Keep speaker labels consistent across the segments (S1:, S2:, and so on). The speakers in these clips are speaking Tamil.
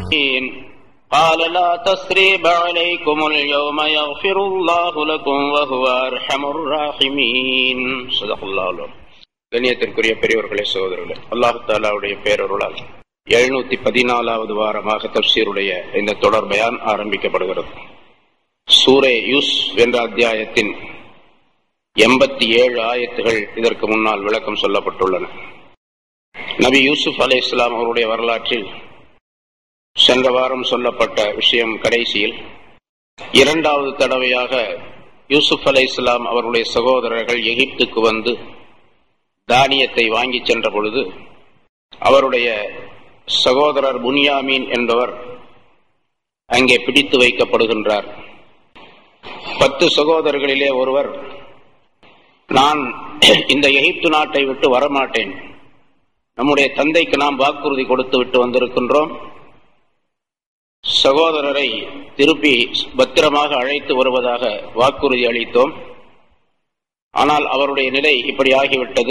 S1: قال لا تسريب عليكم اليوم يغفر الله لكم وهو أرحم الراحمين صدق الله العظيم கண்ணியத்திற்குரிய பெரியவர்களே சகோதரர்களே அல்லாஹு தாலாவுடைய பேரருளால் எழுநூத்தி பதினாலாவது வாரமாக தப்சீருடைய இந்த தொடர் பயான் ஆரம்பிக்கப்படுகிறது சூரே யூஸ் என்ற அத்தியாயத்தின் எண்பத்தி ஏழு ஆயத்துகள் இதற்கு முன்னால் விளக்கம் சொல்லப்பட்டுள்ளன நபி யூசுப் அலை இஸ்லாம் அவருடைய வரலாற்றில் சென்ற வாரம் சொல்லப்பட்ட விஷயம் கடைசியில் இரண்டாவது தடவையாக யூசுப் அலை இஸ்லாம் அவருடைய சகோதரர்கள் எகிப்துக்கு வந்து தானியத்தை வாங்கி சென்ற பொழுது அவருடைய சகோதரர் புனியாமீன் என்பவர் அங்கே பிடித்து வைக்கப்படுகின்றார் பத்து சகோதரர்களிலே ஒருவர் நான் இந்த எகிப்து நாட்டை விட்டு வரமாட்டேன் நம்முடைய தந்தைக்கு நாம் வாக்குறுதி கொடுத்து விட்டு வந்திருக்கின்றோம் சகோதரரை திருப்பி பத்திரமாக அழைத்து வருவதாக வாக்குறுதி அளித்தோம் ஆனால் அவருடைய நிலை இப்படி ஆகிவிட்டது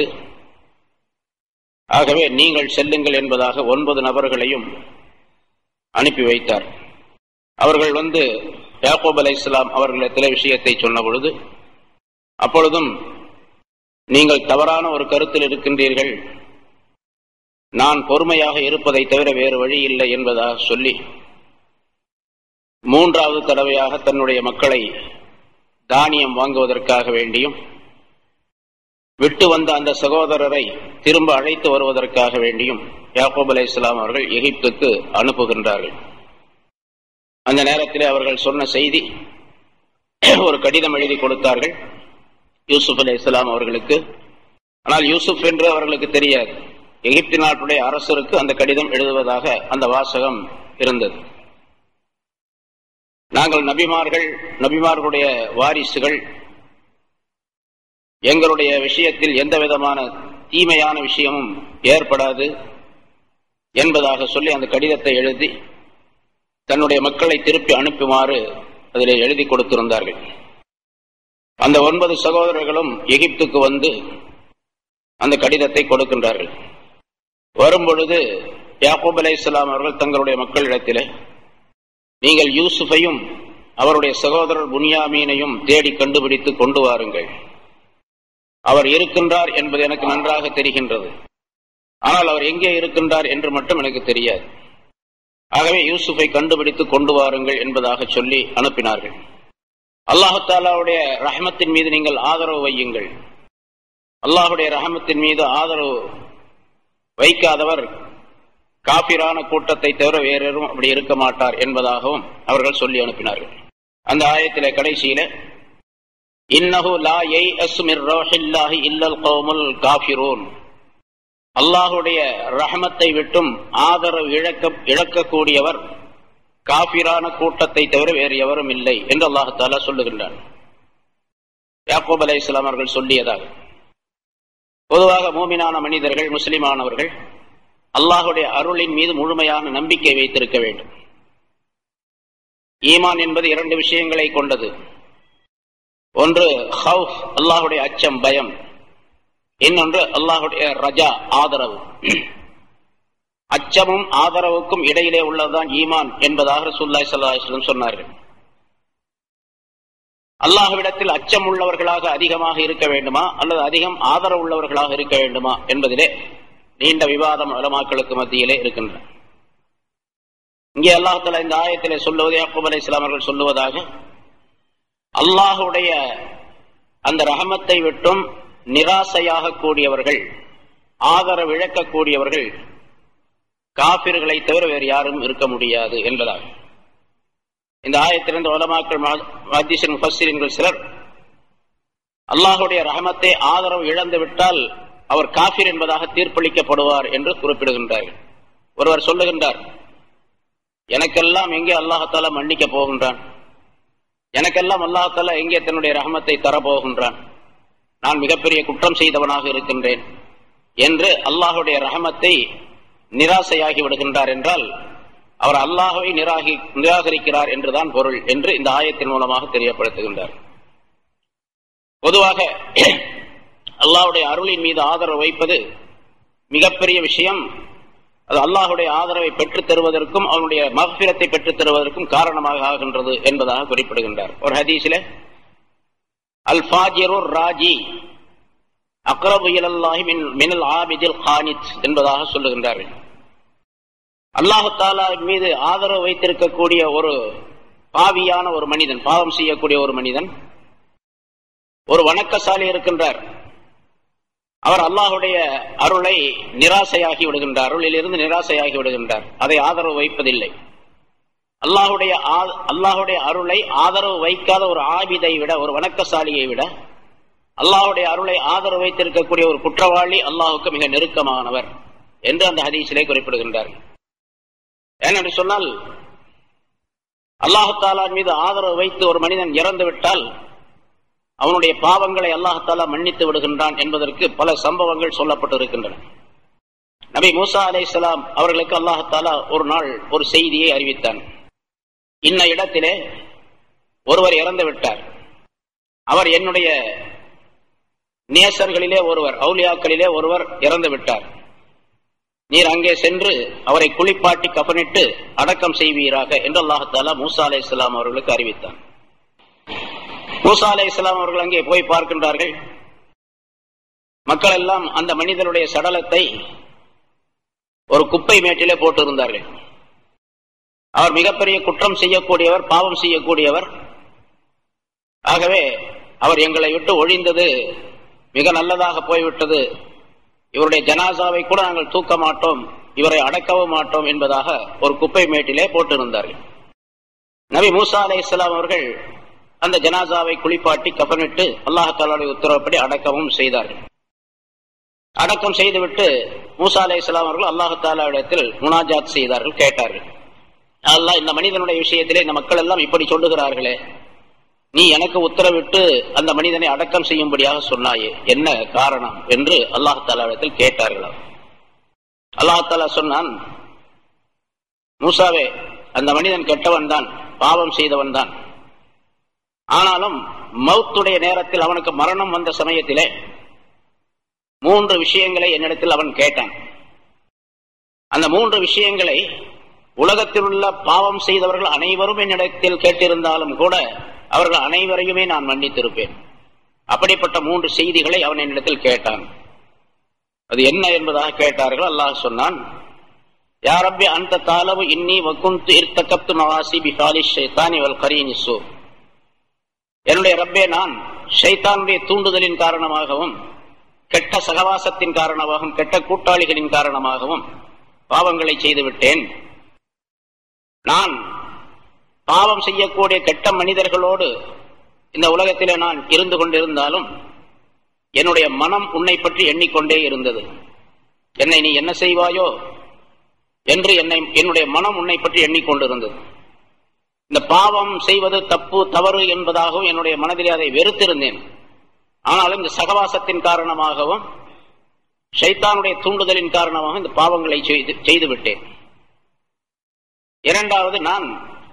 S1: ஆகவே நீங்கள் செல்லுங்கள் என்பதாக ஒன்பது நபர்களையும் அனுப்பி வைத்தார் அவர்கள் வந்து யாக்கோப் அலை இஸ்லாம் அவர்களிடத்திலே விஷயத்தை சொன்ன பொழுது அப்பொழுதும் நீங்கள் தவறான ஒரு கருத்தில் இருக்கின்றீர்கள் நான் பொறுமையாக இருப்பதை தவிர வேறு வழி இல்லை என்பதாக சொல்லி மூன்றாவது தடவையாக தன்னுடைய மக்களை தானியம் வாங்குவதற்காக வேண்டியும் விட்டு வந்த அந்த சகோதரரை திரும்ப அழைத்து வருவதற்காக வேண்டியும் யாக்கோப் அலை இஸ்லாம் அவர்கள் எகிப்துக்கு அனுப்புகின்றார்கள் அந்த நேரத்தில் அவர்கள் சொன்ன செய்தி ஒரு கடிதம் எழுதி கொடுத்தார்கள் யூசுப் அலி இஸ்லாம் அவர்களுக்கு ஆனால் யூசுப் என்று அவர்களுக்கு தெரியாது எகிப்து நாட்டுடைய அரசருக்கு அந்த கடிதம் எழுதுவதாக அந்த வாசகம் இருந்தது நாங்கள் நபிமார்கள் நபிமார்களுடைய வாரிசுகள் எங்களுடைய விஷயத்தில் எந்த விதமான தீமையான விஷயமும் ஏற்படாது என்பதாக சொல்லி அந்த கடிதத்தை எழுதி தன்னுடைய மக்களை திருப்பி அனுப்புமாறு அதில் எழுதி கொடுத்திருந்தார்கள் அந்த ஒன்பது சகோதரர்களும் எகிப்துக்கு வந்து அந்த கடிதத்தை கொடுக்கின்றார்கள் வரும்பொழுது யாக்கூப் அலை இஸ்லாம் அவர்கள் தங்களுடைய மக்களிடத்திலே நீங்கள் யூசுஃபையும் அவருடைய சகோதரர் புனியாமீனையும் தேடி கண்டுபிடித்து கொண்டு வாருங்கள் அவர் இருக்கின்றார் என்பது எனக்கு நன்றாக தெரிகின்றது ஆனால் அவர் எங்கே இருக்கின்றார் என்று மட்டும் எனக்கு தெரியாது ஆகவே யூசுஃபை கண்டுபிடித்து கொண்டு வாருங்கள் என்பதாக சொல்லி அனுப்பினார்கள் அல்லாஹாலாவுடைய ரஹமத்தின் மீது நீங்கள் ஆதரவு வையுங்கள் அல்லாஹுடைய ரஹமத்தின் மீது ஆதரவு வைக்காதவர் காபிரான கூட்டத்தை தவிர வேறெரும் அப்படி இருக்க மாட்டார் என்பதாகவும் அவர்கள் சொல்லி அனுப்பினார்கள் அந்த ஆயத்திலே கடைசியில இன்னஹு லா எய் அஸ்மிர் ரோஹில்லாஹி இல்லல் கௌமுல் காஃபிரூன் அல்லாஹுடைய ரஹமத்தை விட்டும் ஆதரவு இழக்க இழக்கக்கூடியவர் காபிரான கூட்டத்தை தவிர வேறு எவரும் இல்லை என்று அல்லாஹாலா சொல்லுகின்றான் யாக்கூப் அலை இஸ்லாம் அவர்கள் சொல்லியதாக பொதுவாக மூமினான மனிதர்கள் முஸ்லிமானவர்கள் அல்லாஹுடைய அருளின் மீது முழுமையான நம்பிக்கை வைத்திருக்க வேண்டும் ஈமான் என்பது இரண்டு விஷயங்களை கொண்டது ஒன்று ஹவுஃப் அல்லாஹுடைய அச்சம் பயம் இன்னொன்று அல்லாஹுடைய ரஜா ஆதரவு அச்சமும் ஆதரவுக்கும் இடையிலே உள்ளதுதான் ஈமான் என்பதாக சுல்லாய் சல்லாஹம் சொன்னார்கள் அல்லாஹுவிடத்தில் அச்சம் உள்ளவர்களாக அதிகமாக இருக்க வேண்டுமா அல்லது அதிகம் ஆதரவு உள்ளவர்களாக இருக்க வேண்டுமா என்பதிலே நீண்ட விவாதம் அலமாக்களுக்கு மத்தியிலே இருக்கின்றன இங்கே அல்லாஹால இந்த ஆயத்திலே சொல்லுவது யாக்கூப் அலை இஸ்லாமர்கள் சொல்லுவதாக அல்லாஹுடைய அந்த ரஹமத்தை விட்டும் நிராசையாக கூடியவர்கள் ஆதரவு இழக்கக்கூடியவர்கள் காபிர்களை தவிர வேறு யாரும் இருக்க முடியாது என்பதாக இந்த ஆயத்திலிருந்து உலமாக்கள் மத்திசன் முஃபஸ்ஸிரின்கள் சிலர் அல்லாஹுடைய ரஹமத்தை ஆதரவு இழந்து விட்டால் அவர் காபிர் என்பதாக தீர்ப்பளிக்கப்படுவார் என்று குறிப்பிடுகின்றார்கள் ஒருவர் சொல்லுகின்றார் எனக்கெல்லாம் எங்கே அல்லாஹால மன்னிக்க போகின்றான் எனக்கெல்லாம் அல்லாஹால எங்கே தன்னுடைய ரஹமத்தை தரப்போகின்றான் நான் மிகப்பெரிய குற்றம் செய்தவனாக இருக்கின்றேன் என்று அல்லாஹுடைய ரஹமத்தை நிராசையாகி விடுகின்றார் என்றால் அவர் அல்லாஹுவை நிராகி நிராகரிக்கிறார் என்றுதான் பொருள் என்று இந்த ஆயத்தின் மூலமாக தெரியப்படுத்துகின்றார் பொதுவாக அல்லாஹுடைய அருளின் மீது ஆதரவு வைப்பது மிகப்பெரிய விஷயம் அது அல்லாஹுடைய ஆதரவை பெற்றுத் தருவதற்கும் அவனுடைய மகபிரத்தை பெற்றுத் தருவதற்கும் காரணமாக ஆகின்றது என்பதாக குறிப்பிடுகின்றார் ஒரு ஹதீஸில் அல் ஃபாஜிரு ராஜி அக்ரபு இலல்லாஹி மின் மினல் ஆபிதில் கானித் என்பதாக சொல்லுகின்றார்கள் அல்லாஹு தாலா மீது ஆதரவு வைத்திருக்கக்கூடிய ஒரு பாவியான ஒரு மனிதன் பாவம் செய்யக்கூடிய ஒரு மனிதன் ஒரு வணக்கசாலி இருக்கின்றார் அவர் அல்லாஹுடைய அருளை நிராசையாகி விடுகின்றார் அருளில் இருந்து நிராசையாகி விடுகின்றார் அதை ஆதரவு வைப்பதில்லை அல்லாஹுடைய அல்லாஹுடைய அருளை ஆதரவு வைக்காத ஒரு ஆபிதை விட ஒரு வணக்கசாலியை விட அல்லாஹுடைய அருளை ஆதரவு வைத்திருக்கக்கூடிய ஒரு குற்றவாளி அல்லாஹுக்கு மிக நெருக்கமானவர் என்று அந்த ஹதீஸிலே குறிப்பிடுகின்றார் ஏனென்று சொன்னால் அல்லாஹு தாலா மீது ஆதரவு வைத்து ஒரு மனிதன் இறந்து விட்டால் அவனுடைய பாவங்களை அல்லாஹாலா மன்னித்து விடுகின்றான் என்பதற்கு பல சம்பவங்கள் சொல்லப்பட்டிருக்கின்றன நபி மூசா அலை இஸ்லாம் அவர்களுக்கு அல்லாஹாலா ஒரு நாள் ஒரு செய்தியை அறிவித்தான் இன்ன இடத்திலே ஒருவர் இறந்து விட்டார் அவர் என்னுடைய நேசர்களிலே ஒருவர் அவுலியாக்களிலே ஒருவர் இறந்து விட்டார் நீர் அங்கே சென்று அவரை குளிப்பாட்டி கபனிட்டு அடக்கம் செய்வீராக என்று அல்லாஹாலா மூசா அலை இஸ்லாம் அவர்களுக்கு அறிவித்தான் மூசா அலை இஸ்லாம் அவர்கள் அங்கே போய் பார்க்கின்றார்கள் மக்கள் எல்லாம் அந்த மனிதனுடைய சடலத்தை ஒரு குப்பை மேட்டிலே போட்டிருந்தார்கள் அவர் மிகப்பெரிய குற்றம் செய்யக்கூடியவர் பாவம் செய்யக்கூடியவர் ஆகவே அவர் எங்களை விட்டு ஒழிந்தது மிக நல்லதாக போய்விட்டது இவருடைய ஜனாசாவை கூட நாங்கள் தூக்க மாட்டோம் இவரை அடக்கவும் மாட்டோம் என்பதாக ஒரு குப்பை மேட்டிலே போட்டிருந்தார்கள் நபி மூசா அலை இஸ்லாம் அவர்கள் அந்த ஜனாசாவை குளிப்பாட்டி கபனிட்டு அல்லாஹாலுடைய உத்தரவுப்படி அடக்கமும் செய்தார்கள் அடக்கம் செய்துவிட்டு மூசா அலை இஸ்லாம் அவர்கள் அல்லாஹாலாவிடத்தில் முனாஜாத் செய்தார்கள் கேட்டார்கள் அல்லாஹ் இந்த மனிதனுடைய விஷயத்திலே இந்த மக்கள் எல்லாம் இப்படி சொல்லுகிறார்களே நீ எனக்கு உத்தரவிட்டு அந்த மனிதனை அடக்கம் செய்யும்படியாக சொன்னாயே என்ன காரணம் என்று அல்லாஹாலாவிடத்தில் கேட்டார்களாம் அல்லாஹாலா சொன்னான் மூசாவே அந்த மனிதன் கெட்டவன் தான் பாவம் செய்தவன் தான் ஆனாலும் மௌத்துடைய நேரத்தில் அவனுக்கு மரணம் வந்த சமயத்திலே மூன்று விஷயங்களை என்னிடத்தில் அவன் கேட்டான் அந்த மூன்று விஷயங்களை உலகத்தில் உள்ள பாவம் செய்தவர்கள் அனைவரும் என்னிடத்தில் கேட்டிருந்தாலும் கூட அவர்கள் அனைவரையுமே நான் மன்னித்திருப்பேன் அப்படிப்பட்ட மூன்று செய்திகளை அவன் என்னிடத்தில் கேட்டான் அது என்ன என்பதாக கேட்டார்கள் அல்லாஹ் சொன்னான் யாரப்பி அந்த தாளவு இன்னி வக்குந்து இர்த்தகப்து நவாசி பிஹாலி ஷைத்தானி வல் கரீனிசு என்னுடைய ரப்பே நான் ஷைத்தானுடைய தூண்டுதலின் காரணமாகவும் கெட்ட சகவாசத்தின் காரணமாகவும் கெட்ட கூட்டாளிகளின் காரணமாகவும் பாவங்களை செய்துவிட்டேன் நான் பாவம் செய்யக்கூடிய கெட்ட மனிதர்களோடு இந்த உலகத்திலே நான் இருந்து கொண்டிருந்தாலும் என்னுடைய மனம் உன்னை பற்றி எண்ணிக்கொண்டே இருந்தது என்னை நீ என்ன செய்வாயோ என்று என்னை என்னுடைய மனம் உன்னை பற்றி எண்ணிக்கொண்டிருந்தது இந்த பாவம் செய்வது தப்பு தவறு என்பதாகவும் என்னுடைய மனதிலே அதை வெறுத்திருந்தேன் ஆனாலும் இந்த சகவாசத்தின் காரணமாகவும் ஷைத்தானுடைய தூண்டுதலின் காரணமாக இந்த பாவங்களை செய்து செய்து விட்டேன் இரண்டாவது நான்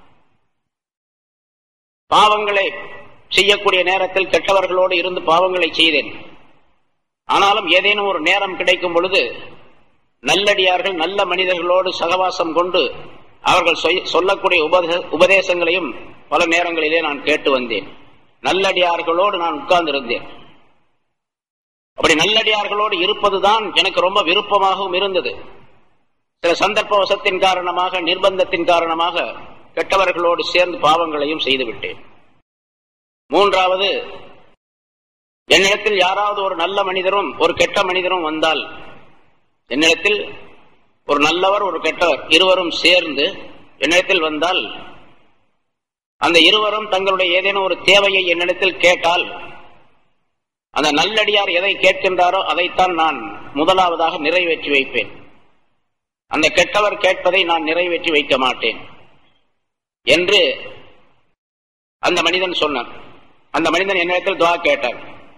S1: பாவங்களை செய்யக்கூடிய நேரத்தில் கெட்டவர்களோடு இருந்து பாவங்களை செய்தேன் ஆனாலும் ஏதேனும் ஒரு நேரம் கிடைக்கும் பொழுது நல்லடியார்கள் நல்ல மனிதர்களோடு சகவாசம் கொண்டு அவர்கள் சொல்லக்கூடிய உபதேசங்களையும் பல நேரங்களிலே நான் கேட்டு வந்தேன் நல்லடியார்களோடு நான் உட்கார்ந்திருந்தேன் அப்படி நல்லடியார்களோடு இருப்பதுதான் எனக்கு ரொம்ப விருப்பமாகவும் இருந்தது சில சந்தர்ப்ப வசத்தின் காரணமாக நிர்பந்தத்தின் காரணமாக கெட்டவர்களோடு சேர்ந்து பாவங்களையும் செய்துவிட்டேன் மூன்றாவது என்னிடத்தில் யாராவது ஒரு நல்ல மனிதரும் ஒரு கெட்ட மனிதரும் வந்தால் என்னிடத்தில் ஒரு நல்லவர் ஒரு கெட்டவர் இருவரும் சேர்ந்து என்னிடத்தில் வந்தால் அந்த இருவரும் தங்களுடைய ஏதேனும் ஒரு தேவையை என்னிடத்தில் கேட்டால் அந்த நல்லடியார் எதை கேட்கின்றாரோ அதைத்தான் நான் முதலாவதாக நிறைவேற்றி வைப்பேன் அந்த கெட்டவர் கேட்பதை நான் நிறைவேற்றி வைக்க மாட்டேன் என்று அந்த மனிதன் சொன்னான் அந்த மனிதன் என்னிடத்தில் துவா கேட்டான்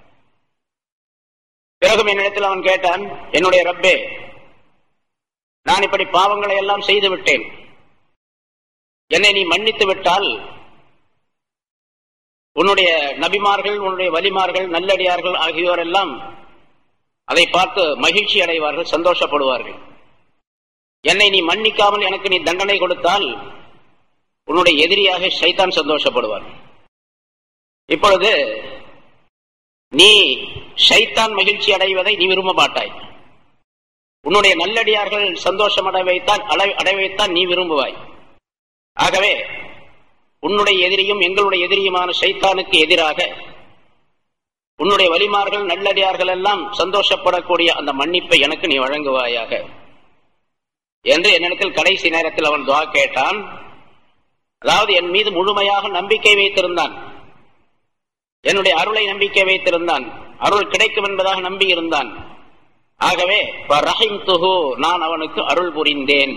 S1: பிறகும் என்னிடத்தில் அவன் கேட்டான் என்னுடைய ரப்பே நான் இப்படி பாவங்களை எல்லாம் செய்து விட்டேன் என்னை நீ மன்னித்து விட்டால் உன்னுடைய நபிமார்கள் உன்னுடைய வலிமார்கள் நல்லடியார்கள் ஆகியோரெல்லாம் அதை பார்த்து மகிழ்ச்சி அடைவார்கள் சந்தோஷப்படுவார்கள் என்னை நீ மன்னிக்காமல் எனக்கு நீ தண்டனை கொடுத்தால் உன்னுடைய எதிரியாக ஷைத்தான் சந்தோஷப்படுவார் இப்பொழுது நீ ஷைத்தான் மகிழ்ச்சி அடைவதை நீ விரும்ப மாட்டாய் உன்னுடைய நல்லடியார்கள் சந்தோஷம் அடை வைத்தான் அடை வைத்தான் நீ விரும்புவாய் ஆகவே உன்னுடைய எதிரியும் எங்களுடைய எதிரியுமான ஷைத்தானுக்கு எதிராக உன்னுடைய வலிமார்கள் நல்லடியார்கள் எல்லாம் சந்தோஷப்படக்கூடிய அந்த மன்னிப்பை எனக்கு நீ வழங்குவாயாக என்று என்னிடத்தில் கடைசி நேரத்தில் அவன் துவா கேட்டான் அதாவது என் மீது முழுமையாக நம்பிக்கை வைத்திருந்தான் என்னுடைய அருளை நம்பிக்கை வைத்திருந்தான் அருள் கிடைக்கும் என்பதாக நம்பி இருந்தான் ஆகவே நான் அவனுக்கு அருள் புரிந்தேன்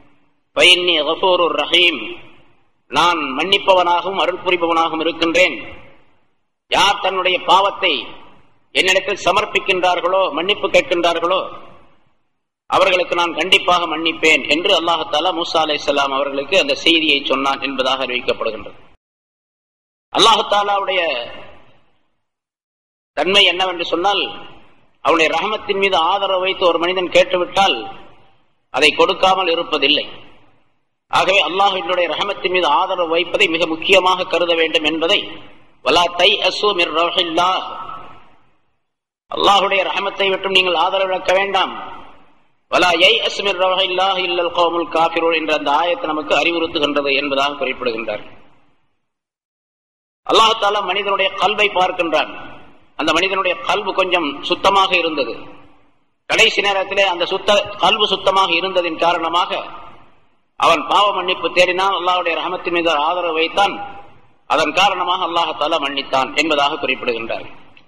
S1: ரஹீம் நான் மன்னிப்பவனாகவும் அருள் புரிபவனாகவும் இருக்கின்றேன் யார் தன்னுடைய பாவத்தை என்னிடத்தில் சமர்ப்பிக்கின்றார்களோ மன்னிப்பு கேட்கின்றார்களோ அவர்களுக்கு நான் கண்டிப்பாக மன்னிப்பேன் என்று அல்லாஹாலா மூசா அலை சலாம் அவர்களுக்கு அந்த செய்தியை சொன்னான் என்பதாக அறிவிக்கப்படுகின்றது அல்லாஹாலாவுடைய தன்மை என்னவென்று சொன்னால் அவனுடைய ரகமத்தின் மீது ஆதரவு வைத்து ஒரு மனிதன் கேட்டுவிட்டால் அதை கொடுக்காமல் இருப்பதில்லை ஆகவே அல்லாஹினுடைய ரஹமத்தின் மீது ஆதரவு வைப்பதை மிக முக்கியமாக கருத வேண்டும் என்பதை வலா தை அசு மிர் அல்லாஹுடைய ரஹமத்தை விட்டும் நீங்கள் ஆதரவு இழக்க வேண்டாம் வலா யை அஸ்மிர் ரஹில்லாஹ் இல்லல் கோமுல் காபிரோல் என்ற அந்த ஆயத்தை நமக்கு அறிவுறுத்துகின்றது என்பதாக குறிப்பிடுகின்றார் அல்லாஹால மனிதனுடைய கல்வை பார்க்கின்றான் அந்த மனிதனுடைய கல்வு கொஞ்சம் சுத்தமாக இருந்தது கடைசி நேரத்திலே அந்த சுத்த கல்வு சுத்தமாக இருந்ததின் காரணமாக அவன் பாவ மன்னிப்பு தேடினான் அல்லாஹுடைய ரஹமத்தின் மீது ஆதரவு வைத்தான் அதன் காரணமாக அல்லாஹால மன்னித்தான் என்பதாக குறிப்பிடுகின்றார்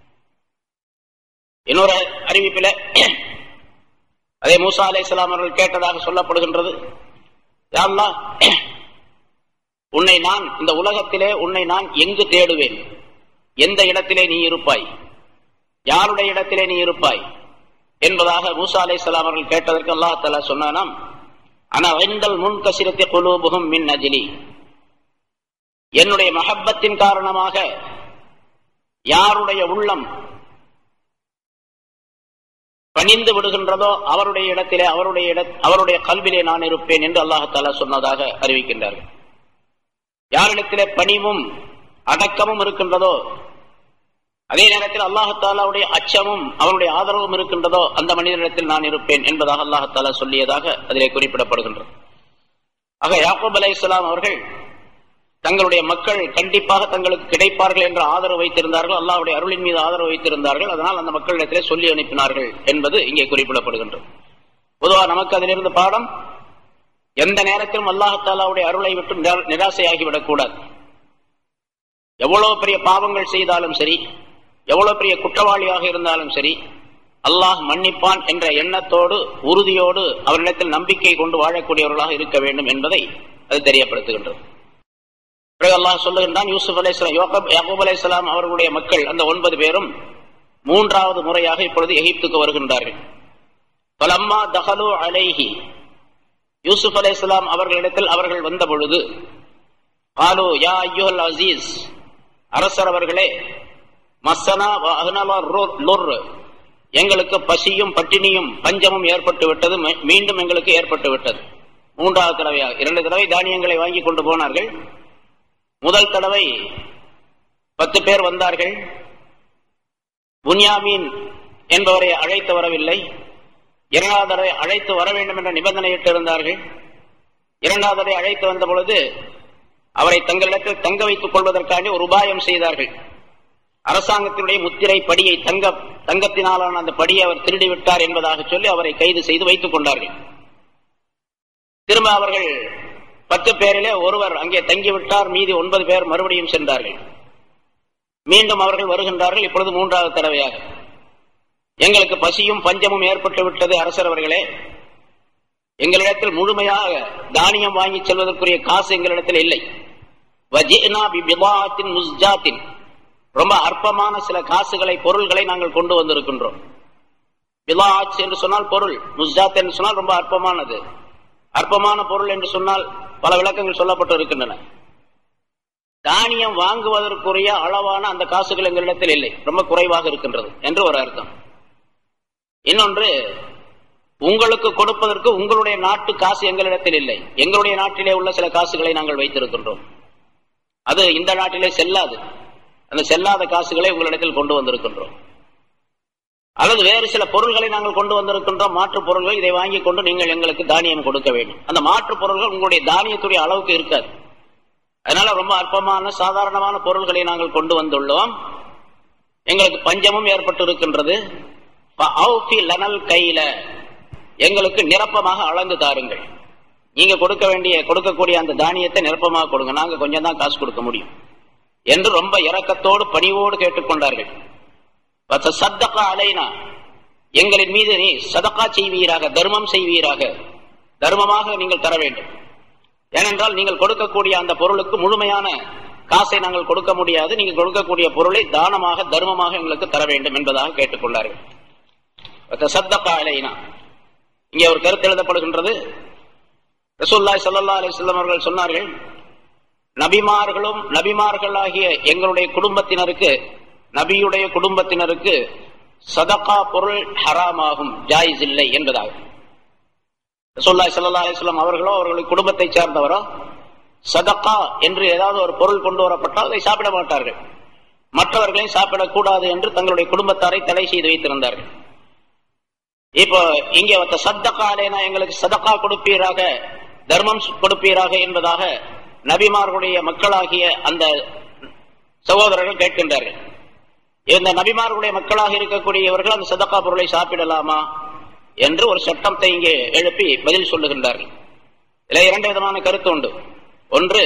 S1: இன்னொரு அறிவிப்பில அதே மூசா அலை அவர்கள் கேட்டதாக சொல்லப்படுகின்றது உன்னை நான் இந்த உலகத்திலே உன்னை நான் எங்கு தேடுவேன் எந்த இடத்திலே நீ இருப்பாய் யாருடைய இடத்திலே நீ இருப்பாய் என்பதாக மூசா அலை அவர்கள் கேட்டதற்கு அல்லாஹால சொன்னானாம் ஆனா வெண்டல் முன் கசிரத்தை குலூபுகும் மின் அஜிலி என்னுடைய மகப்பத்தின் காரணமாக யாருடைய உள்ளம் பணிந்து விடுகின்றதோ அவருடைய இடத்திலே அவருடைய இட அவருடைய கல்விலே நான் இருப்பேன் என்று அல்லாஹால சொன்னதாக அறிவிக்கின்றார்கள் யாரிடத்திலே பணிவும் அடக்கமும் இருக்கின்றதோ அதே நேரத்தில் அல்லாஹாலாவுடைய அச்சமும் அவனுடைய ஆதரவும் இருக்கின்றதோ அந்த மனிதனிடத்தில் நான் இருப்பேன் என்பதாக அல்லாஹாலா சொல்லியதாக அதிலே குறிப்பிடப்படுகின்றது ஆக யாக்கூப் அலை இஸ்லாம் அவர்கள் தங்களுடைய மக்கள் கண்டிப்பாக தங்களுக்கு கிடைப்பார்கள் என்ற ஆதரவு வைத்திருந்தார்கள் அல்லாவுடைய அருளின் மீது ஆதரவு வைத்திருந்தார்கள் அதனால் அந்த மக்களிடத்திலே சொல்லி அனுப்பினார்கள் என்பது இங்கே குறிப்பிடப்படுகின்றது பொதுவாக நமக்கு அதிலிருந்து பாடம் எந்த நேரத்திலும் அல்லாஹாலாவுடைய அருளை விட்டு நிராசையாகிவிடக் கூடாது எவ்வளவு பெரிய பாவங்கள் செய்தாலும் சரி எவ்வளவு பெரிய குற்றவாளியாக இருந்தாலும் சரி அல்லாஹ் மன்னிப்பான் என்ற எண்ணத்தோடு உறுதியோடு அவரிடத்தில் நம்பிக்கை கொண்டு வாழக்கூடியவர்களாக இருக்க வேண்டும் என்பதை அது தெரியப்படுத்துகின்றது பிறகு அல்லாஹ் சொல்லுகின்றான் யூசுப் அலை யாக்கூப் அலை அவர்களுடைய மக்கள் அந்த ஒன்பது பேரும் மூன்றாவது முறையாக இப்பொழுது எகிப்துக்கு வருகின்றார்கள் பலம்மா தஹலு அலைஹி யூசுப் அலை அவர்களிடத்தில் அவர்கள் வந்த பொழுது காலு யா ஐயோல் அசீஸ் அரசர் அவர்களே மசனா எங்களுக்கு பசியும் பட்டினியும் பஞ்சமும் ஏற்பட்டு விட்டது மீண்டும் எங்களுக்கு ஏற்பட்டு விட்டது மூன்றாவது தடவையாக இரண்டு தடவை தானியங்களை வாங்கி கொண்டு போனார்கள் முதல் தடவை பத்து பேர் வந்தார்கள் புன்யாமீன் என்பவரை அழைத்து வரவில்லை இரண்டாவது தடவை அழைத்து வர வேண்டும் என்ற நிபந்தனையிட்டு இருந்தார்கள் இரண்டாவது தடவை அழைத்து வந்த பொழுது அவரை தங்களிடத்தில் தங்க வைத்துக் கொள்வதற்காண்டி ஒரு உபாயம் செய்தார்கள் அரசாங்கத்தினுடைய முத்திரை படியை தங்க தங்கத்தினாலான அந்த படியை அவர் திருடி விட்டார் என்பதாக சொல்லி அவரை கைது செய்து வைத்துக் கொண்டார்கள் திரும்ப அவர்கள் பத்து பேரிலே ஒருவர் அங்கே தங்கிவிட்டார் மீதி ஒன்பது பேர் மறுபடியும் சென்றார்கள் மீண்டும் அவர்கள் வருகின்றார்கள் இப்பொழுது மூன்றாவது தடவையாக எங்களுக்கு பசியும் பஞ்சமும் ஏற்பட்டு விட்டது அரசர் அவர்களே எங்களிடத்தில் முழுமையாக தானியம் வாங்கி செல்வதற்குரிய காசு எங்களிடத்தில் இல்லை முஸ்ஜாத்தின் ரொம்ப அற்பமான சில காசுகளை பொருள்களை நாங்கள் கொண்டு வந்திருக்கின்றோம் பிலாச் என்று சொன்னால் பொருள் முஸ்ஜாத் என்று சொன்னால் ரொம்ப அற்பமானது அற்பமான பொருள் என்று சொன்னால் பல விளக்கங்கள் சொல்லப்பட்டு இருக்கின்றன தானியம் வாங்குவதற்குரிய அளவான அந்த காசுகள் எங்களிடத்தில் இல்லை ரொம்ப குறைவாக இருக்கின்றது என்று ஒரு அர்த்தம் இன்னொன்று உங்களுக்கு கொடுப்பதற்கு உங்களுடைய நாட்டு காசு எங்களிடத்தில் இல்லை எங்களுடைய நாட்டிலே உள்ள சில காசுகளை நாங்கள் வைத்திருக்கின்றோம் அது இந்த நாட்டிலே செல்லாது அந்த செல்லாத காசுகளை உங்களிடத்தில் கொண்டு வந்திருக்கின்றோம் அல்லது வேறு சில பொருள்களை நாங்கள் கொண்டு வந்திருக்கின்றோம் மாற்று பொருள்கள் இதை வாங்கி கொண்டு நீங்கள் எங்களுக்கு தானியம் கொடுக்க வேண்டும் அந்த மாற்று பொருள்கள் உங்களுடைய தானியத்துடைய அளவுக்கு இருக்காது அதனால ரொம்ப அற்பமான சாதாரணமான பொருள்களை நாங்கள் கொண்டு வந்துள்ளோம் எங்களுக்கு பஞ்சமும் ஏற்பட்டு இருக்கின்றது லனல் கையில எங்களுக்கு நிரப்பமாக அளந்து தாருங்கள் நீங்க கொடுக்க வேண்டிய கொடுக்கக்கூடிய அந்த தானியத்தை நிரப்பமாக கொடுங்க நாங்க கொஞ்சம் தான் காசு கொடுக்க முடியும் என்று ரொம்ப இரக்கத்தோடு பணிவோடு கேட்டுக்கொண்டார்கள் சத்தக்கா அலைனா எங்களின் மீது நீ சதக்கா செய்வீராக தர்மம் செய்வீராக தர்மமாக நீங்கள் தர வேண்டும் ஏனென்றால் நீங்கள் கொடுக்கக்கூடிய அந்த பொருளுக்கு முழுமையான காசை நாங்கள் கொடுக்க முடியாது நீங்கள் கொடுக்கக்கூடிய பொருளை தானமாக தர்மமாக எங்களுக்கு தர வேண்டும் என்பதாக கேட்டுக்கொண்டார்கள் சத்தக்கா அலைனா இங்கே ஒரு கருத்து எழுதப்படுகின்றது ரசூல்லாய் சல்லா அலிஸ்லாம் அவர்கள் சொன்னார்கள் நபிமார்களும் நபிமார்களாகிய எங்களுடைய குடும்பத்தினருக்கு நபியுடைய குடும்பத்தினருக்கு சதகா பொருள் ஹராமாகும் ஜாயிஸ் இல்லை என்பதாக ரசூல்லாய் சல்லா அலிஸ்லாம் அவர்களோ அவர்களுடைய குடும்பத்தை சேர்ந்தவரோ சதக்கா என்று ஏதாவது ஒரு பொருள் கொண்டு வரப்பட்டால் அதை சாப்பிட மாட்டார்கள் மற்றவர்களையும் சாப்பிடக்கூடாது என்று தங்களுடைய குடும்பத்தாரை தடை செய்து வைத்திருந்தார்கள் இப்போ இங்கே சத்தக்காலேனா எங்களுக்கு சதக்கா கொடுப்பீராக தர்மம் கொடுப்பீராக என்பதாக நபிமார்களுடைய மக்களாகிய அந்த சகோதரர்கள் கேட்கின்றார்கள் இந்த நபிமார்களுடைய மக்களாக இருக்கக்கூடியவர்கள் அந்த சதக்கா பொருளை சாப்பிடலாமா என்று ஒரு சட்டத்தை இங்கே எழுப்பி பதில் சொல்லுகின்றார்கள் இதில் இரண்டு விதமான கருத்து உண்டு ஒன்று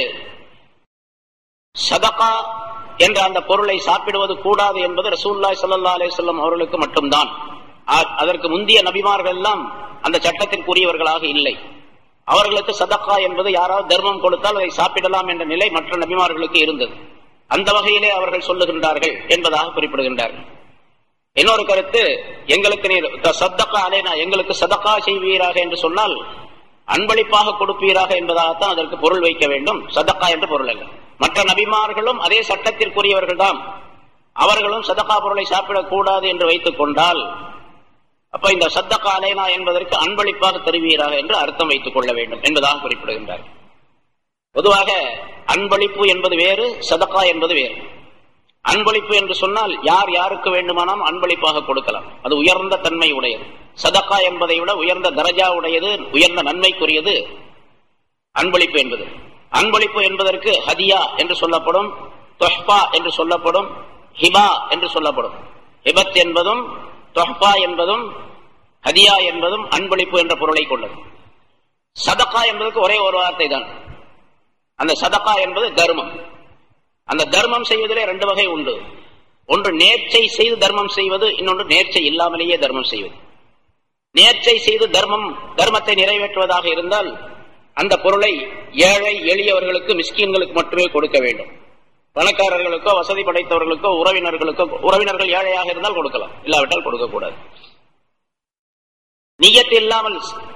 S1: சதக்கா என்ற அந்த பொருளை சாப்பிடுவது கூடாது என்பது ரசூல்லாய் சல்லா அலிசல்லம் அவர்களுக்கு மட்டும்தான் அதற்கு முந்தைய நபிமார்கள் எல்லாம் அந்த சட்டத்திற்குரியவர்களாக இல்லை அவர்களுக்கு சதக்கா என்பது யாராவது தர்மம் கொடுத்தால் அதை சாப்பிடலாம் என்ற நிலை மற்ற நபிமார்களுக்கு இருந்தது அந்த வகையிலே அவர்கள் சொல்லுகின்றார்கள் என்பதாக குறிப்பிடுகின்றார்கள் இன்னொரு கருத்து எங்களுக்கு நீர் சத்தக்கா அலேனா எங்களுக்கு சதக்கா செய்வீராக என்று சொன்னால் அன்பளிப்பாக கொடுப்பீராக என்பதாகத்தான் அதற்கு பொருள் வைக்க வேண்டும் சதக்கா என்று பொருள் அல்ல மற்ற நபிமார்களும் அதே சட்டத்திற்குரியவர்கள் தான் அவர்களும் சதக்கா பொருளை சாப்பிடக்கூடாது என்று வைத்துக் கொண்டால் அப்ப இந்த சத்தக்கா அலைனா என்பதற்கு அன்பளிப்பாக தருவீராக என்று அர்த்தம் வைத்துக் கொள்ள வேண்டும் என்பதாக குறிப்பிடுகின்றார் பொதுவாக அன்பளிப்பு என்பது வேறு சதக்கா என்பது வேறு அன்பளிப்பு என்று சொன்னால் யார் யாருக்கு வேண்டுமானால் அன்பளிப்பாக கொடுக்கலாம் அது உயர்ந்த தன்மை உடையது சதக்கா என்பதை விட உயர்ந்த தரஜா உடையது உயர்ந்த நன்மைக்குரியது அன்பளிப்பு என்பது அன்பளிப்பு என்பதற்கு ஹதியா என்று சொல்லப்படும் தொஹ்பா என்று சொல்லப்படும் ஹிபா என்று சொல்லப்படும் ஹிபத் என்பதும் தொஹ்பா என்பதும் ஹதியா என்பதும் அன்பளிப்பு என்ற பொருளை கொண்டது சதக்கா என்பதற்கு ஒரே ஒரு வார்த்தை தான் அந்த சதக்கா என்பது தர்மம் அந்த தர்மம் செய்வதிலே ரெண்டு வகை உண்டு ஒன்று நேர்ச்சை செய்து தர்மம் செய்வது இன்னொன்று நேர்ச்சை இல்லாமலேயே தர்மம் செய்வது நேர்ச்சை செய்து தர்மம் தர்மத்தை நிறைவேற்றுவதாக இருந்தால் அந்த பொருளை ஏழை எளியவர்களுக்கு மிஸ்கீன்களுக்கு மட்டுமே கொடுக்க வேண்டும் பணக்காரர்களுக்கோ வசதி படைத்தவர்களுக்கோ உறவினர்களுக்கோ உறவினர்கள் ஏழையாக இருந்தால் கொடுக்கலாம் இல்லாவிட்டால் கொடுக்கக்கூடாது நீயத்து இல்லாமல்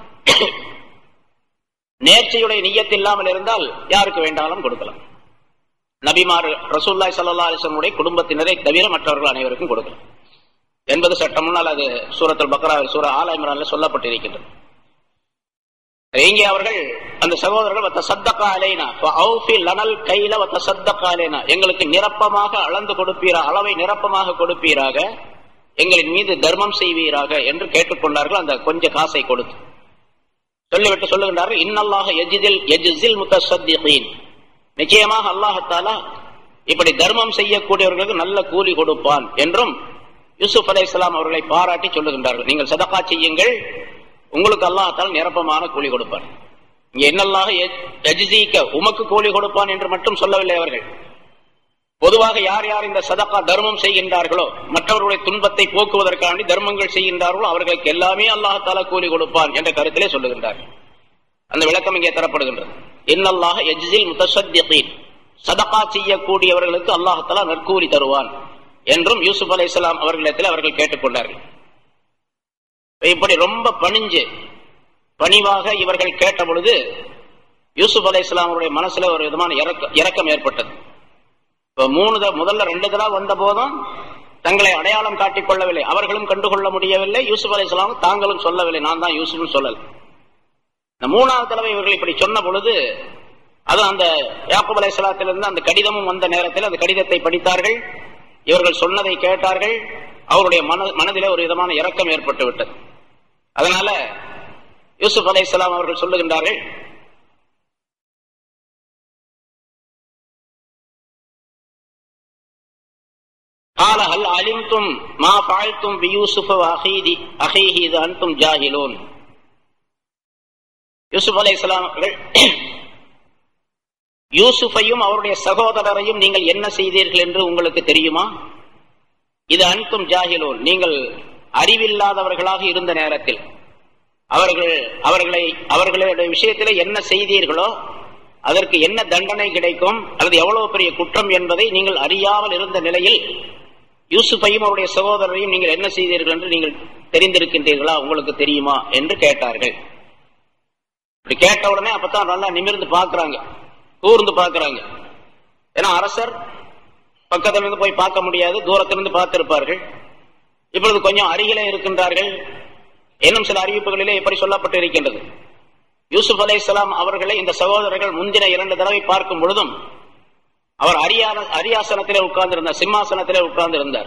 S1: நேர்ச்சியுடைய நீயத்து இல்லாமல் இருந்தால் யாருக்கு வேண்டாலும் கொடுக்கலாம் நபிமார் ரசூல்லாய் சல்லா அலிசனுடைய குடும்பத்தினரை தவிர மற்றவர்கள் அனைவருக்கும் கொடுக்கலாம் என்பது சட்டம் முன்னால் அது சூரத்தில் பக்ரா சூர ஆலாய்மரான்ல சொல்லப்பட்டிருக்கின்றது இங்கே அவர்கள் அந்த சகோதரர்கள் சத்தக்கா அலைனா லனல் கையில சத்தக்கா அலைனா எங்களுக்கு நிரப்பமாக அளந்து கொடுப்பீரா அளவை நிரப்பமாக கொடுப்பீராக எங்களின் மீது தர்மம் செய்வீராக என்று கேட்டுக்கொண்டார்கள் அந்த கொஞ்ச காசை கொடுத்து சொல்லிவிட்டு சொல்லுகின்றார்கள் இன்னல்லாக எஜிதில் எஜிசில் முத்தசத்தீன் நிச்சயமாக அல்லாஹத்தாலா இப்படி தர்மம் செய்யக்கூடியவர்களுக்கு நல்ல கூலி கொடுப்பான் என்றும் யூசுப் அலை இஸ்லாம் அவர்களை பாராட்டி சொல்லுகின்றார்கள் நீங்கள் சதக்கா செய்யுங்கள் உங்களுக்கு அல்லாஹால் நிரப்பமான கூலி கொடுப்பான் இங்க என்னல்லாக எஜிசிக்க உமக்கு கூலி கொடுப்பான் என்று மட்டும் சொல்லவில்லை அவர்கள் பொதுவாக யார் யார் இந்த சதக்கா தர்மம் செய்கின்றார்களோ மற்றவர்களுடைய துன்பத்தை போக்குவதற்காண்டி தர்மங்கள் செய்கின்றார்களோ அவர்களுக்கு எல்லாமே அல்லாஹால கூலி கொடுப்பான் என்ற கருத்திலே சொல்லுகின்றார்கள் அந்த விளக்கம் இங்கே தரப்படுகின்றது இன்னல்லாக எஜ்ஜில் முத்தசத்தியீன் சதகா செய்யக்கூடியவர்களுக்கு அல்லாஹாலா நற்கூலி தருவான் என்றும் யூசுப் அலை இஸ்லாம் அவர்களிடத்தில் அவர்கள் கேட்டுக்கொண்டார்கள் இப்படி ரொம்ப பணிஞ்சு பணிவாக இவர்கள் கேட்ட பொழுது யூசுப் அலை இஸ்லாமுடைய மனசுல ஒரு விதமான இறக்கம் ஏற்பட்டது இப்ப மூணு முதல்ல ரெண்டு தடவை வந்த போதும் தங்களை அடையாளம் காட்டிக் கொள்ளவில்லை அவர்களும் கண்டுகொள்ள முடியவில்லை யூசுப் அலை தாங்களும் சொல்லவில்லை நான் தான் யூசுப் சொல்லல இந்த மூணாவது தடவை இவர்கள் இப்படி சொன்ன பொழுது அது அந்த யாக்குப் அலை சலாத்திலிருந்து அந்த கடிதமும் வந்த நேரத்தில் அந்த கடிதத்தை படித்தார்கள் இவர்கள் சொன்னதை கேட்டார்கள் அவருடைய மன மனதிலே ஒரு விதமான இரக்கம் ஏற்பட்டு விட்டது அதனால யூசுப் அலை அவர்கள் சொல்லுகின்றார்கள் قال هل علمتم ما فعلتم بيوسف واخيه اخيه اذا انتم جاهلون யூசுப் அலை அவர்கள் யூசுஃபையும் அவருடைய சகோதரரையும் நீங்கள் என்ன செய்தீர்கள் என்று உங்களுக்கு தெரியுமா இது அன்தும் ஜாகிலோன் நீங்கள் அறிவில்லாதவர்களாக இருந்த நேரத்தில் அவர்கள் அவர்களை அவர்களுடைய விஷயத்தில் என்ன செய்தீர்களோ அதற்கு என்ன தண்டனை கிடைக்கும் அல்லது எவ்வளவு பெரிய குற்றம் என்பதை நீங்கள் அறியாமல் இருந்த நிலையில் யூசுஃபையும் அவருடைய சகோதரரையும் நீங்கள் என்ன செய்தீர்கள் என்று நீங்கள் தெரிந்திருக்கின்றீர்களா உங்களுக்கு தெரியுமா என்று கேட்டார்கள் இப்படி கேட்ட உடனே அப்பதான் நல்லா நிமிர்ந்து பாக்குறாங்க கூர்ந்து பாக்குறாங்க ஏன்னா அரசர் பக்கத்துல இருந்து போய் பார்க்க முடியாது தூரத்திலிருந்து பார்த்திருப்பார்கள் இப்பொழுது கொஞ்சம் அருகிலே இருக்கின்றார்கள் இன்னும் சில அறிவிப்புகளிலே இப்படி சொல்லப்பட்டு இருக்கின்றது யூசுப் அலை அவர்களை இந்த சகோதரர்கள் முந்தின இரண்டு தடவை பார்க்கும் பொழுதும் அவர் அரியான அரியாசனத்திலே உட்கார்ந்திருந்தார் சிம்மாசனத்திலே உட்கார்ந்திருந்தார்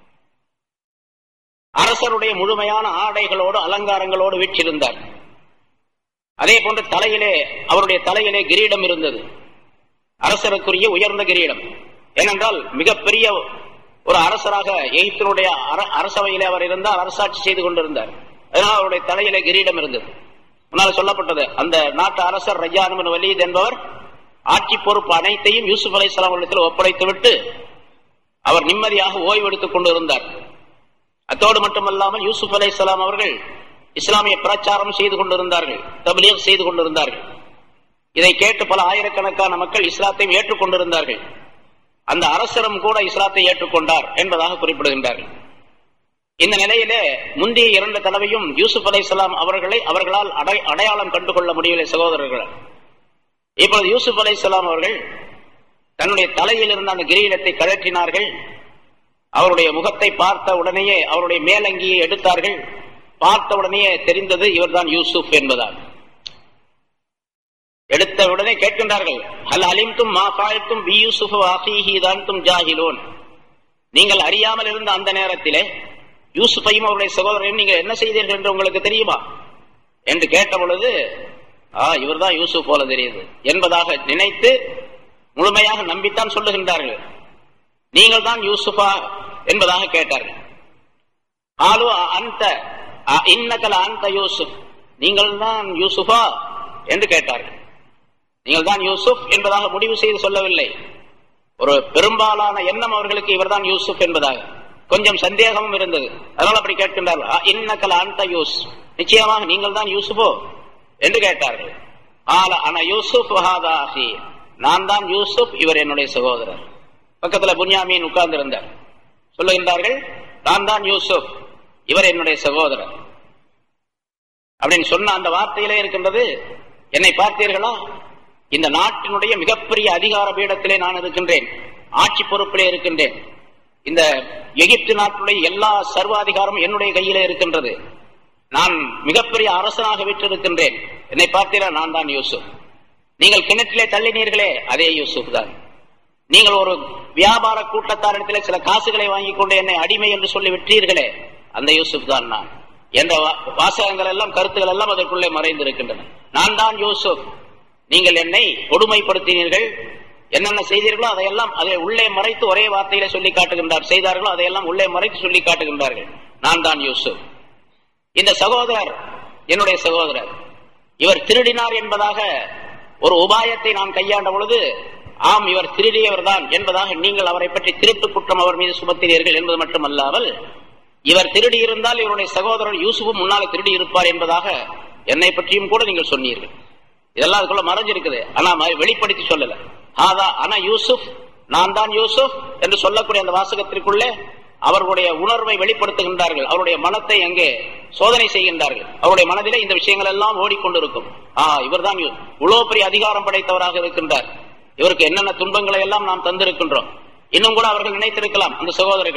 S1: அரசருடைய முழுமையான ஆடைகளோடு அலங்காரங்களோடு வீற்றிருந்தார் அதே போன்று தலையிலே அவருடைய தலையிலே கிரீடம் இருந்தது அரசருக்குரிய உயர்ந்த கிரீடம் ஏனென்றால் மிகப்பெரிய ஒரு அரசராக எகிப்தினுடைய அரசவையிலே அவர் இருந்தார் அரசாட்சி செய்து கொண்டிருந்தார் அதனால் அவருடைய தலையிலே கிரீடம் இருந்தது முன்னால் சொல்லப்பட்டது அந்த நாட்டு அரசர் ரஜானுமன் வலீத் என்பவர் ஆட்சி பொறுப்பு அனைத்தையும் யூசுப் அலை சலாம் ஒப்படைத்து விட்டு அவர் நிம்மதியாக ஓய்வெடுத்துக் கொண்டிருந்தார் அத்தோடு மட்டுமல்லாமல் யூசுப் அலை சலாம் அவர்கள் இஸ்லாமிய பிரச்சாரம் செய்து கொண்டிருந்தார்கள் தபிலீக் செய்து கொண்டிருந்தார்கள் இதை கேட்டு பல ஆயிரக்கணக்கான மக்கள் இஸ்லாத்தையும் ஏற்றுக்கொண்டிருந்தார்கள் அந்த அரசரும் கூட இஸ்லாத்தை ஏற்றுக்கொண்டார் என்பதாக குறிப்பிடுகின்றார்கள் இந்த நிலையிலே முந்தைய இரண்டு தடவையும் யூசுப் அலை அவர்களை அவர்களால் அடையாளம் கண்டுகொள்ள முடியவில்லை சகோதரர்கள் இப்பொழுது யூசுப் அலை அவர்கள் தன்னுடைய தலையில் இருந்த அந்த கிரீடத்தை கழற்றினார்கள் அவருடைய முகத்தை பார்த்த உடனேயே அவருடைய மேலங்கியை எடுத்தார்கள் பார்த்த உடனே தெரிந்தது இவர்தான் யூசுப் என்பதால் எடுத்த உடனே கேட்கின்றார்கள் ஹல் அலிம்தும் மா ஃபாய்த்தும் பி யூசுஃப் ஆஹிஹி தான்தும் ஜாஹிலோன் நீங்கள் அறியாமல் இருந்த அந்த நேரத்திலே யூசுஃபையும் அவருடைய சகோதரையும் நீங்கள் என்ன செய்தீர்கள் என்று உங்களுக்கு தெரியுமா என்று கேட்ட பொழுது ஆ இவர்தான் யூசுப் போல தெரியுது என்பதாக நினைத்து முழுமையாக நம்பித்தான் சொல்லுகின்றார்கள் நீங்கள் தான் யூசுஃபா என்பதாக கேட்டார்கள் ஆலு அந்த இன்னக்கல அந்த யூசுப் நீங்கள் தான் யூசுஃபா என்று கேட்டார்கள் நீங்கள் தான் யூசுப் என்பதாக முடிவு செய்து சொல்லவில்லை ஒரு பெரும்பாலான எண்ணம் அவர்களுக்கு இவர்தான் யூசுப் என்பதாக கொஞ்சம் சந்தேகமும் இருந்தது அதனால் அப்படி கேட்கின்றார்கள் இன்னக்கல அந்த யூஸ் நிச்சயமாக நீங்கள் தான் யூசுஃபோ என்று கேட்டார்கள் ஆல ஆனா யூசுப் ஹாதாஹி நான் தான் யூசுப் இவர் என்னுடைய சகோதரர் பக்கத்துல புன்யாமீன் உட்கார்ந்து இருந்தார் சொல்லுகின்றார்கள் நான் தான் யூசுப் இவர் என்னுடைய சகோதரர் அப்படின்னு சொன்ன அந்த வார்த்தையிலே இருக்கின்றது என்னை பார்த்தீர்களா இந்த நாட்டினுடைய மிகப்பெரிய அதிகார பீடத்திலே நான் இருக்கின்றேன் ஆட்சி பொறுப்பிலே இருக்கின்றேன் இந்த எகிப்து நாட்டுடைய எல்லா சர்வாதிகாரமும் என்னுடைய கையிலே இருக்கின்றது நான் மிகப்பெரிய அரசனாக விட்டிருக்கின்றேன் என்னை பார்த்தீரா நான் தான் யூசுப் நீங்கள் கிணற்றிலே தள்ளினீர்களே அதே யூசுப் தான் நீங்கள் ஒரு வியாபார கூட்டத்தாரிடத்திலே சில காசுகளை வாங்கி கொண்டு என்னை அடிமை என்று சொல்லி விற்றீர்களே அந்த யூசுப் தான் நான் என்ற வாசகங்கள் எல்லாம் கருத்துக்கள் எல்லாம் அதற்குள்ளே மறைந்திருக்கின்றன நான் தான் யூசுப் நீங்கள் என்னை கொடுமைப்படுத்தினீர்கள் என்னென்ன செய்தீர்களோ அதையெல்லாம் அதை உள்ளே மறைத்து ஒரே வார்த்தையில சொல்லி காட்டுகின்றார் செய்தார்களோ அதையெல்லாம் உள்ளே மறைத்து சொல்லி காட்டுகின்றார்கள் நான் தான் யூசுப் இந்த சகோதரர் என்னுடைய சகோதரர் இவர் திருடினார் என்பதாக ஒரு உபாயத்தை நான் கையாண்ட பொழுது ஆம் இவர் திருடியவர் தான் என்பதாக நீங்கள் அவரை பற்றி திருட்டு குற்றம் அவர் மீது சுமத்தினீர்கள் என்பது மட்டுமல்லாமல் இவர் திருடி இருந்தால் இவருடைய சகோதரர் யூசுஃபும் முன்னால திருடி இருப்பார் என்பதாக என்னை பற்றியும் கூட நீங்கள் சொன்னீர்கள் இதெல்லாம் அதுக்குள்ள மறைஞ்சிருக்குது ஆனா வெளிப்படுத்தி சொல்லல ஆதா ஆனா யூசுப் நான் தான் யூசுப் என்று சொல்லக்கூடிய அந்த வாசகத்திற்குள்ளே அவர்களுடைய உணர்வை வெளிப்படுத்துகின்றார்கள் அவருடைய மனத்தை அங்கே சோதனை செய்கின்றார்கள் அவருடைய மனதிலே இந்த விஷயங்கள் எல்லாம் ஓடிக்கொண்டிருக்கும் ஆ இவர் தான் இவ்வளவு பெரிய அதிகாரம் படைத்தவராக இருக்கின்றார் இவருக்கு என்னென்ன துன்பங்களை எல்லாம் நாம் தந்திருக்கின்றோம் இன்னும் கூட அவர்கள் நினைத்திருக்கலாம் அந்த சகோதரர்கள்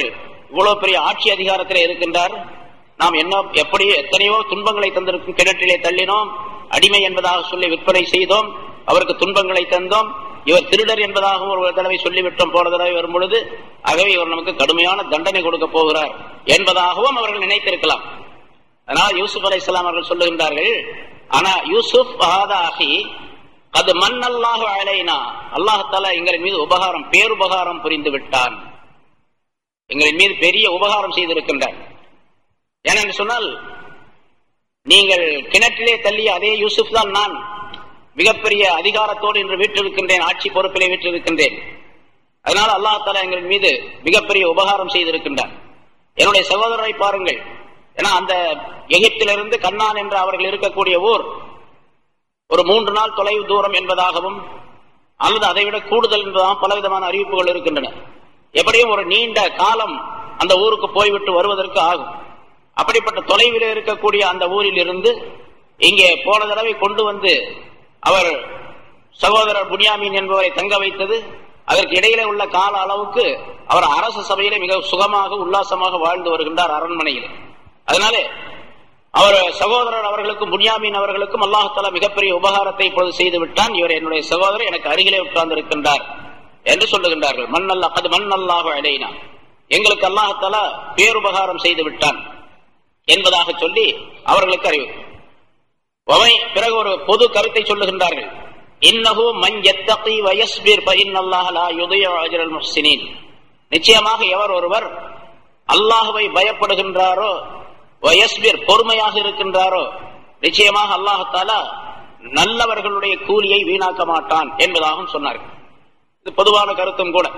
S1: இவ்வளவு பெரிய ஆட்சி அதிகாரத்திலே இருக்கின்றார் நாம் என்ன எப்படி எத்தனையோ துன்பங்களை தந்திருக்கும் கிணற்றிலே தள்ளினோம் அடிமை என்பதாக சொல்லி விற்பனை செய்தோம் அவருக்கு துன்பங்களை தந்தோம் இவர் திருடர் என்பதாகவும் ஒரு தடவை சொல்லிவிட்டோம் போன தடவை வரும் பொழுது ஆகவே இவர் நமக்கு கடுமையான தண்டனை கொடுக்க போகிறார் என்பதாகவும் அவர்கள் நினைத்திருக்கலாம் அதனால் யூசுப் அலை இஸ்லாம் அவர்கள் சொல்லுகின்றார்கள் ஆனா யூசுப் ஆகி அது மண் அல்லாஹ் அலைனா அல்லாஹால எங்களின் மீது உபகாரம் பேருபகாரம் புரிந்து விட்டான் எங்களின் மீது பெரிய உபகாரம் செய்திருக்கின்றார் ஏனென்று சொன்னால் நீங்கள் கிணற்றிலே தள்ளிய அதே யூசுப் தான் நான் மிகப்பெரிய அதிகாரத்தோடு இன்று வீட்டிருக்கின்றேன் ஆட்சி பொறுப்பிலே வீட்டிருக்கின்றேன் அதனால் அல்லாஹால எங்களின் மீது மிகப்பெரிய உபகாரம் செய்திருக்கின்றார் என்னுடைய சகோதரரை பாருங்கள் ஏன்னா அந்த எகிப்திலிருந்து கண்ணான் என்று அவர்கள் இருக்கக்கூடிய ஊர் ஒரு மூன்று நாள் தொலைவு தூரம் என்பதாகவும் அல்லது அதைவிட கூடுதல் என்பதாகவும் பலவிதமான அறிவிப்புகள் இருக்கின்றன எப்படியும் ஒரு நீண்ட காலம் அந்த ஊருக்கு போய்விட்டு வருவதற்கு ஆகும் அப்படிப்பட்ட தொலைவில் இருக்கக்கூடிய அந்த ஊரில் இருந்து இங்கே போன தடவை கொண்டு வந்து அவர் சகோதரர் புனியாமீன் என்பவரை தங்க வைத்தது அதற்கு இடையிலே உள்ள கால அளவுக்கு அவர் அரசு சபையிலே மிக சுகமாக உல்லாசமாக வாழ்ந்து வருகின்றார் அரண்மனையில் அதனாலே அவர் சகோதரர் அவர்களுக்கும் புனியாமீன் அவர்களுக்கும் அல்லாஹால மிகப்பெரிய உபகாரத்தை இப்பொழுது செய்து விட்டான் இவர் என்னுடைய சகோதரர் எனக்கு அருகிலே உட்கார்ந்து இருக்கின்றார் என்று சொல்லுகின்றார்கள் மண்ணல்லா அது மண்ணல்லாக அடையினா எங்களுக்கு அல்லாஹால பேருபகாரம் செய்து விட்டான் என்பதாக சொல்லி அவர்களுக்கு அறிவு பிறகு ஒரு பொது கருத்தை சொல்லுகின்றார்கள் இன்னஹு மன் எத்தகி வயஸ்பீர் பயின்னல்லாஹ் லா யுதய அஜ்ரல் முஹ்சினீன் நிச்சயமாக எவர் ஒருவர் அல்லாஹுவை பயப்படுகின்றாரோ வயஸ்பீர் பொறுமையாக இருக்கின்றாரோ நிச்சயமாக அல்லாஹாலா நல்லவர்களுடைய கூலியை வீணாக்க மாட்டான் என்பதாகவும் சொன்னார்கள் இது பொதுவான கருத்தும் கூட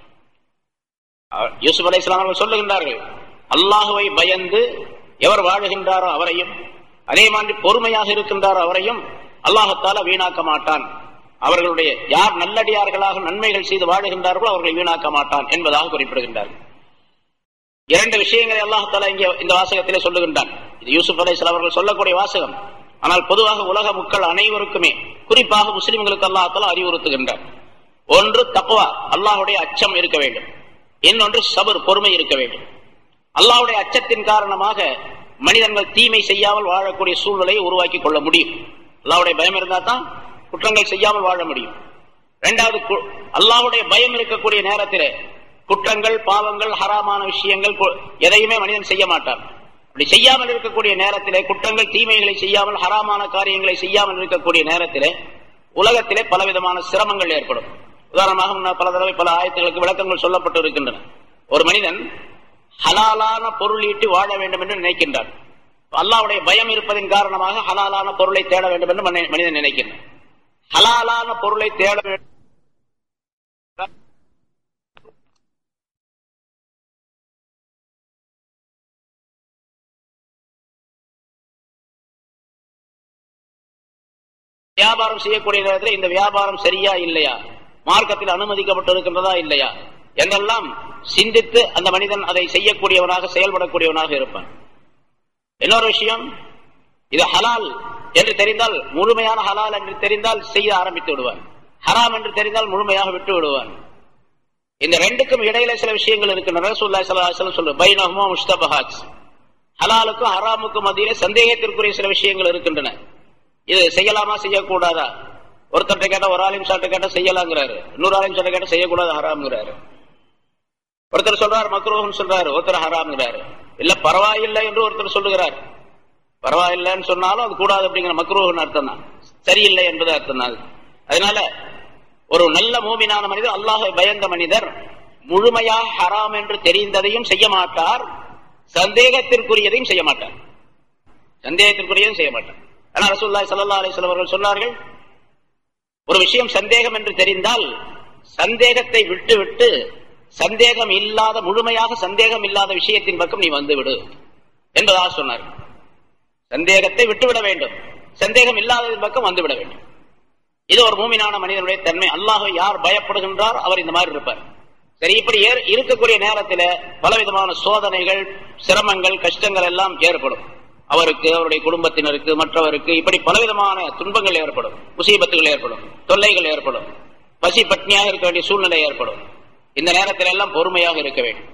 S1: யூசுப் அலை இஸ்லாம் சொல்லுகின்றார்கள் அல்லாஹுவை பயந்து எவர் வாழுகின்றாரோ அவரையும் அதே மாதிரி பொறுமையாக இருக்கின்றாரோ அவரையும் அல்லாஹத்தால வீணாக்க மாட்டான் அவர்களுடைய யார் நல்லடியார்களாக நன்மைகள் செய்து வாழுகின்றார்களோ அவர்களை வீணாக்க மாட்டான் என்பதாக குறிப்பிடுகின்றார்கள் இரண்டு விஷயங்களை அல்லாஹால இங்கே இந்த வாசகத்திலே சொல்லுகின்றான் இது யூசுப் அலை அவர்கள் சொல்லக்கூடிய வாசகம் ஆனால் பொதுவாக உலக மக்கள் அனைவருக்குமே குறிப்பாக முஸ்லிம்களுக்கு அல்லாஹால அறிவுறுத்துகின்றார் ஒன்று தக்குவா அல்லாஹுடைய அச்சம் இருக்க வேண்டும் இன்னொன்று சபர் பொறுமை இருக்க வேண்டும் அல்லாஹுடைய அச்சத்தின் காரணமாக மனிதர்கள் தீமை செய்யாமல் வாழக்கூடிய சூழ்நிலையை உருவாக்கி கொள்ள முடியும் அல்லாவுடைய பயம் இருந்தா தான் குற்றங்கள் செய்யாமல் வாழ முடியும் இரண்டாவது அல்லாவுடைய பயம் இருக்கக்கூடிய நேரத்தில் குற்றங்கள் பாவங்கள் ஹராமான விஷயங்கள் எதையுமே மனிதன் செய்ய மாட்டான் அப்படி செய்யாமல் இருக்கக்கூடிய நேரத்திலே குற்றங்கள் தீமைகளை செய்யாமல் ஹராமான காரியங்களை செய்யாமல் இருக்கக்கூடிய நேரத்திலே உலகத்திலே பலவிதமான சிரமங்கள் ஏற்படும் உதாரணமாக பல தடவை பல ஆயத்துகளுக்கு விளக்கங்கள் சொல்லப்பட்டு இருக்கின்றன ஒரு மனிதன் ஹலாலான பொருள் ஈட்டி வாழ வேண்டும் என்று நினைக்கின்றான் அல்லாவுடைய பயம் இருப்பதன் காரணமாக ஹலாலான பொருளை தேட வேண்டும் என்று மனிதன் நினைக்கின்றான் ஹலாலான பொருளை தேட வேண்டும் வியாபாரம் செய்யக்கூடிய நேரத்தில் இந்த வியாபாரம் சரியா இல்லையா மார்க்கத்தில் அனுமதிக்கப்பட்டிருக்கின்றதா இல்லையா என்றெல்லாம் சிந்தித்து அந்த மனிதன் அதை செய்யக்கூடியவனாக செயல்படக்கூடியவனாக இருப்பான் இன்னொரு விஷயம் இது ஹலால் என்று தெரிந்தால் முழுமையான ஹலால் என்று தெரிந்தால் செய்ய ஆரம்பித்து விடுவான் ஹராம் என்று தெரிந்தால் முழுமையாக விட்டு விடுவான் இந்த ரெண்டுக்கும் இடையில சில விஷயங்கள் இருக்கின்றன ஹலாலுக்கும் ஹராமுக்கும் மத்தியில சந்தேகத்திற்குரிய சில விஷயங்கள் இருக்கின்றன இது செய்யலாமா செய்யக்கூடாதா ஒருத்தர்கிட்ட கேட்டா ஒரு ஆலிம் சாட்டை கேட்டா செய்யலாங்கிறாரு இன்னொரு ஆலிம் சாட்டை கேட்டா செய்யக்கூடாது ஹராம்ங்கிறாரு ஒருத்தர் சொல்றாரு மக்ரோகம் சொல்றாரு ஒருத்தர் ஹராம்ங்கிறாரு இல்ல பரவாயில்லை என்று ஒருத்தர் சொல்லுகிறார் பரவாயில்லைன்னு சொன்னாலும் அது கூடாது அப்படிங்கிற மக்ரோகன் அர்த்தம் தான் சரியில்லை என்பது அர்த்தம் தான் அதனால ஒரு நல்ல மூமினான மனிதர் அல்லாஹை பயந்த மனிதர் முழுமையாக ஹராம் என்று தெரிந்ததையும் செய்ய மாட்டார் சந்தேகத்திற்குரியதையும் செய்ய மாட்டார் சந்தேகத்திற்குரியதையும் செய்ய மாட்டார் ஆனால் ரசூல்லாய் சல்லா அலிஸ்லாம் அவர்கள் சொன்னார்கள் ஒரு விஷயம் சந்தேகம் என்று தெரிந்தால் சந்தேகத்தை விட்டு விட்டு சந்தேகம் இல்லாத முழுமையாக சந்தேகம் இல்லாத விஷயத்தின் பக்கம் நீ வந்து விடு என்பதாக சொன்னார் சந்தேகத்தை விட்டுவிட வேண்டும் சந்தேகம் இல்லாததின் பக்கம் வந்துவிட வேண்டும் இது ஒரு மூமினான மனிதனுடைய தன்மை அல்லாஹை யார் பயப்படுகின்றார் அவர் இந்த மாதிரி இருப்பார் சரி இப்படி இருக்கக்கூடிய நேரத்தில் பலவிதமான சோதனைகள் சிரமங்கள் கஷ்டங்கள் எல்லாம் ஏற்படும் அவருக்கு அவருடைய குடும்பத்தினருக்கு மற்றவருக்கு இப்படி பலவிதமான துன்பங்கள் ஏற்படும் முசீபத்துகள் ஏற்படும் தொல்லைகள் ஏற்படும் பசி பட்னியாக இருக்க வேண்டிய சூழ்நிலை ஏற்படும் இந்த நேரத்தில் எல்லாம் பொறுமையாக இருக்க வேண்டும்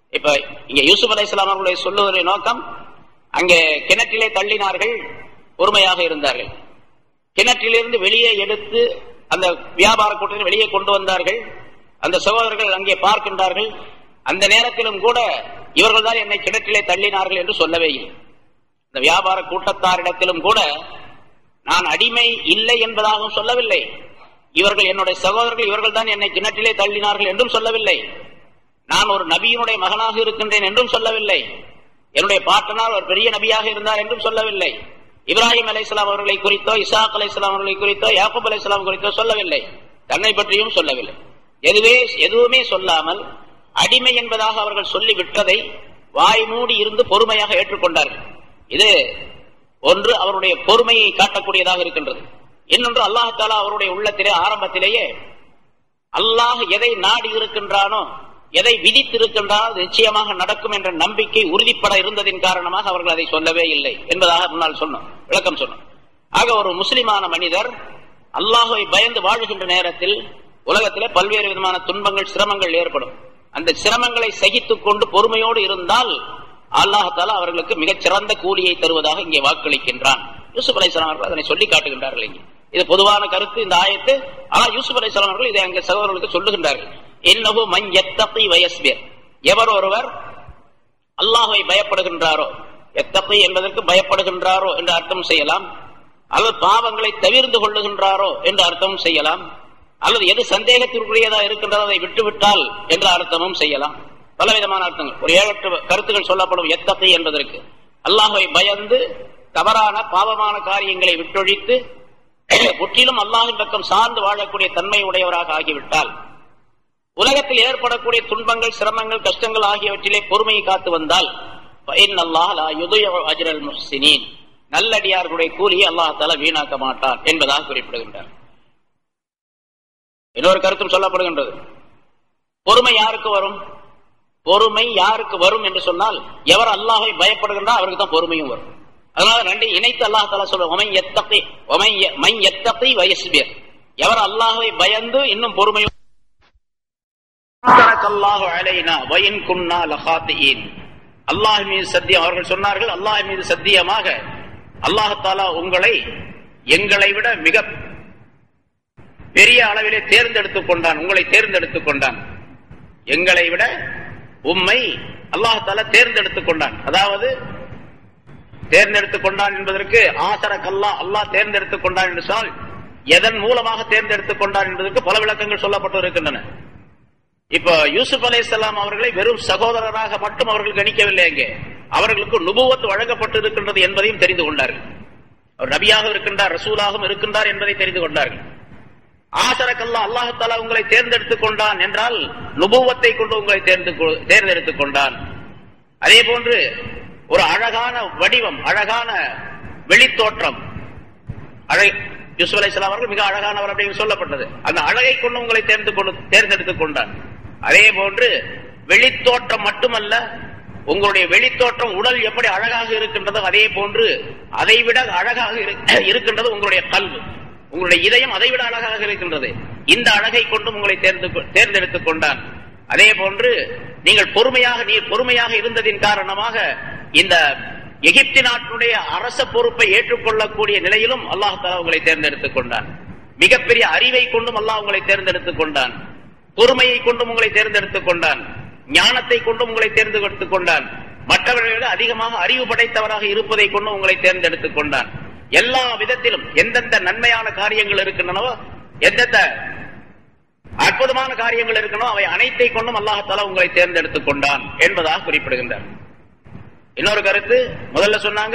S1: இப்ப இங்க யூசுப் அலை இஸ்லாம் அவர்களுடைய சொல்லுவதற்ற நோக்கம் அங்கே கிணற்றிலே தள்ளினார்கள் பொறுமையாக இருந்தார்கள் கிணற்றிலிருந்து வெளியே எடுத்து அந்த வியாபார கூட்டத்தில் வெளியே கொண்டு வந்தார்கள் அந்த சகோதரர்கள் அங்கே பார்க்கின்றார்கள் அந்த நேரத்திலும் கூட இவர்கள் தான் என்னை கிணற்றிலே தள்ளினார்கள் என்று சொல்லவே இல்லை இந்த வியாபார கூட்டத்தாரிடத்திலும் கூட நான் அடிமை இல்லை என்பதாகவும் சொல்லவில்லை இவர்கள் என்னுடைய சகோதரர்கள் இவர்கள் தான் என்னை கிணற்றிலே தள்ளினார்கள் என்றும் சொல்லவில்லை நான் ஒரு நபியினுடைய மகனாக இருக்கின்றேன் என்றும் சொல்லவில்லை என்னுடைய பாட்டனார் ஒரு பெரிய நபியாக இருந்தார் என்றும் சொல்லவில்லை இப்ராஹிம் அலை அவர்களை குறித்தோ இசாக் அலை அவர்களை குறித்தோ யாக்கூப் அலை குறித்தோ சொல்லவில்லை தன்னை பற்றியும் சொல்லவில்லை எதுவே எதுவுமே சொல்லாமல் அடிமை என்பதாக அவர்கள் சொல்லி விட்டதை வாய் மூடி இருந்து பொறுமையாக ஏற்றுக்கொண்டார்கள் இது ஒன்று அவருடைய பொறுமையை காட்டக்கூடியதாக இருக்கின்றது இன்னொன்று அல்லாஹாலா அவருடைய உள்ளத்திலே ஆரம்பத்திலேயே அல்லாஹ் எதை நாடி இருக்கின்றானோ எதை விதித்திருக்கின்றானோ அது நிச்சயமாக நடக்கும் என்ற நம்பிக்கை உறுதிப்பட இருந்ததின் காரணமாக அவர்கள் அதை சொல்லவே இல்லை என்பதாக முன்னால் சொன்னோம் விளக்கம் சொன்னோம் ஆக ஒரு முஸ்லிமான மனிதர் அல்லாஹுவை பயந்து வாழ்கின்ற நேரத்தில் உலகத்திலே பல்வேறு விதமான துன்பங்கள் சிரமங்கள் ஏற்படும் அந்த சிரமங்களை சகித்துக் கொண்டு பொறுமையோடு இருந்தால் அல்லாஹால அவர்களுக்கு மிகச் சிறந்த கூலியை தருவதாக இங்கே வாக்களிக்கின்றான் யூசுப் அலைசலாம் அவர்கள் அதனை சொல்லி காட்டுகின்றார்கள் இங்கே இது பொதுவான கருத்து இந்த ஆயத்து ஆனால் யூசுப் அலைசலாம் அவர்கள் இதை அங்கே சகோதரர்களுக்கு சொல்லுகின்றார்கள் என்னவோ மண் எத்தப்பை வயஸ்பியர் எவர் ஒருவர் அல்லாஹுவை பயப்படுகின்றாரோ எத்தப்பை என்பதற்கு பயப்படுகின்றாரோ என்று அர்த்தம் செய்யலாம் அல்லது பாவங்களை தவிர்ந்து கொள்ளுகின்றாரோ என்று அர்த்தமும் செய்யலாம் அல்லது எது சந்தேகத்திற்குரியதா இருக்கின்றதோ அதை விட்டுவிட்டால் என்ற அர்த்தமும் செய்யலாம் பலவிதமான அர்த்தங்கள் ஒரு ஏழு எட்டு கருத்துக்கள் சொல்லப்படும் எத்தப்பை என்பதற்கு அல்லாஹுவை பயந்து தவறான பாவமான காரியங்களை விட்டொழித்து முற்றிலும் அல்லாஹின் பக்கம் சார்ந்து வாழக்கூடிய தன்மை உடையவராக ஆகிவிட்டால் உலகத்தில் ஏற்படக்கூடிய துன்பங்கள் சிரமங்கள் கஷ்டங்கள் ஆகியவற்றிலே பொறுமையை காத்து வந்தால் நல்லடியார்களுடைய கூலியை அல்லாஹால வீணாக்க மாட்டான் என்பதாக குறிப்பிடுகின்றார் இன்னொரு கருத்தும் சொல்லப்படுகின்றது பொறுமை யாருக்கு வரும் பொறுமை யாருக்கு வரும் என்று சொன்னால் எவர் அல்லாஹை பயப்படுகின்றார் அவருக்கு தான் பொறுமையும் வரும் அதனால ரெண்டு இணைத்து அல்லாஹால சொல்லுவோம் வயசுபியர் எவர் அல்லாஹை பயந்து இன்னும் பொறுமையும் அல்லாஹ் மீது சத்தியம் அவர்கள் சொன்னார்கள் அல்லாஹ் மீது சத்தியமாக அல்லாஹாலா உங்களை எங்களை விட மிக பெரிய அளவிலே தேர்ந்தெடுத்துக் கொண்டான் உங்களை தேர்ந்தெடுத்துக் கொண்டான் எங்களை விட உம்மை அல்லாஹால தேர்ந்தெடுத்துக் கொண்டான் அதாவது தேர்ந்தெடுத்துக் கொண்டான் என்பதற்கு ஆசர கல்லா அல்லாஹ் தேர்ந்தெடுத்துக் கொண்டான் என்று சொன்னால் எதன் மூலமாக தேர்ந்தெடுத்துக் கொண்டான் என்பதற்கு பல விளக்கங்கள் சொல்லப்பட்டு இருக்கின்றன இப்ப யூசுப் அலை இஸ்லாம் அவர்களை வெறும் சகோதரராக மட்டும் அவர்கள் கணிக்கவில்லை அங்கே அவர்களுக்கு நுபுவத்து வழங்கப்பட்டு இருக்கின்றது என்பதையும் தெரிந்து கொண்டார்கள் அவர் நபியாக இருக்கின்றார் ரசூலாகவும் இருக்கின்றார் என்பதை தெரிந்து கொண்டார்கள் ஆசரக்கல்லா அல்லாஹாலா உங்களை தேர்ந்தெடுத்துக் கொண்டான் என்றால் நுபுவத்தை கொண்டு உங்களை தேர்ந்தெடுத்துக் கொண்டான் அதே போன்று ஒரு அழகான வடிவம் அழகான வெளித்தோற்றம் யூசுப் அலை அவர்கள் மிக அழகானவர் அப்படின்னு சொல்லப்பட்டது அந்த அழகை கொண்டு உங்களை தேர்ந்து கொண்டு தேர்ந்தெடுத்துக் கொண்டான் அதே போன்று வெளித்தோற்றம் மட்டுமல்ல உங்களுடைய வெளித்தோற்றம் உடல் எப்படி அழகாக இருக்கின்றதோ அதே போன்று அதை விட அழகாக இருக்கின்றது உங்களுடைய கல்வி உங்களுடைய இதயம் அதை விட அழகாக இருக்கின்றது இந்த அழகை கொண்டும் உங்களை தேர்ந்து தேர்ந்தெடுத்துக் கொண்டான் அதே போன்று நீங்கள் பொறுமையாக நீர் பொறுமையாக இருந்ததின் காரணமாக இந்த எகிப்தி நாட்டுடைய அரச பொறுப்பை ஏற்றுக்கொள்ளக்கூடிய நிலையிலும் அல்லாஹாலா உங்களை தேர்ந்தெடுத்துக் கொண்டான் மிகப்பெரிய அறிவை கொண்டும் அல்லாஹ் உங்களை தேர்ந்தெடுத்துக் கொண்டான் பொறுமையை கொண்டும் உங்களை தேர்ந்தெடுத்துக் கொண்டான் ஞானத்தை கொண்டும் உங்களை தேர்ந்தெடுத்துக் கொண்டான் மற்றவர்களை அதிகமாக அறிவு படைத்தவராக இருப்பதை கொண்டும் உங்களை தேர்ந்தெடுத்துக் கொண்டான் எல்லா விதத்திலும் எந்தெந்த நன்மையான காரியங்கள் இருக்கின்றனவோ எந்தெந்த அற்புதமான காரியங்கள் இருக்கணும் அவை அனைத்தை கொண்டும் அல்லாஹால உங்களை தேர்ந்தெடுத்துக் கொண்டான் என்பதாக குறிப்பிடுகின்றார் இன்னொரு கருத்து முதல்ல சொன்னாங்க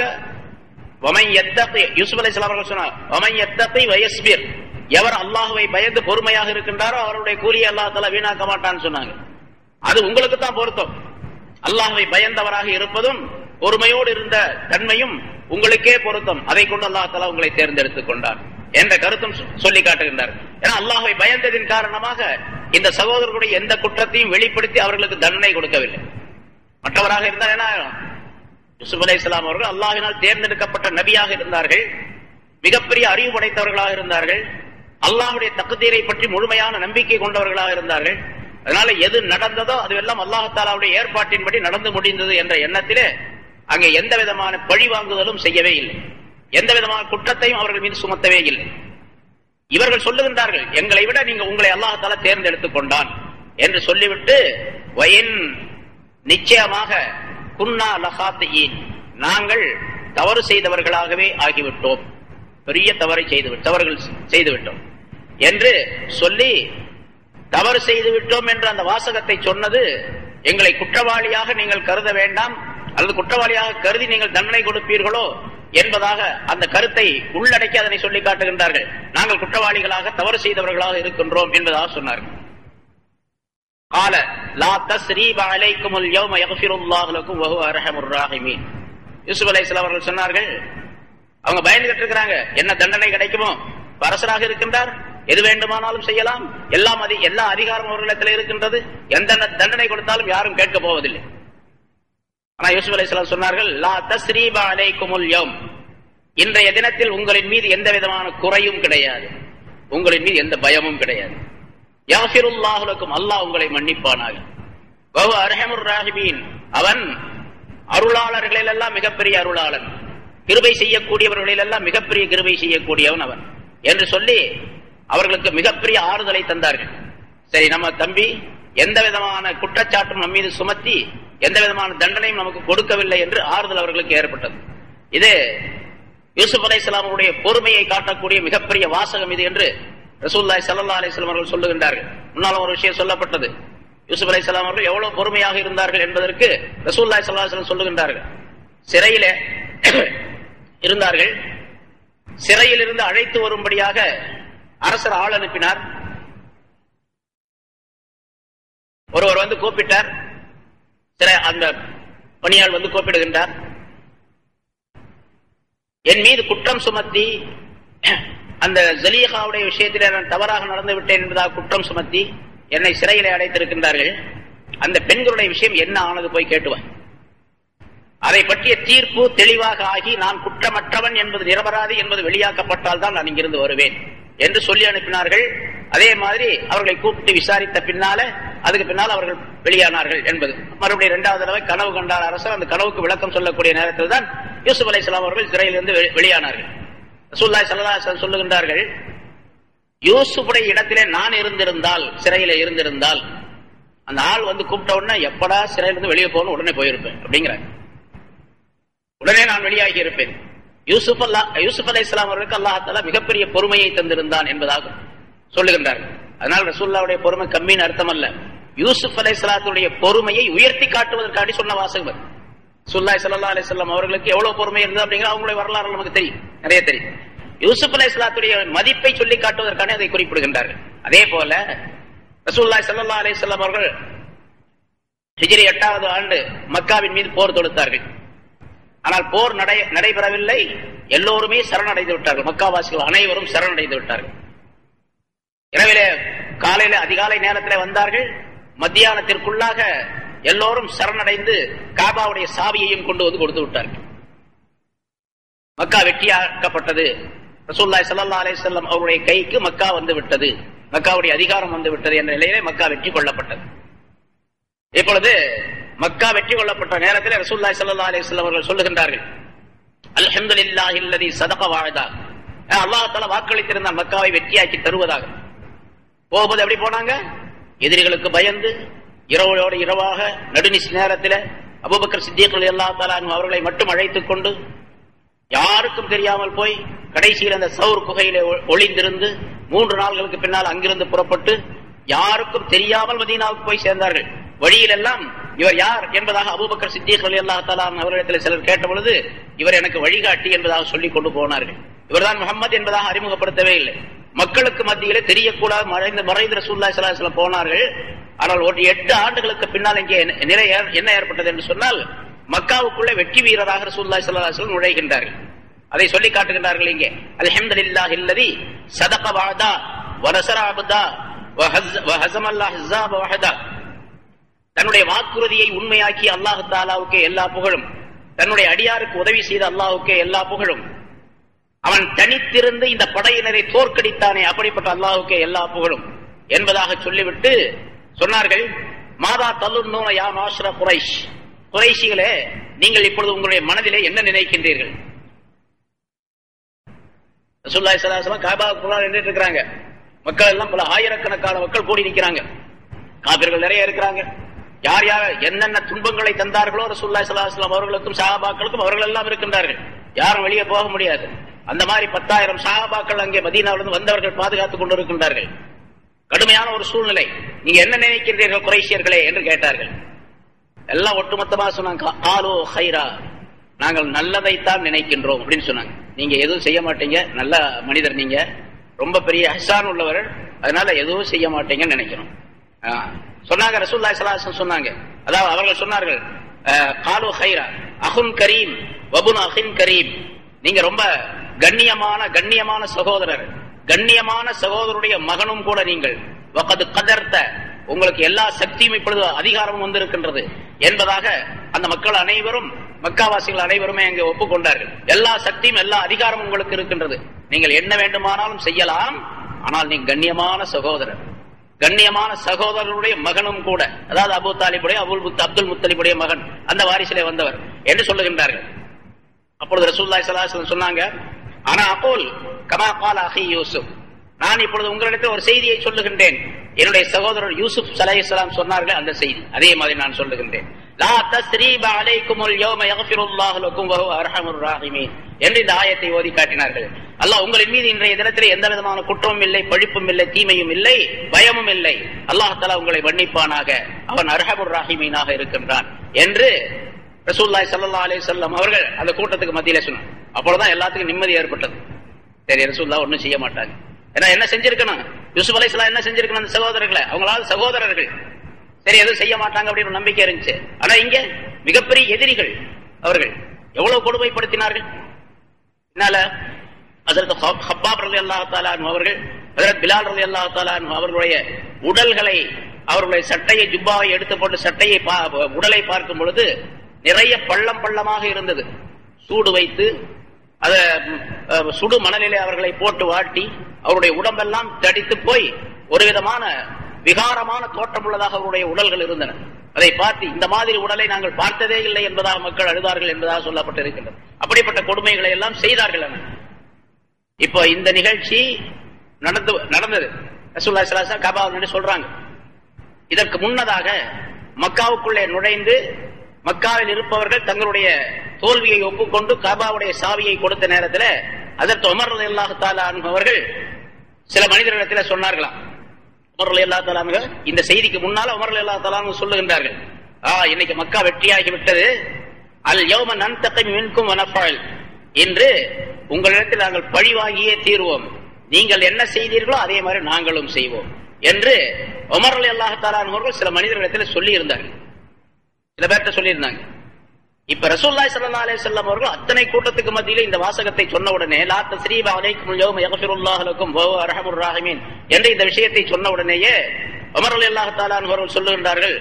S1: யூசுப் அலை அவர்கள் சொன்னார் வயஸ்பீர் எவர் அல்லாஹுவை பயந்து பொறுமையாக இருக்கின்றாரோ அவருடைய கூலியை அல்லாஹால வீணாக்க மாட்டான்னு சொன்னாங்க அது உங்களுக்கு தான் பொருத்தம் அல்லாஹுவை பயந்தவராக இருப்பதும் பொறுமையோடு இருந்த தன்மையும் உங்களுக்கே பொருத்தம் அதை கொண்டு அல்லாஹால உங்களை தேர்ந்தெடுத்துக் கொண்டார் என்ற கருத்தும் சொல்லி காட்டுகின்றார் ஏன்னா அல்லாஹை பயந்ததின் காரணமாக இந்த சகோதரர்களுடைய எந்த குற்றத்தையும் வெளிப்படுத்தி அவர்களுக்கு தண்டனை கொடுக்கவில்லை மற்றவராக இருந்தால் என்ன யூசுப் அலை இஸ்லாம் அவர்கள் அல்லாஹினால் தேர்ந்தெடுக்கப்பட்ட நபியாக இருந்தார்கள் மிகப்பெரிய அறிவு படைத்தவர்களாக இருந்தார்கள் அல்லாஹுடைய தகுதீரை பற்றி முழுமையான நம்பிக்கை கொண்டவர்களாக இருந்தார்கள் அதனால எது நடந்ததோ அதுவெல்லாம் அல்லாஹாலாவுடைய ஏற்பாட்டின்படி நடந்து முடிந்தது என்ற எண்ணத்திலே அங்கே எந்த விதமான பழி வாங்குதலும் செய்யவே இல்லை எந்த விதமான குற்றத்தையும் அவர்கள் மீது சுமத்தவே இல்லை இவர்கள் சொல்லுகின்றார்கள் எங்களை விட நீங்க உங்களை அல்லாஹால தேர்ந்தெடுத்துக் கொண்டான் என்று சொல்லிவிட்டு வயன் நிச்சயமாக குன்னா லஹாத்தியின் நாங்கள் தவறு செய்தவர்களாகவே ஆகிவிட்டோம் பெரிய தவறை செய்து தவறுகள் செய்துவிட்டோம் என்று சொல்லி தவறு செய்து விட்டோம் என்ற அந்த வாசகத்தை சொன்னது எங்களை குற்றவாளியாக நீங்கள் கருத வேண்டாம் அல்லது குற்றவாளியாக கருதி நீங்கள் தண்டனை கொடுப்பீர்களோ என்பதாக அந்த கருத்தை உள்ளடக்கி அதனை சொல்லி காட்டுகின்றார்கள் நாங்கள் குற்றவாளிகளாக தவறு செய்தவர்களாக இருக்கின்றோம் என்பதாக சொன்னார்கள் கால லா தஸ்ரீப அலைக்குமுல் யௌம யக்ஃபிருல்லாஹு லக்கும் வஹுவ அர்ஹமுர் ராஹிமீன் யூசுப் அலைஹிஸ்ஸலாம் அவர்கள் சொன்னார்கள் அவங்க பயந்துகிட்டு இருக்கிறாங்க என்ன தண்டனை கிடைக்குமோ அரசராக இருக்கின்றார் எது வேண்டுமானாலும் செய்யலாம் எல்லாம் அதி எல்லா அதிகாரம் அவர்களிடத்தில் இருக்கின்றது எந்த தண்டனை கொடுத்தாலும் யாரும் கேட்க போவதில்லை ஆனா யூசுப் அலைஹிஸ்ஸலாம் சொன்னார்கள் லா தஸ்ரீப அலைக்குமுல் யௌம் இன்றைய தினத்தில் உங்களின் மீது எந்த விதமான குறையும் கிடையாது உங்களின் மீது எந்த பயமும் கிடையாது யாஃபிருல்லாஹுலக்கும் அல்லாஹ் உங்களை மன்னிப்பானாக வஹு அர்ஹமுர் ராஹிமீன் அவன் அருளாளர்களில் எல்லாம் மிகப்பெரிய அருளாளன் கிருபை செய்யக்கூடியவர்களில் எல்லாம் மிகப்பெரிய கிருபை செய்யக்கூடியவன் அவன் என்று சொல்லி அவர்களுக்கு மிகப்பெரிய ஆறுதலை தந்தார்கள் சரி நம்ம தம்பி எந்த விதமான குற்றச்சாட்டும் நம் மீது சுமத்தி எந்த விதமான தண்டனையும் நமக்கு கொடுக்கவில்லை என்று ஆறுதல் அவர்களுக்கு ஏற்பட்டது இது யூசுப் அலை அவருடைய பொறுமையை காட்டக்கூடிய மிகப்பெரிய வாசகம் இது என்று ரசூல்லாய் சல்லா அலிஸ்லாம் அவர்கள் சொல்லுகின்றார்கள் முன்னாலும் ஒரு விஷயம் சொல்லப்பட்டது யூசுப் அலை அவர்கள் எவ்வளவு பொறுமையாக இருந்தார்கள் என்பதற்கு ரசூல்லாய் சல்லா சொல்லுகின்றார்கள் சிறையில இருந்தார்கள் சிறையில் இருந்து அழைத்து வரும்படியாக அரசர் ஆள் அனுப்பினார் ஒருவர் வந்து கூப்பிட்டார் சில அந்த பணியாள் வந்து கூப்பிடுகின்றார் என் மீது குற்றம் சுமத்தி அந்த ஜலீஹாவுடைய விஷயத்தில் நான் தவறாக நடந்து விட்டேன் என்பதாக குற்றம் சுமத்தி என்னை சிறையிலே அடைத்திருக்கின்றார்கள் அந்த பெண்களுடைய விஷயம் என்ன ஆனது போய் கேட்டுவான் அதை பற்றிய தீர்ப்பு தெளிவாக ஆகி நான் குற்றமற்றவன் என்பது நிரபராதி என்பது வெளியாக்கப்பட்டால் தான் நான் இங்கிருந்து வருவேன் என்று சொல்லி அனுப்பினார்கள் அதே மாதிரி அவர்களை கூப்பிட்டு விசாரித்த பின்னால அதுக்கு பின்னால் அவர்கள் வெளியானார்கள் என்பது மறுபடியும் இரண்டாவது தடவை கனவு கண்டார் அரசர் அந்த கனவுக்கு விளக்கம் சொல்லக்கூடிய நேரத்தில் தான் யூசுப் அலை அவர்கள் சிறையிலிருந்து வெளியானார்கள் ரசூல்லாய் சல்லா சொல்லுகின்றார்கள் யூசுஃபுடைய இடத்திலே நான் இருந்திருந்தால் சிறையில இருந்திருந்தால் அந்த ஆள் வந்து கூப்பிட்ட உடனே எப்படா சிறையிலிருந்து வெளியே போகணும் உடனே போயிருப்பேன் அப்படிங்கிறார் உடனே நான் வெளியாகி இருப்பேன் யூசுப் அல்லா யூசுப் அலை இஸ்லாம் அவர்களுக்கு அல்லாஹால மிகப்பெரிய பொறுமையை தந்திருந்தான் என்பதாக சொல்லுகின்றார்கள் அதனால் ரசூல்லாவுடைய பொறுமை கம்மின்னு அர்த்தம் அல்ல யூசுப் அலை இஸ்லாத்துடைய பொறுமையை உயர்த்தி காட்டுவதற்காண்டி சொன்ன வாசகம் சுல்லாய் சல்லா அலிஸ்லாம் அவர்களுக்கு எவ்வளவு பொறுமை இருந்தது அப்படிங்கிற அவங்களுடைய வரலாறு நமக்கு தெரியும் நிறைய தெரியும் யூசுப் அலை இஸ்லாத்துடைய மதிப்பை சொல்லி காட்டுவதற்கான அதை குறிப்பிடுகின்றார்கள் அதே போல ரசூல்லாய் சல்லா அலிஸ்லாம் அவர்கள் ஹிஜிரி எட்டாவது ஆண்டு மக்காவின் மீது போர் தொடுத்தார்கள் ஆனால் போர் நடை நடைபெறவில்லை எல்லோருமே சரணடைந்து விட்டார்கள் மக்காவாசிகள் அனைவரும் சரணடைந்து விட்டார்கள் இரவிலே காலையில அதிகாலை நேரத்தில் வந்தார்கள் மத்தியானத்திற்குள்ளாக எல்லோரும் சரணடைந்து காபாவுடைய சாவியையும் கொண்டு வந்து கொடுத்து விட்டார்கள் மக்கா வெற்றியாக்கப்பட்டது ரசூல்லாய் சல்லா அலி செல்லம் அவருடைய கைக்கு மக்கா வந்து விட்டது மக்காவுடைய அதிகாரம் வந்து விட்டது என்ற நிலையிலே மக்கா வெற்றி கொள்ளப்பட்டது இப்பொழுது மக்கா வெற்றி கொள்ளப்பட்ட நேரத்தில் ரசூல்லாய் சல்லா அலி செல்லம் அவர்கள் சொல்லுகின்றார்கள் அல்ஹம்துலில்லாஹ் இல்லதி சதக வாழ்தா அல்லாஹால வாக்களித்திருந்தால் மக்காவை வெற்றியாக்கி தருவதாக போகும்போது எப்படி போனாங்க எதிரிகளுக்கு பயந்து இரவோடு இரவாக நடுநிசி நேரத்தில் அபுபக்கர் சித்தியர்கள் எல்லா தாலான் அவர்களை மட்டும் அழைத்துக் கொண்டு யாருக்கும் தெரியாமல் போய் கடைசியில் அந்த சவுர் குகையிலே ஒளிந்திருந்து மூன்று நாள்களுக்கு பின்னால் அங்கிருந்து புறப்பட்டு யாருக்கும் தெரியாமல் மதீனாவுக்கு போய் சேர்ந்தார்கள் வழியில் எல்லாம் இவர் யார் என்பதாக அபுபக்கர் சித்தியர்கள் எல்லா தாலான் அவர்களிடத்தில் சிலர் கேட்ட பொழுது இவர் எனக்கு வழிகாட்டி என்பதாக சொல்லிக் கொண்டு போனார்கள் இவர்தான் முகமது என்பதாக அறிமுகப்படுத்தவே இல்லை மக்களுக்கு மத்தியிலே தெரியக்கூடாது மறைந்த மறைந்த ரசூல்லா சலாஹ் போனார்கள் ஆனால் ஒரு எட்டு ஆண்டுகளுக்கு பின்னால் இங்கே நிலை என்ன ஏற்பட்டது என்று சொன்னால் மக்காவுக்குள்ளே வெற்றி வீரராக ரசூல்லா சல்லாஹ் நுழைகின்றார்கள் அதை சொல்லி காட்டுகின்றார்கள் இங்கே அல்ஹம்துலில்லாஹ் இல்லதி சதக வாதா வனசர அபதா தன்னுடைய வாக்குறுதியை உண்மையாக்கி அல்லாஹு தாலாவுக்கே எல்லா புகழும் தன்னுடைய அடியாருக்கு உதவி செய்த அல்லாஹுக்கே எல்லா புகழும் அவன் தனித்திருந்து இந்த படையினரை தோற்கடித்தானே அப்படிப்பட்ட அல்லாஹுக்கே எல்லா புகழும் என்பதாக சொல்லிவிட்டு சொன்னார்கள் மாதா தல்லுன்னூன யா மாஷ்ர குறைஷ் குறைஷிகளே நீங்கள் இப்பொழுது உங்களுடைய மனதிலே என்ன நினைக்கின்றீர்கள் ரசூலுல்லாஹி ஸல்லல்லாஹு அலைஹி வஸல்லம் காபா குரான் நின்றுட்டு இருக்காங்க மக்கள் எல்லாம் பல ஆயிரக்கணக்கான மக்கள் கூடி நிற்கிறாங்க காபிர்கள் நிறைய இருக்கிறாங்க யார் யார் என்னென்ன துன்பங்களை தந்தார்களோ ரசூலுல்லாஹி ஸல்லல்லாஹு அலைஹி வஸல்லம் அவர்களுக்கும் சஹாபாக்களுக்கும் அவர்கள் எல்லாம் இருக்கின்றார்கள் யாரும் வெளியே போக முடியாது அந்த மாதிரி பத்தாயிரம் சஹாபாக்கள் அங்கே மதீனாவிலிருந்து வந்தவர்கள் பாதுகாத்துக் கொண்டிருக்கின்றார்கள் கடுமையான ஒரு சூழ்நிலை நீங்க என்ன நினைக்கிறீர்கள் குறைசியர்களே என்று கேட்டார்கள் எல்லாம் ஒட்டுமொத்தமா சொன்னாங்க ஆலோ ஹைரா நாங்கள் நல்லதைத்தான் நினைக்கின்றோம் அப்படின்னு சொன்னாங்க நீங்க எதுவும் செய்ய மாட்டீங்க நல்ல மனிதர் நீங்க ரொம்ப பெரிய ஹசான் உள்ளவர் அதனால எதுவும் செய்ய மாட்டீங்கன்னு நினைக்கிறோம் ஆ, சொன்னாங்க ரசூல்லாய் சலாசன் சொன்னாங்க அதாவது அவர்கள் சொன்னார்கள் காலு ஹைரா அஹுன் கரீம் வபுன் அஹின் கரீம் நீங்க ரொம்ப கண்ணியமான கண்ணியமான சகோதரர் கண்ணியமான சகோதரருடைய மகனும் கூட நீங்கள் வகது கதர்த்த உங்களுக்கு எல்லா சக்தியும் இப்பொழுது அதிகாரமும் வந்திருக்கின்றது என்பதாக அந்த மக்கள் அனைவரும் மக்காவாசிகள் அனைவருமே அங்கே ஒப்புக்கொண்டார்கள் எல்லா சக்தியும் எல்லா அதிகாரமும் உங்களுக்கு இருக்கின்றது நீங்கள் என்ன வேண்டுமானாலும் செய்யலாம் ஆனால் நீங்க கண்ணியமான சகோதரர் கண்ணியமான சகோதரருடைய மகனும் கூட அதாவது அபு தாலிபுடைய அபுல் முத் அப்துல் முத்தலிபுடைய மகன் அந்த வாரிசிலே வந்தவர் என்று சொல்லுகின்றார்கள் அப்பொழுது ரசூல்லாய் சலாஹ் சொன்னாங்க ஆனா அப்போல் கமா கால அஹி யூசுப் நான் இப்பொழுது உங்களிடத்தில் ஒரு செய்தியை சொல்லுகின்றேன் என்னுடைய சகோதரர் யூசுப் சலாஹிஸ்லாம் சொன்னார்கள் அந்த செய்தி அதே மாதிரி நான் சொல்லுகின்றேன் லா தஸ்ரீப அலைக்குமுல் யௌம யக்ஃபிருல்லாஹு லக்கும் வஹுவ அர்ஹமுர் ராஹிமீன் என்று இந்த ஆயத்தை ஓதி காட்டினார்கள் அல்லாஹ் உங்களின் மீது இன்றைய தினத்திலே எந்த விதமான குற்றமும் இல்லை பழிப்பும் இல்லை தீமையும் இல்லை பயமும் இல்லை அல்லாஹ் தஆலா உங்களை மன்னிப்பானாக அவன் அர்ஹமுர் ராஹிமீனாக இருக்கின்றான் என்று ரசூல்லாய் சல்லா அலி சொல்லம் அவர்கள் அந்த கூட்டத்துக்கு மத்தியில சொன்னாங்க அப்பொழுதுதான் எல்லாத்துக்கும் நிம்மதி ஏற்பட்டது சரி ரசூல்லா ஒண்ணும் செய்ய மாட்டாங்க ஏன்னா என்ன செஞ்சிருக்கணும் யூசுப் அலைஹிஸ்ஸலாம் என்ன செஞ்சிருக்கணும் அந்த சகோதரர்களை அவங்களால சகோதரர்கள் சரி எதுவும் செய்ய மாட்டாங்க அப்படின்னு ஒரு நம்பிக்கை இருந்துச்சு ஆனா இங்க மிகப்பெரிய எதிரிகள் அவர்கள் எவ்வளவு கொடுமைப்படுத்தினார்கள் என்னால அதற்கு ஹப்பாப் ரலி அல்லா தாலான் அவர்கள் ஹஜரத் பிலால் ரலி அல்லா தாலான் அவர்களுடைய உடல்களை அவர்களுடைய சட்டையை ஜுப்பாவை எடுத்து போட்டு சட்டையை பா- உடலை பார்க்கும் பொழுது நிறைய பள்ளம் பள்ளமாக இருந்தது சூடு வைத்து அத அஹ், சுடு மணலிலே அவர்களை போட்டு வாட்டி அவருடைய உடம்பெல்லாம் தடித்து போய் ஒரு விதமான விகாரமான தோற்றமுள்ளதாக அவருடைய உடல்கள் இருந்தன அதை பார்த்து இந்த மாதிரி உடலை நாங்கள் பார்த்ததே இல்லை என்பதாக மக்கள் அழுதார்கள் என்பதாக சொல்லப்பட்டிருக்கின்றது அப்படிப்பட்ட கொடுமைகளை எல்லாம் செய்தார்கள் என இப்போ இந்த நிகழ்ச்சி நடந்து நடந்தது ரசூல்லா ஸல்லல்லாஹு கபாவில் சொல்றாங்க இதற்கு முன்னதாக மக்காவுக்குள்ளே நுழைந்து மக்காவில் இருப்பவர்கள் தங்களுடைய தோல்வியை ஒப்புக்கொண்டு காபாவுடைய சாவியை கொடுத்த நேரத்தில் அதற்கு உமர் அல்லாஹு அவர்கள் சில மனிதர்களிடத்தில் சொன்னார்களாம் உமர் அல்லா தாலாங்க இந்த செய்திக்கு முன்னால உமர் அல்லா தாலாங்க சொல்லுகின்றார்கள் ஆ இன்னைக்கு மக்கா வெற்றியாகி விட்டது அல் யௌம நன்தகை மின்கும் வனஃபால் என்று உங்களிடத்தில் நாங்கள் பழிவாகியே தீர்வோம் நீங்கள் என்ன செய்தீர்களோ அதே மாதிரி நாங்களும் செய்வோம் என்று உமர் அலி அல்லாஹாலான் அவர்கள் சில மனிதர்களிடத்தில் சொல்லி இருந்தார்கள் சில பேர்கிட்ட சொல்லியிருந்தாங்க இப்ப ரசூல்லாய் ஸல்லல்லாஹு அலைஹி வஸல்லம் அவர்கள் அத்தனை கூட்டத்துக்கு மத்தியில இந்த வாசகத்தை சொன்ன உடனே லா தஸ்ரீப அலைக்கும் யௌம யக்ஃபிருல்லாஹு லக்கும் வஹுவ அர்ஹமுர் ராஹிமீன் என்ற இந்த விஷயத்தை சொன்ன உடனேயே உமர் ரலியல்லாஹு தஆலா அன்ஹு அவர்கள் சொல்லுகின்றார்கள்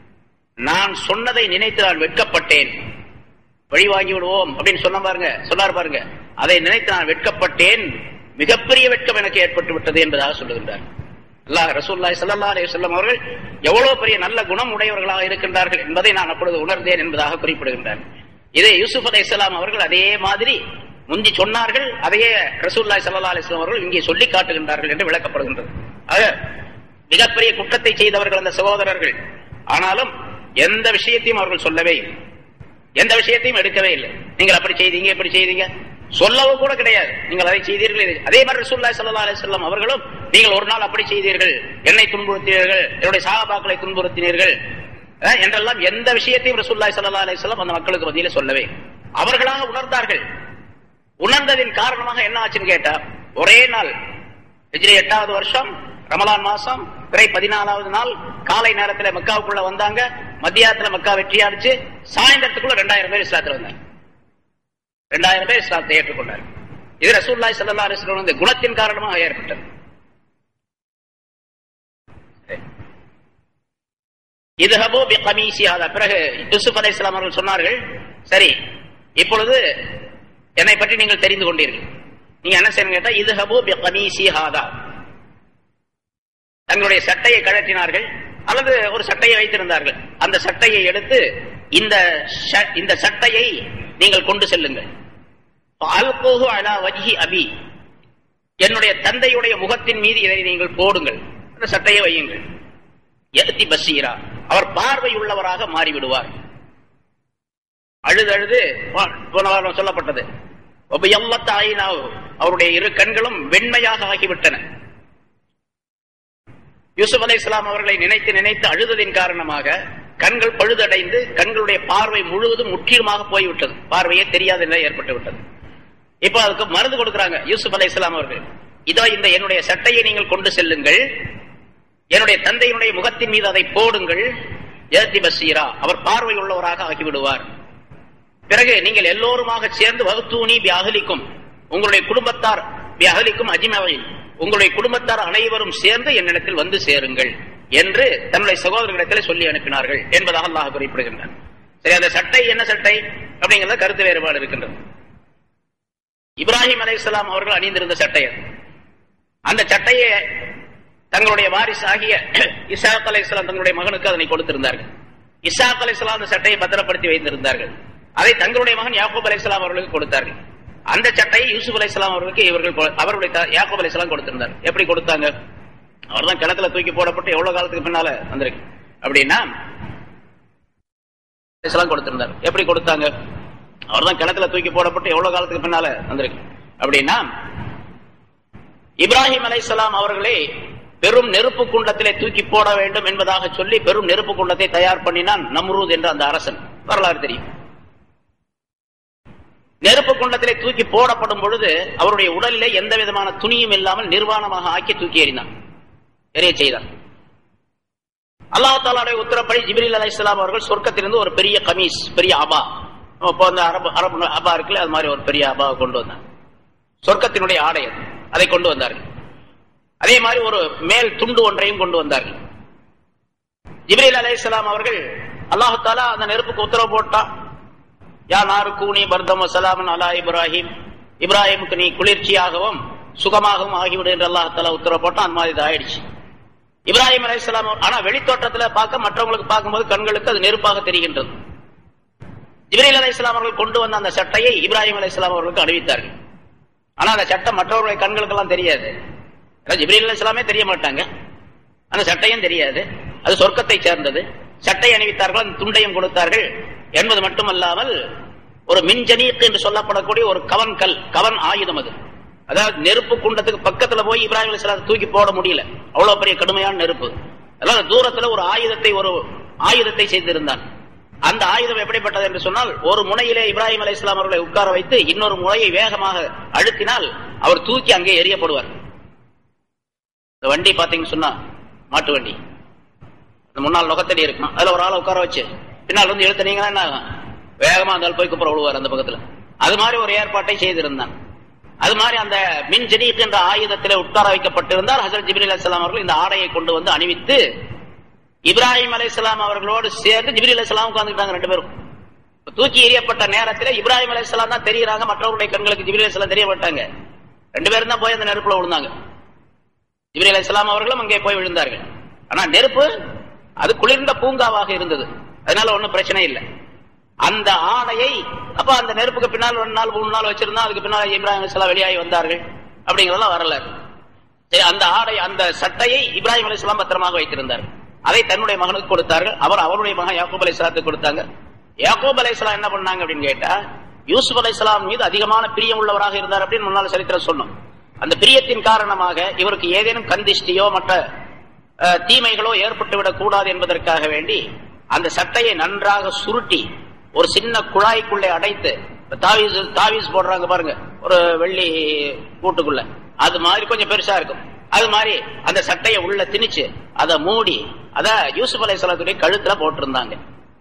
S1: நான் சொன்னதை நினைத்து நான் வெட்கப்பட்டேன் வழிவாங்கி விடுவோம் அப்படின்னு சொன்ன பாருங்க சொன்னார் பாருங்க அதை நினைத்து நான் வெட்கப்பட்டேன் மிகப்பெரிய வெட்கம் எனக்கு ஏற்பட்டு விட்டது என்பதாக சொல்லுகின்றார் அல்லாஹ் ரசூல்லாய் ஸல்லல்லாஹு அலைஹி வஸல்லம் அவர்கள் எவ்வளவு பெரிய நல்ல குணம் உடையவர்களாக இருக்கின்றார்கள் என்பதை நான் அப்பொழுது உணர்ந்தேன் என்பதாக குறிப்பிடுகின்றார் இதே யூசுப் அலைஹிஸ்ஸலாம் அவர்கள் அதே மாதிரி முந்தி சொன்னார்கள் அதையே ரசூல்லாய் ஸல்லல்லாஹு அலைஹி வஸல்லம் அவர்கள் இங்கே சொல்லி காட்டுகின்றார்கள் என்று விளக்கப்படுகின்றது ஆக மிகப்பெரிய குற்றத்தை செய்தவர்கள் அந்த சகோதரர்கள் ஆனாலும் எந்த விஷயத்தையும் அவர்கள் சொல்லவே இல்லை எந்த விஷயத்தையும் எடுக்கவே இல்லை நீங்கள் அப்படி செய்தீங்க இப்படி செய்தீங்க சொல்லவும் கூட கிடையாது நீங்கள் அதை செய்தீர்கள் இதை- அதே மாதிரி ரசூலுல்லாஹி ஸல்லல்லாஹு அலைஹி வஸல்லம் அவர்களும் நீங்கள் ஒரு நாள் அப்படி செய்தீர்கள் என்னை துன்புறுத்தினீர்கள் என்னுடைய சஹாபாக்களை துன்புறுத்தினீர்கள் அஹ், என்றெல்லாம் எந்த விஷயத்தையும் ரசூலுல்லாஹி ஸல்லல்லாஹு அலைஹி வஸல்லம் அந்த மக்களுக்கு மத்தியில சொல்லவே இல்லை. அவர்களாக உணர்ந்தார்கள் உணர்ந்ததின் காரணமாக என்ன ஆச்சுன்னு கேட்டா ஒரே நாள் ஹிஜ்ரி எட்டாவது வருஷம் ரமலான் மாசம் பிறை பதினாலாவது நாள் காலை நேரத்துல மக்காவுக்குள்ள வந்தாங்க மத்தியானத்துல மக்கா வெற்றியாடிச்சு சாயந்தரத்துக்குள்ள ரெண்டாயிரம் பேர் இஸ்லாத்துல வந்தாங்க ரெண்டாயிரம் பேர் இஸ்லாத்தை ஏற்றுக்கொண்டார் இது ரசூல்லாய் ஸல்லல்லாஹு அலைஹி வஸல்லம் இந்த குணத்தின் காரணமாக ஏற்பட்டது இதுஹபு பி கமீசி ஹாதா பிறகு யூசுப் அலைஹிஸ்ஸலாம் அவர்கள் சொன்னார்கள் சரி இப்பொழுது என்னை பற்றி நீங்கள் தெரிந்து கொண்டீர்கள் நீங்க என்ன செய்யணும் கேட்டா இதுஹபு பி கமீசி ஹாதா தங்களுடைய சட்டையை கழற்றினார்கள் அல்லது ஒரு சட்டையை வைத்திருந்தார்கள் அந்த சட்டையை எடுத்து இந்த ஷ- இந்த சட்டையை நீங்கள் கொண்டு செல்லுங்கள் அல்கோஹு அலா வஜ்ஹி அபி என்னுடைய தந்தையுடைய முகத்தின் மீது இதை நீங்கள் போடுங்கள் அந்த சட்டையை வையுங்கள் எத்தி பசீரா அவர் பார்வை உள்ளவராக மாறிவிடுவார் அழுது அழுது போ- போன வாரம் சொல்லப்பட்டது ஒபயல்லத் ஆயினாவு அவருடைய இரு கண்களும் வெண்மையாக ஆகிவிட்டன யூசுப் அலை இஸ்லாம் அவர்களை நினைத்து நினைத்து அழுததின் காரணமாக கண்கள் பழுதடைந்து கண்களுடைய பார்வை முழுவதும் முற்றிலுமாக போய்விட்டது பார்வையே தெரியாத நிலை ஏற்பட்டு விட்டது இப்ப அதுக்கு மருந்து கொடுக்கறாங்க யூசுப் அலை இஸ்லாம் அவர்கள் இதோ இந்த என்னுடைய சட்டையை நீங்கள் கொண்டு செல்லுங்கள் என்னுடைய தந்தையினுடைய முகத்தின் மீது அதை போடுங்கள் ஏத்தி பசீரா அவர் பார்வை உள்ளவராக ஆகிவிடுவார் பிறகு நீங்கள் எல்லோருமாக சேர்ந்து வகுத்தூனி வியாகலிக்கும் உங்களுடைய குடும்பத்தார் வியாகலிக்கும் அஜிமவையில் உங்களுடைய குடும்பத்தார் அனைவரும் சேர்ந்து என்னிடத்தில் வந்து சேருங்கள் என்று தன்னுடைய சகோதரர்களிடத்தில் சொல்லி அனுப்பினார்கள் என்பதாக அல்லாஹ் குறிப்பிடுகின்றார் சரி அந்த சட்டை என்ன சட்டை அப்படிங்கிறத கருத்து வேறுபாடு இருக்கின்றது இப்ராஹிம் அலைஹிஸ்ஸலாம் அவர்கள் அணிந்திருந்த சட்டை அது. அந்த சட்டையை தங்களுடைய வாரிசு ஆகிய இசாக் அலைஹிஸ்ஸலாம் தங்களுடைய மகனுக்கு அதனை கொடுத்திருந்தார்கள் இசாக் அலைஹிஸ்ஸலாம் அந்த சட்டையை பத்திரப்படுத்தி வைத்திருந்தார்கள் அதை தங்களுடைய மகன் யாக்கூப் அலைஹிஸ்ஸலாம் அவர்களுக்கு கொடுத்தார்கள் அந்த சட்டையை யூசுப் அலைஹிஸ்ஸலாம் அவர்களுக்கு இவர்கள் கொ- அவருடைய த- யாக்கூப் அலைஹிஸ்ஸலாம் கொடுத்திருந்தார் எப்படி கொடுத்தாங்க அவர்தான் கிணத்துல தூக்கி போடப்பட்டு எவ்வளவு காலத்துக்கு பின்னால வந்திருக்கு அப்படின்னா அலைஹிஸ்ஸலாம் கொடுத்திருந்தார் எப்படி கொடுத்தாங்க அவர்தான் கிணத்துல தூக்கி போடப்பட்டு எவ்வளவு காலத்துக்கு பின்னால வந்திருக்கு அப்படின்னா இப்ராஹிம் அலைஹிஸ்ஸலாம் அவர்களே பெரும் நெருப்பு குண்டத்திலே தூக்கி போட வேண்டும் என்பதாக சொல்லி பெரும் நெருப்பு குண்டத்தை தயார் பண்ணினான் நம்ரூத் என்ற அந்த அரசன் வரலாறு தெரியும் நெருப்பு குண்டத்திலே தூக்கி போடப்படும் பொழுது அவருடைய உடலிலே எந்த விதமான துணியும் இல்லாமல் நிர்வாணமாக ஆக்கி தூக்கி எறிந்தான் எரிய செய்தான் அல்லாஹ் தாலாவுடைய உத்தரப்படி ஜிப்ரீல் அலைஹிஸ்ஸலாம் அவர்கள் சொர்க்கத்திலிருந்து ஒரு பெரிய கமீஸ் பெரிய அபா இப்போ அந்த அரபு அரபு அபா இருக்குல்ல அது மாதிரி ஒரு பெரிய அபாவை கொண்டு வந்தாங்க சொர்க்கத்தினுடைய ஆடை அது. அதை கொண்டு வந்தார்கள் அதே மாதிரி ஒரு மேல் துண்டு ஒன்றையும் கொண்டு வந்தார்கள் ஜிப்ரீல் அலைஹிஸ்ஸலாம் அவர்கள் அல்லாஹு தாலா அந்த நெருப்புக்கு உத்தரவு போட்டான் யா நாரு கூனி பர்தம் சலாமன் அலா இப்ராஹிம் இப்ராஹிமுக்கு நீ குளிர்ச்சியாகவும் சுகமாகவும் ஆகிவிடு என்று அல்லாஹ் தாலா உத்தரவு போட்டான் அந்த மாதிரி இது ஆயிடுச்சு இப்ராஹிம் அலைஹிஸ்ஸலாம் ஆனா வெளித்தோட்டத்துல பார்க்க மற்றவங்களுக்கு பார்க்கும்போது கண்களுக்கு அது நெருப்பாக தெரிகின்றது ஜிப்ரீல் அலைஹிஸ்ஸலாம் அவர்கள் கொண்டு வந்த அந்த சட்டையை இப்ராஹிம் அலைஹிஸ்ஸலாம் அவர்களுக்கு அணிவித்தார்கள் ஆனா அந்த சட்டம் மற்றவர்களுடைய கண்களுக்கெல்லாம் தெரியாது ஏன்னா ஜிப்ரீல் அலைஹிஸ்ஸலாமே தெரிய மாட்டாங்க அந்த சட்டையும் தெரியாது அது சொர்க்கத்தை சேர்ந்தது சட்டை அணிவித்தார்கள் அந்த துண்டையும் கொடுத்தார்கள் என்பது மட்டுமல்லாமல் ஒரு மின்ஜனீக் என்று சொல்லப்படக்கூடிய ஒரு கவன் கல் கவன் ஆயுதம் அது அதாவது நெருப்பு குண்டத்துக்கு பக்கத்துல போய் இப்ராஹிம் அலைஹிஸ்ஸலாம் தூக்கி போட முடியல அவ்வளவு பெரிய கடுமையான நெருப்பு அதாவது தூரத்துல ஒரு ஆயுதத்தை ஒரு ஆயுதத்தை செய்திருந்தான் அந்த ஆயுதம் எப்படிப்பட்டது என்று சொன்னால் ஒரு முனையிலே இப்ராஹிம் அலைஹிஸ்ஸலாம் அவர்களை உட்கார வைத்து இன்னொரு முனையை வேகமாக அழுத்தினால் அவர் தூக்கி அங்கே எறியப்படுவார் இந்த வண்டி பாத்தீங்கன்னு சொன்னா மாட்டு வண்டி அந்த முன்னால் நுகத்தடி இருக்கும் அதுல ஒரு ஆளை உட்கார வச்சு பின்னால் வந்து இழுத்தனீங்கன்னா என்ன ஆகும் வேகமா அந்த ஆள் போய் குப்புற விழுவார் அந்த பக்கத்துல அது மாதிரி ஒரு ஏற்பாட்டை செய்திருந்தான் அது மாதிரி அந்த மின் ஜனீக் என்ற ஆயுதத்திலே உட்கார வைக்கப்பட்டிருந்தால் ஹசரத் ஜிப்ரீல் அலைஹிஸ்ஸலாம் அவர்கள் இந்த ஆடையை கொண்டு வந்து அணிவித்து இப்ராஹிம் அலைஹிஸ்ஸலாம் அவர்களோடு சேர்ந்து ஜிப்ரீல் அலைஹிஸ்ஸலாம் உட்கார்ந்துட்டாங்க ரெண்டு பேரும் இப்ப தூக்கி எறியப்பட்ட நேரத்தில் இப்ராஹிம் அலைஹிஸ்ஸலாம் தான் தெரியுறாங்க மற்றவருடைய கண்களுக்கு ஜிப்ரீல் அலைஹிஸ்ஸலாம் தெரிய மாட்டாங்க ரெண்டு பேரும் தான் போய் அந்த நெருப்புல விழுந்தாங்க ஜிப்ரீல் அலைஹிஸ்ஸலாம் அவர்களும் அங்கே போய் விழுந்தார்கள் ஆனா நெருப்பு அது குளிர்ந்த பூங்காவாக இருந்தது அதனால ஒண்ணும் பிரச்சனை இல்லை அந்த ஆடையை அப்ப அந்த நெருப்புக்கு பின்னால் ஒரு நாள் மூணு நாள் வச்சிருந்தா அதுக்கு பின்னால் இப்ராஹிம் அலைஹிஸ்ஸலாம் வெளியாகி வந்தார்கள் அப்படிங்கறதெல்லாம் வரலாறு சரி, அந்த ஆடை அந்த சட்டையை இப்ராஹிம் அலைஹிஸ்ஸலாம் பத்திரமாக வைத்திருந்தார் அதை தன்னுடைய மகனுக்கு கொடுத்தார்கள் அவர் அவருடைய மகன் யாக்கூப் அலைஹிஸ்ஸலாத்துக்கு கொடுத்தாங்க யாக்கூப் அலைஹிஸ்ஸலாம் என்ன பண்ணாங்க அப்படின்னு கேட்டா யூசுப் அலைஹிஸ்ஸலாம் மீது அதிகமான பிரியம் உள்ளவராக இருந்தார் அப்படின்னு முன்னால் சரித்திரம் சொன்னோம் அந்த பிரியத்தின் காரணமாக இவருக்கு ஏதேனும் கந்திஷ்டியோ மற்ற அஹ், தீமைகளோ ஏற்பட்டு விடக் கூடாது என்பதற்காக வேண்டி அந்த சட்டையை நன்றாக சுருட்டி ஒரு சின்ன குழாய்க்குள்ளே அடைத்து இப்ப தாவீஸ் தாவீஸ் போடுறாங்க பாருங்க ஒரு வெள்ளி கூட்டுக்குள்ள அது மாதிரி கொஞ்சம் பெருசா இருக்கும் அது மாதிரி அந்த சட்டையை உள்ள திணிச்சு அதை மூடி அத யூசுப் அலைஹிஸ்ஸலாத்துடைய கழுத்துல போட்டிருந்தாங்க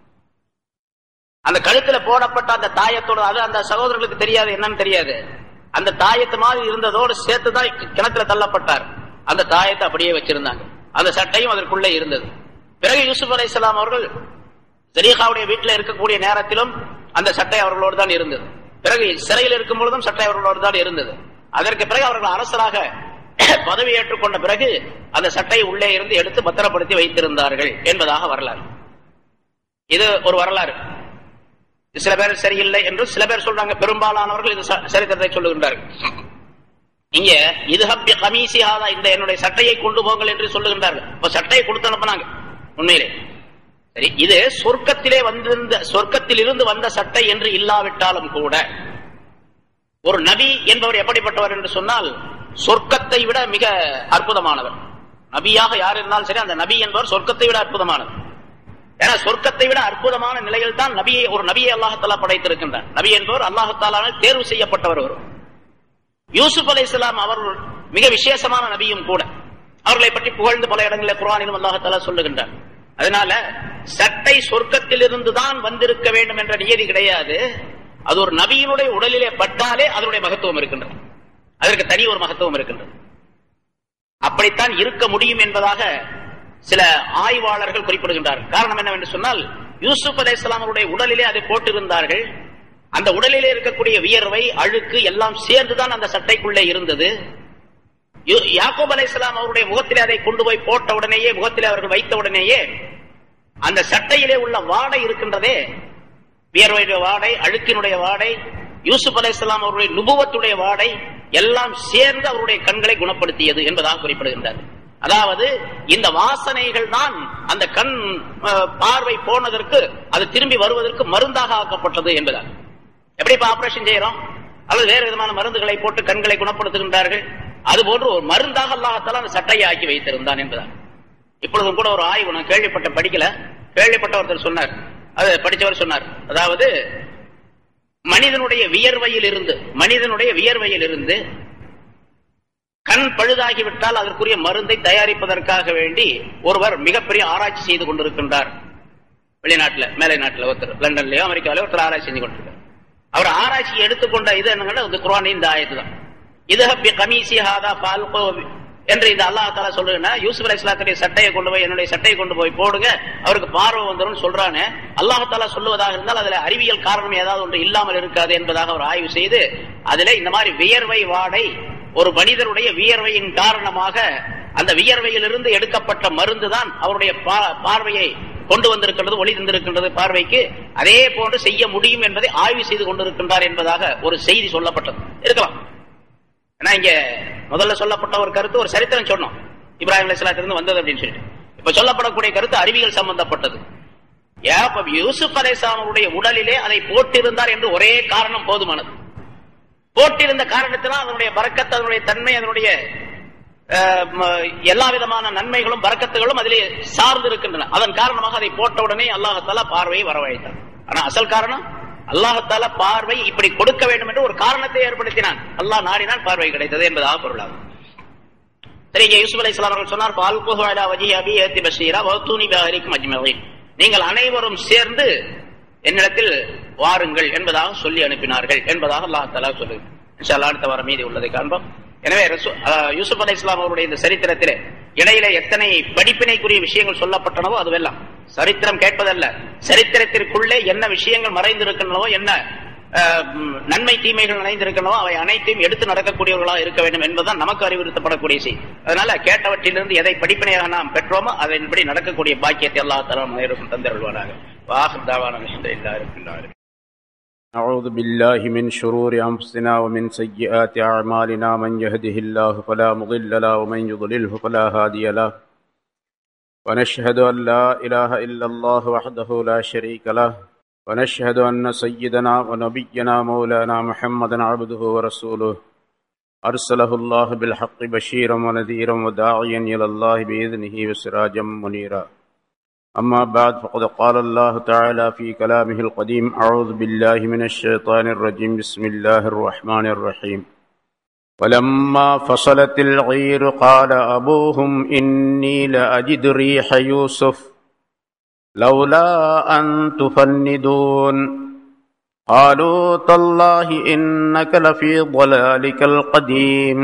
S1: அந்த கழுத்துல போடப்பட்ட அந்த தாயத்தோட அது அந்த சகோதரர்களுக்கு தெரியாது என்னன்னு தெரியாது அந்த தாயத்து மாதிரி இருந்ததோடு சேர்த்துதான் கிணத்துல தள்ளப்பட்டார் அந்த தாயத்தை அப்படியே வச்சிருந்தாங்க அந்த சட்டையும் அதற்குள்ளே இருந்தது பிறகு யூசுப் அலைஹிஸ்ஸலாம் அவர்கள் ஜலீஹாவுடைய வீட்டில் இருக்கக்கூடிய நேரத்திலும் அந்த சட்டை அவர்களோடு தான் இருந்தது பிறகு சிறையில் இருக்கும் பொழுதும் சட்டை அவர்களோடு தான் இருந்தது அதற்கு பிறகு அவர்கள் அரசராக பதவி ஏற்றுக்கொண்ட பிறகு அந்த சட்டையை உள்ளே இருந்து எடுத்து பத்திரப்படுத்தி வைத்திருந்தார்கள் என்பதாக வரலாறு இது ஒரு வரலாறு சில பேர் சரியில்லை என்று சில பேர் சொல்றாங்க பெரும்பாலானவர்கள் இது ச- சரித்திரத்தை சொல்லுகின்றார்கள் இங்க இது ஹப்பி கமீசி ஆதா இந்த என்னுடைய சட்டையை கொண்டு போங்கள் என்று சொல்லுகின்றார்கள் இப்ப சட்டையை கொடுத்து அனுப்புனாங்க உண்மையிலே சரி இது சொர்க்கத்திலே வந்திருந்த சொர்க்கத்தில் இருந்து வந்த சட்டை என்று இல்லாவிட்டாலும் கூட ஒரு நபி என்பவர் எப்படிப்பட்டவர் என்று சொன்னால் சொர்க்கத்தை விட மிக அற்புதமானவர் நபியாக யார் இருந்தாலும் சரி அந்த நபி என்பவர் சொர்க்கத்தை விட அற்புதமானவர் ஏன்னா சொர்க்கத்தை விட அற்புதமான நிலையில் தான் நபியை ஒரு நபியை அல்லாஹத்தாலா படைத்திருக்கின்றார் நபி என்பவர் அல்லாஹத்தாலான தேர்வு செய்யப்பட்டவர் ஒரு யூசுப் அலை இஸ்லாம் அவர் மிக விசேஷமான நபியும் கூட அவர்களை பற்றி புகழ்ந்து பல இடங்களில் குர்ஆனிலும் அல்லாஹத்தாலா சொல்லுகின்றார் அதனால சட்டை சொர்க்கத்தில் இருந்துதான் வந்திருக்க வேண்டும் என்ற நியதி கிடையாது அது ஒரு நபியினுடைய உடலிலே பட்டாலே அதனுடைய மகத்துவம் இருக்கின்றது அதற்கு தனி ஒரு மகத்துவம் இருக்கின்றது அப்படித்தான் இருக்க முடியும் என்பதாக சில ஆய்வாளர்கள் குறிப்பிடுகின்றார்கள் காரணம் என்னவென்று சொன்னால் யூசுப் அலை அவருடைய உடலிலே அதை போட்டிருந்தார்கள் அந்த உடலிலே இருக்கக்கூடிய வியர்வை அழுக்கு எல்லாம் சேர்ந்துதான் அந்த சட்டைக்குள்ளே இருந்தது யூ- யாக்கூப் அலை அவருடைய முகத்திலே அதை கொண்டு போய் போட்ட உடனேயே முகத்திலே அவர்கள் வைத்த உடனேயே அந்த சட்டையிலே உள்ள வாடை இருக்கின்றதே வியர்வையுடைய வாடை அழுக்கினுடைய வாடை யூசுப் அலை அவருடைய நுபுவத்துடைய வாடை எல்லாம் சேர்ந்து அவருடைய கண்களை குணப்படுத்தியது என்பதாக குறிப்பிடுகின்றார் அதாவது இந்த வாசனைகள் தான் அந்த கண் அஹ், பார்வை போனதற்கு அது திரும்பி வருவதற்கு மருந்தாக ஆக்கப்பட்டது என்பதாக எப்படி இப்ப ஆபரேஷன் செய்யறோம் அல்லது வேறு விதமான மருந்துகளை போட்டு கண்களை குணப்படுத்துகின்றார்கள் அதுபோன்று ஒரு மருந்தாக அல்லாஹத்தால அந்த சட்டையை ஆக்கி வைத்திருந்தான் என்பதாக இப்பொழுதும் கூட ஒரு ஆய்வு நான் கேள்விப்பட்ட படிக்கல கேள்விப்பட்ட ஒருத்தர் சொன்னார் அது படிச்சவர் சொன்னார் அதாவது மனிதனுடைய வியர்வையில் இருந்து மனிதனுடைய வியர்வையில் இருந்து கண் பழுதாகிவிட்டால் அதற்குரிய மருந்தை தயாரிப்பதற்காக வேண்டி ஒருவர் மிகப்பெரிய ஆராய்ச்சி செய்து கொண்டிருக்கின்றார் வெளிநாட்டுல மேலை நாட்டுல ஒருத்தர் லண்டன்லயோ அமெரிக்காவிலயோ ஒருத்தர் ஆராய்ச்சி செஞ்சு கொண்டிருக்கார் அவர் ஆராய்ச்சி எடுத்துக்கொண்ட இது என்னங்கன்னா இந்த குர்ஆனின் இந்த ஆயத்து தான் இது ஹப்பி கமீசி ஹாதா ஃபால்கோ என்று இந்த அல்லாஹ் தாலா சொல்லுன்னா யூசுப் அலை இஸ்லாத்துடைய சட்டையை கொண்டு போய் என்னுடைய சட்டையை கொண்டு போய் போடுங்க அவருக்கு பார்வை வந்துடும் சொல்றானே அல்லாஹ் தாலா சொல்லுவதாக இருந்தால் அதுல அறிவியல் காரணம் ஏதாவது ஒன்று இல்லாமல் இருக்காது என்பதாக அவர் ஆய்வு செய்து அதுல இந்த மாதிரி வியர்வை வாடை ஒரு மனிதனுடைய வியர்வையின் காரணமாக அந்த வியர்வையிலிருந்து எடுக்கப்பட்ட மருந்து தான் அவருடைய பா- பார்வையை கொண்டு வந்திருக்கின்றது ஒளி தந்திருக்கின்றது பார்வைக்கு அதே போன்று செய்ய முடியும் என்பதை ஆய்வு செய்து கொண்டிருக்கின்றார் என்பதாக ஒரு செய்தி சொல்லப்பட்டது இருக்கலாம் ஏன்னா இங்க முதல்ல சொல்லப்பட்ட ஒரு கருத்து ஒரு சரித்திரம் சொன்னோம் இப்ராஹிம் அலிஸ்லாத்திலிருந்து வந்தது அப்படின்னு சொல்லிட்டு இப்ப சொல்லப்படக்கூடிய கருத்து அறிவியல் சம்பந்தப்பட்டது ஏன் இப்ப யூசுப் அலைசாமருடைய உடலிலே அதை போட்டிருந்தார் என்று ஒரே காரணம் போதுமானது போட்டிருந்த காரணத்தினால் அதனுடைய பறக்கத்து அதனுடைய தன்மை அதனுடைய அஹ், ம, எல்லா விதமான நன்மைகளும் பறக்கத்துகளும் அதிலே சார்ந்து இருக்கின்றன அதன் காரணமாக அதை போட்ட உடனே அல்லாஹத்தாலா பார்வையை வரவழைத்தார் ஆனா அசல் காரணம் அல்லாஹத்தாலா பார்வை இப்படி கொடுக்க வேண்டும் என்று ஒரு காரணத்தை ஏற்படுத்தினான் அல்லாஹ் நாடினால் பார்வை கிடைத்தது என்பதாக பொருளாகும் சரி இங்கே யூசுப் அலைஹிஸ்ஸலாம் அவர்கள் சொன்னார் "ஃபஅல்குஹு அலா வஜ்ஹி அபி யஅதி பஷீரா வஅத்தூனி பிஅஹ்லிக்கும் அஜ்மஈன்." நீங்கள் அனைவரும் சேர்ந்து என்னிடத்தில் வாருங்கள் என்பதாக சொல்லி அனுப்பினார்கள் என்பதாக அல்லாஹ் தஆலா சொல்லுது இன்ஷா அல்லாஹ் அடுத்த வாரம் மீதி உள்ளதை காண்போம் எனவே ரசூ- அஹ் யூசுப் அலைஹிஸ்ஸலாம் அவருடைய இந்த சரித்திரத்திலே இடையிலே எத்தனை படிப்பினைக்குரிய விஷயங்கள் சொல்லப்பட்டனவோ அதுவெல்லாம் சரித்திரம் கேட்பதல்ல சரித்திரத்திற்குள்ளே என்ன விஷயங்கள் மறைந்திருக்கின்றனவோ என்ன அஹ், ம், நன்மை தீமைகள் நிறைந்திருக்கணும் அவை அனைத்தையும் எடுத்து நடக்கக்கூடியவர்களாக இருக்க வேண்டும் என்பதுதான் நமக்கு அறிவுறுத்தப்படக்கூடிய செய்தி அதனால கேட்டவற்றிலிருந்து எதை படிப்பினையாக நாம் பெற்றோமோ அதன்படி நடக்கக்கூடிய பாக்கியத்தை அல்லா தலா நேருக்கும் தந்தருள்வாராக வாஹிதாவான விஷயம்
S2: أعوذ بالله من شرور أنفسنا ومن سيئات أعمالنا من يهده الله فلا مضل له ومن يضلله فلا هادي له ونشهد أن لا إله إلا الله وحده لا شريك له ونشهد أن سيدنا ونبينا مولانا محمدا عبده ورسوله أرسله الله بالحق بشيرا ونذيرا وداعيا إلى الله بإذنه وسراجا منيرا أما بعد فقد قال الله تعالى في كلامه القديم أعوذ بالله من الشيطان الرجيم بسم الله الرحمن الرحيم ولما فصلت العير قال أبوهم إني لأجد ريح يوسف لولا أن تفندون قالوا تالله إنك لفي ضلالك القديم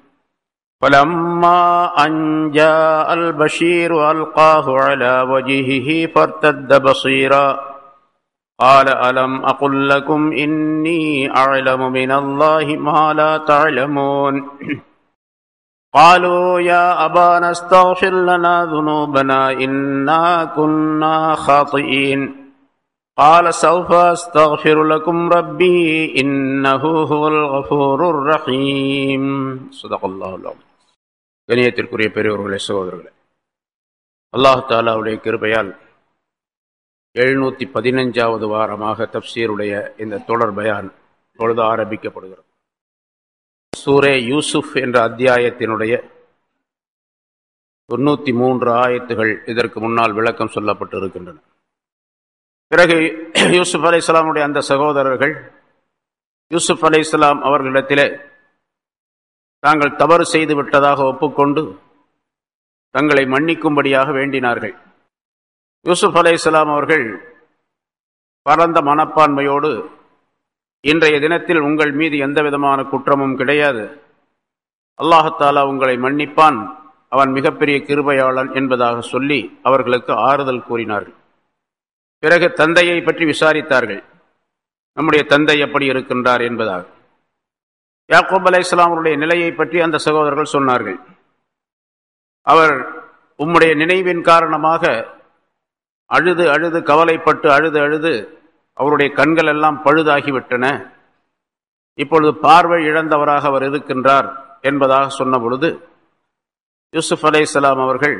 S2: فلما أن جاء البشير ألقاه على وجهه فارتد بصيرا قال ألم أقل لكم إني أعلم من الله ما لا تعلمون قالوا يا أبانا استغفر لنا ذنوبنا إنا كنا خاطئين قال سوف أستغفر لكم ربي إنه هو الغفور الرحيم صدق الله العظيم கணியத்திற்குரிய பெரியவர்களே சகோதரர்களே அல்லாஹ் தாலாவுடைய கிருபையால் எழுநூத்தி பதினஞ்சாவது வாரமாக தப்சீருடைய இந்த தொடர் பயான் பொழுது ஆரம்பிக்கப்படுகிறது சூரே யூசுப் என்ற அத்தியாயத்தினுடைய தொண்ணூத்தி மூன்று ஆயத்துகள் இதற்கு முன்னால் விளக்கம் சொல்லப்பட்டு இருக்கின்றன பிறகு யூசுப் அலை இஸ்லாமுடைய அந்த சகோதரர்கள் யூசுப் அலை இஸ்லாம் அவர்களிடத்திலே தாங்கள் தவறு செய்து விட்டதாக ஒப்புக்கொண்டு தங்களை மன்னிக்கும்படியாக வேண்டினார்கள் யூசுப் அலை இஸ்லாம் அவர்கள் பரந்த மனப்பான்மையோடு இன்றைய தினத்தில் உங்கள் மீது எந்த விதமான குற்றமும் கிடையாது அல்லாஹத்தாலா உங்களை மன்னிப்பான் அவன் மிகப்பெரிய கிருபையாளன் என்பதாக சொல்லி அவர்களுக்கு ஆறுதல் கூறினார்கள் பிறகு தந்தையை பற்றி விசாரித்தார்கள் நம்முடைய தந்தை எப்படி இருக்கின்றார் என்பதாக யாக்கூப் அலை இஸ்லாமருடைய நிலையை பற்றி அந்த சகோதரர்கள் சொன்னார்கள் அவர் உம்முடைய நினைவின் காரணமாக அழுது அழுது கவலைப்பட்டு அழுது அழுது அவருடைய கண்கள் எல்லாம் பழுதாகிவிட்டன இப்பொழுது பார்வை இழந்தவராக அவர் இருக்கின்றார் என்பதாக சொன்ன பொழுது யூசுப் அலை இஸ்லாம் அவர்கள்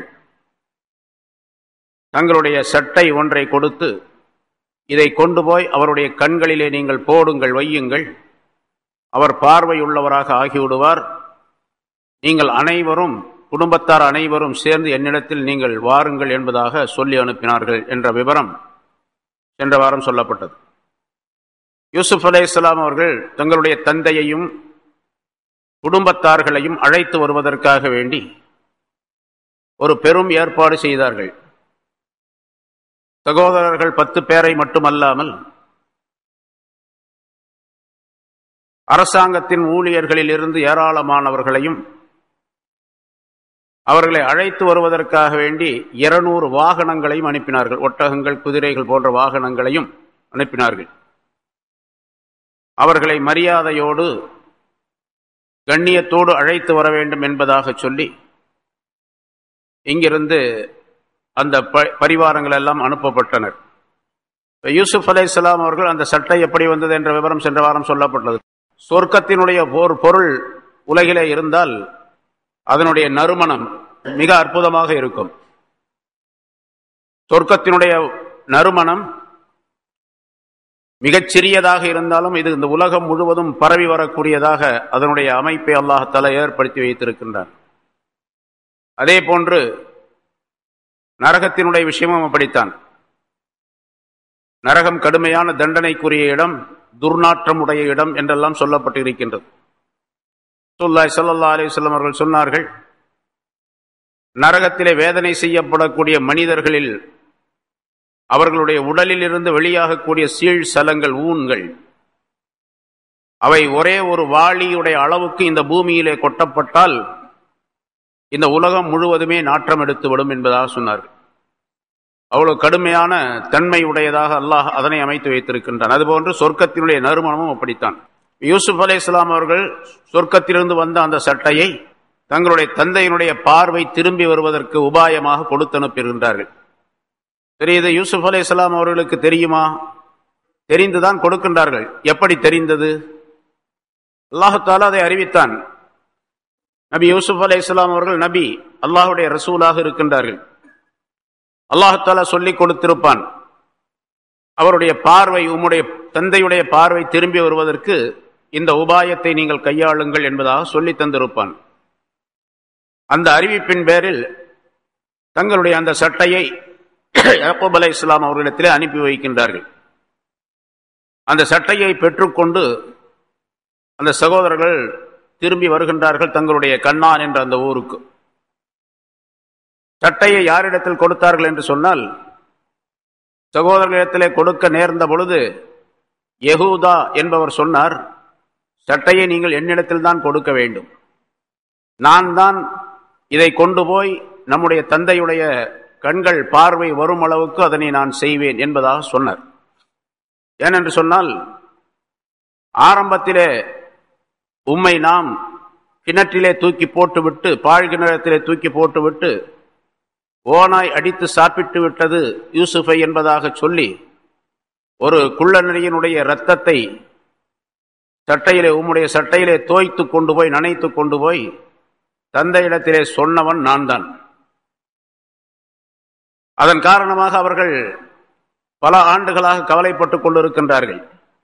S2: தங்களுடைய சட்டை ஒன்றை கொடுத்து இதை கொண்டு போய் அவருடைய கண்களிலே நீங்கள் போடுங்கள் வையுங்கள் அவர் பார்வையுள்ளவராக ஆகிவிடுவார் நீங்கள் அனைவரும் குடும்பத்தார் அனைவரும் சேர்ந்து என்னிடத்தில் நீங்கள் வாருங்கள் என்பதாக சொல்லி அனுப்பினார்கள் என்ற விவரம் சென்ற வாரம் சொல்லப்பட்டது யூசுப் அலே இஸ்லாம் அவர்கள் தங்களுடைய தந்தையையும் குடும்பத்தார்களையும் அழைத்து வருவதற்காக வேண்டி ஒரு பெரும் ஏற்பாடு செய்தார்கள் சகோதரர்கள் பத்து பேரை மட்டுமல்லாமல் அரசாங்கத்தின் ஊழியர்களில் இருந்து ஏராளமானவர்களையும் அவர்களை அழைத்து வருவதற்காக வேண்டி இருநூறு வாகனங்களையும் அனுப்பினார்கள் ஒட்டகங்கள் குதிரைகள் போன்ற வாகனங்களையும் அனுப்பினார்கள் அவர்களை மரியாதையோடு கண்ணியத்தோடு அழைத்து வர வேண்டும் என்பதாக சொல்லி இங்கிருந்து அந்த பரிவாரங்கள் எல்லாம் அனுப்பப்பட்டனர் யூசுப் அலை இஸ்லாம் அவர்கள் அந்த சட்டை எப்படி வந்தது என்ற விவரம் சென்ற வாரம் சொல்லப்பட்டது சொர்க்கத்தினுடைய ஒரு பொருள் உலகிலே இருந்தால் அதனுடைய நறுமணம் மிக அற்புதமாக இருக்கும் சொர்க்கத்தினுடைய நறுமணம் மிகச் சிறியதாக இருந்தாலும் இது இந்த உலகம் முழுவதும் பரவி வரக்கூடியதாக அதனுடைய அமைப்பை அல்லாஹால ஏற்படுத்தி வைத்திருக்கின்றான் அதே போன்று நரகத்தினுடைய விஷயமும் அப்படித்தான் நரகம் கடுமையான தண்டனைக்குரிய இடம் துர்நாற்றமுடைய இடம் என்றெல்லாம் சொல்லப்பட்டிருக்கின்றது சொல்லாய் சல்லா அலிவல்லம் அவர்கள் சொன்னார்கள் நரகத்திலே வேதனை செய்யப்படக்கூடிய மனிதர்களில் அவர்களுடைய உடலில் இருந்து வெளியாகக்கூடிய சீழ் சலங்கள் ஊன்கள் அவை ஒரே ஒரு வாளியுடைய அளவுக்கு இந்த பூமியிலே கொட்டப்பட்டால் இந்த உலகம் முழுவதுமே நாற்றம் எடுத்துவிடும் என்பதாக சொன்னார்கள் அவ்வளவு கடுமையான தன்மை உடையதாக அல்லாஹ் அதனை அமைத்து வைத்திருக்கின்றான் அதுபோன்று சொர்க்கத்தினுடைய நறுமணமும் அப்படித்தான் யூசுப் அலே இஸ்லாம் அவர்கள் சொர்க்கத்திலிருந்து வந்த அந்த சட்டையை தங்களுடைய தந்தையினுடைய பார்வை திரும்பி வருவதற்கு உபாயமாக கொடுத்து அனுப்புகின்றார்கள் தெரியுது யூசுப் அலே இஸ்லாம் அவர்களுக்கு தெரியுமா தெரிந்துதான் கொடுக்கின்றார்கள் எப்படி தெரிந்தது அல்லாஹால அதை அறிவித்தான் நபி யூசுப் அலே இஸ்லாம் அவர்கள் நபி அல்லாஹுடைய ரசூலாக இருக்கின்றார்கள் அல்லாஹால சொல்லிக் கொடுத்திருப்பான் அவருடைய பார்வை உம்முடைய தந்தையுடைய பார்வை திரும்பி வருவதற்கு இந்த உபாயத்தை நீங்கள் கையாளுங்கள் என்பதாக சொல்லி தந்திருப்பான் அந்த அறிவிப்பின் பேரில் தங்களுடைய அந்த சட்டையை யாக்கூப் அலை இஸ்லாம் அவர்களிடத்திலே அனுப்பி வைக்கின்றார்கள் அந்த சட்டையை பெற்றுக்கொண்டு அந்த சகோதரர்கள் திரும்பி வருகின்றார்கள் தங்களுடைய கண்ணான் என்ற அந்த ஊருக்கு சட்டையை யாரிடத்தில் கொடுத்தார்கள் என்று சொன்னால் சகோதரர்களிடத்திலே கொடுக்க நேர்ந்த பொழுது யகூதா என்பவர் சொன்னார் சட்டையை நீங்கள் என்னிடத்தில் தான் கொடுக்க வேண்டும் நான் தான் இதை கொண்டு போய் நம்முடைய தந்தையுடைய கண்கள் பார்வை வரும் அளவுக்கு அதனை நான் செய்வேன் என்பதாக சொன்னார் ஏனென்று சொன்னால் ஆரம்பத்திலே உம்மை நாம் கிணற்றிலே தூக்கி போட்டுவிட்டு பாழ் கிணறத்திலே தூக்கி போட்டுவிட்டு ஓனாய் அடித்து சாப்பிட்டு விட்டது யூசுஃபை என்பதாக சொல்லி ஒரு குள்ளநரியினுடைய இரத்தத்தை சட்டையிலே உம்முடைய சட்டையிலே தோய்த்து கொண்டு போய் நனைத்து கொண்டு போய் தந்தையிடத்திலே சொன்னவன் நான் தான் அதன் காரணமாக அவர்கள் பல ஆண்டுகளாக கவலைப்பட்டுக் கொண்டிருக்கின்றார்கள்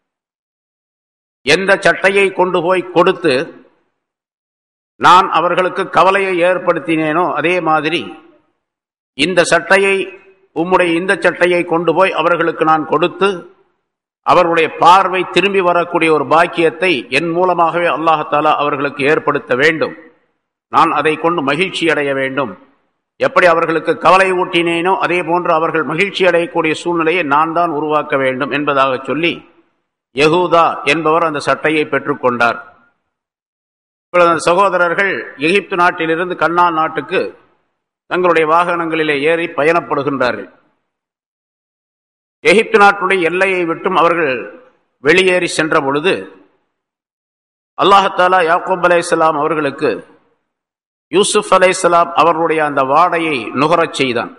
S2: எந்த சட்டையை கொண்டு போய் கொடுத்து நான் அவர்களுக்கு கவலையை ஏற்படுத்தினேனோ அதே மாதிரி இந்த சட்டையை உம்முடைய இந்த சட்டையை கொண்டு போய் அவர்களுக்கு நான் கொடுத்து அவர்களுடைய பார்வை திரும்பி வரக்கூடிய ஒரு பாக்கியத்தை என் மூலமாகவே அல்லாஹாலா அவர்களுக்கு ஏற்படுத்த வேண்டும் நான் அதை கொண்டு மகிழ்ச்சி அடைய வேண்டும் எப்படி அவர்களுக்கு கவலை ஊட்டினேனோ அதே போன்று அவர்கள் மகிழ்ச்சி அடையக்கூடிய சூழ்நிலையை நான் தான் உருவாக்க வேண்டும் என்பதாக சொல்லி யகூதா என்பவர் அந்த சட்டையை பெற்றுக்கொண்டார் இப்பொழுது அந்த சகோதரர்கள் எகிப்து நாட்டிலிருந்து கண்ணான் நாட்டுக்கு தங்களுடைய வாகனங்களிலே ஏறி பயணப்படுகின்றார்கள் எகிப்து நாட்டுடைய எல்லையை விட்டும் அவர்கள் வெளியேறி சென்ற பொழுது அல்லாஹாலா யாக்கூப் அலையாம் அவர்களுக்கு யூசுப் அலையாம் அவர்களுடைய அந்த வாடையை நுகரச் செய்தான்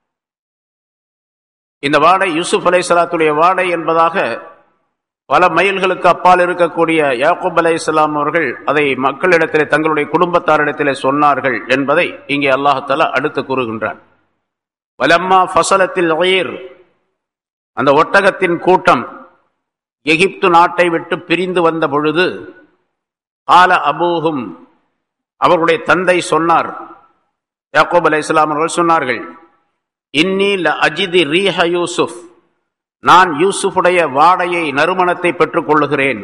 S2: இந்த வாடை யூசுப் அலைசலாத்துடைய வாடை என்பதாக பல மைல்களுக்கு அப்பால் இருக்கக்கூடிய யாக்கூப் அலை இஸ்லாம் அவர்கள் அதை மக்களிடத்திலே தங்களுடைய குடும்பத்தாரிடத்திலே சொன்னார்கள் என்பதை இங்கே அல்லாஹால அடுத்து கூறுகின்றான் வலம்மா ஃபசலத்தில் ஒயர் அந்த ஒட்டகத்தின் கூட்டம் எகிப்து நாட்டை விட்டு பிரிந்து வந்த பொழுது ஆல அபூஹும் அவர்களுடைய தந்தை சொன்னார் யாக்கூப் அலை இஸ்லாம் அவர்கள் சொன்னார்கள் இன்னி ல அஜிதி ரீஹ யூசுப் நான் யூசுஃபுடைய வாடையை நறுமணத்தை பெற்றுக் கொள்ளுகிறேன்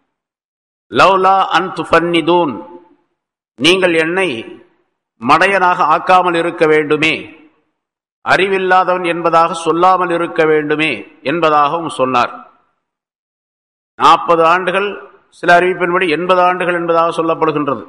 S2: லவ்லா அன் துஃபன்னிதூன் நீங்கள் என்னை மடையனாக ஆக்காமல் இருக்க வேண்டுமே அறிவில்லாதவன் என்பதாக சொல்லாமல் இருக்க வேண்டுமே என்பதாகவும் சொன்னார் நாற்பது ஆண்டுகள் சில அறிவிப்பின்படி எண்பது ஆண்டுகள் என்பதாக சொல்லப்படுகின்றது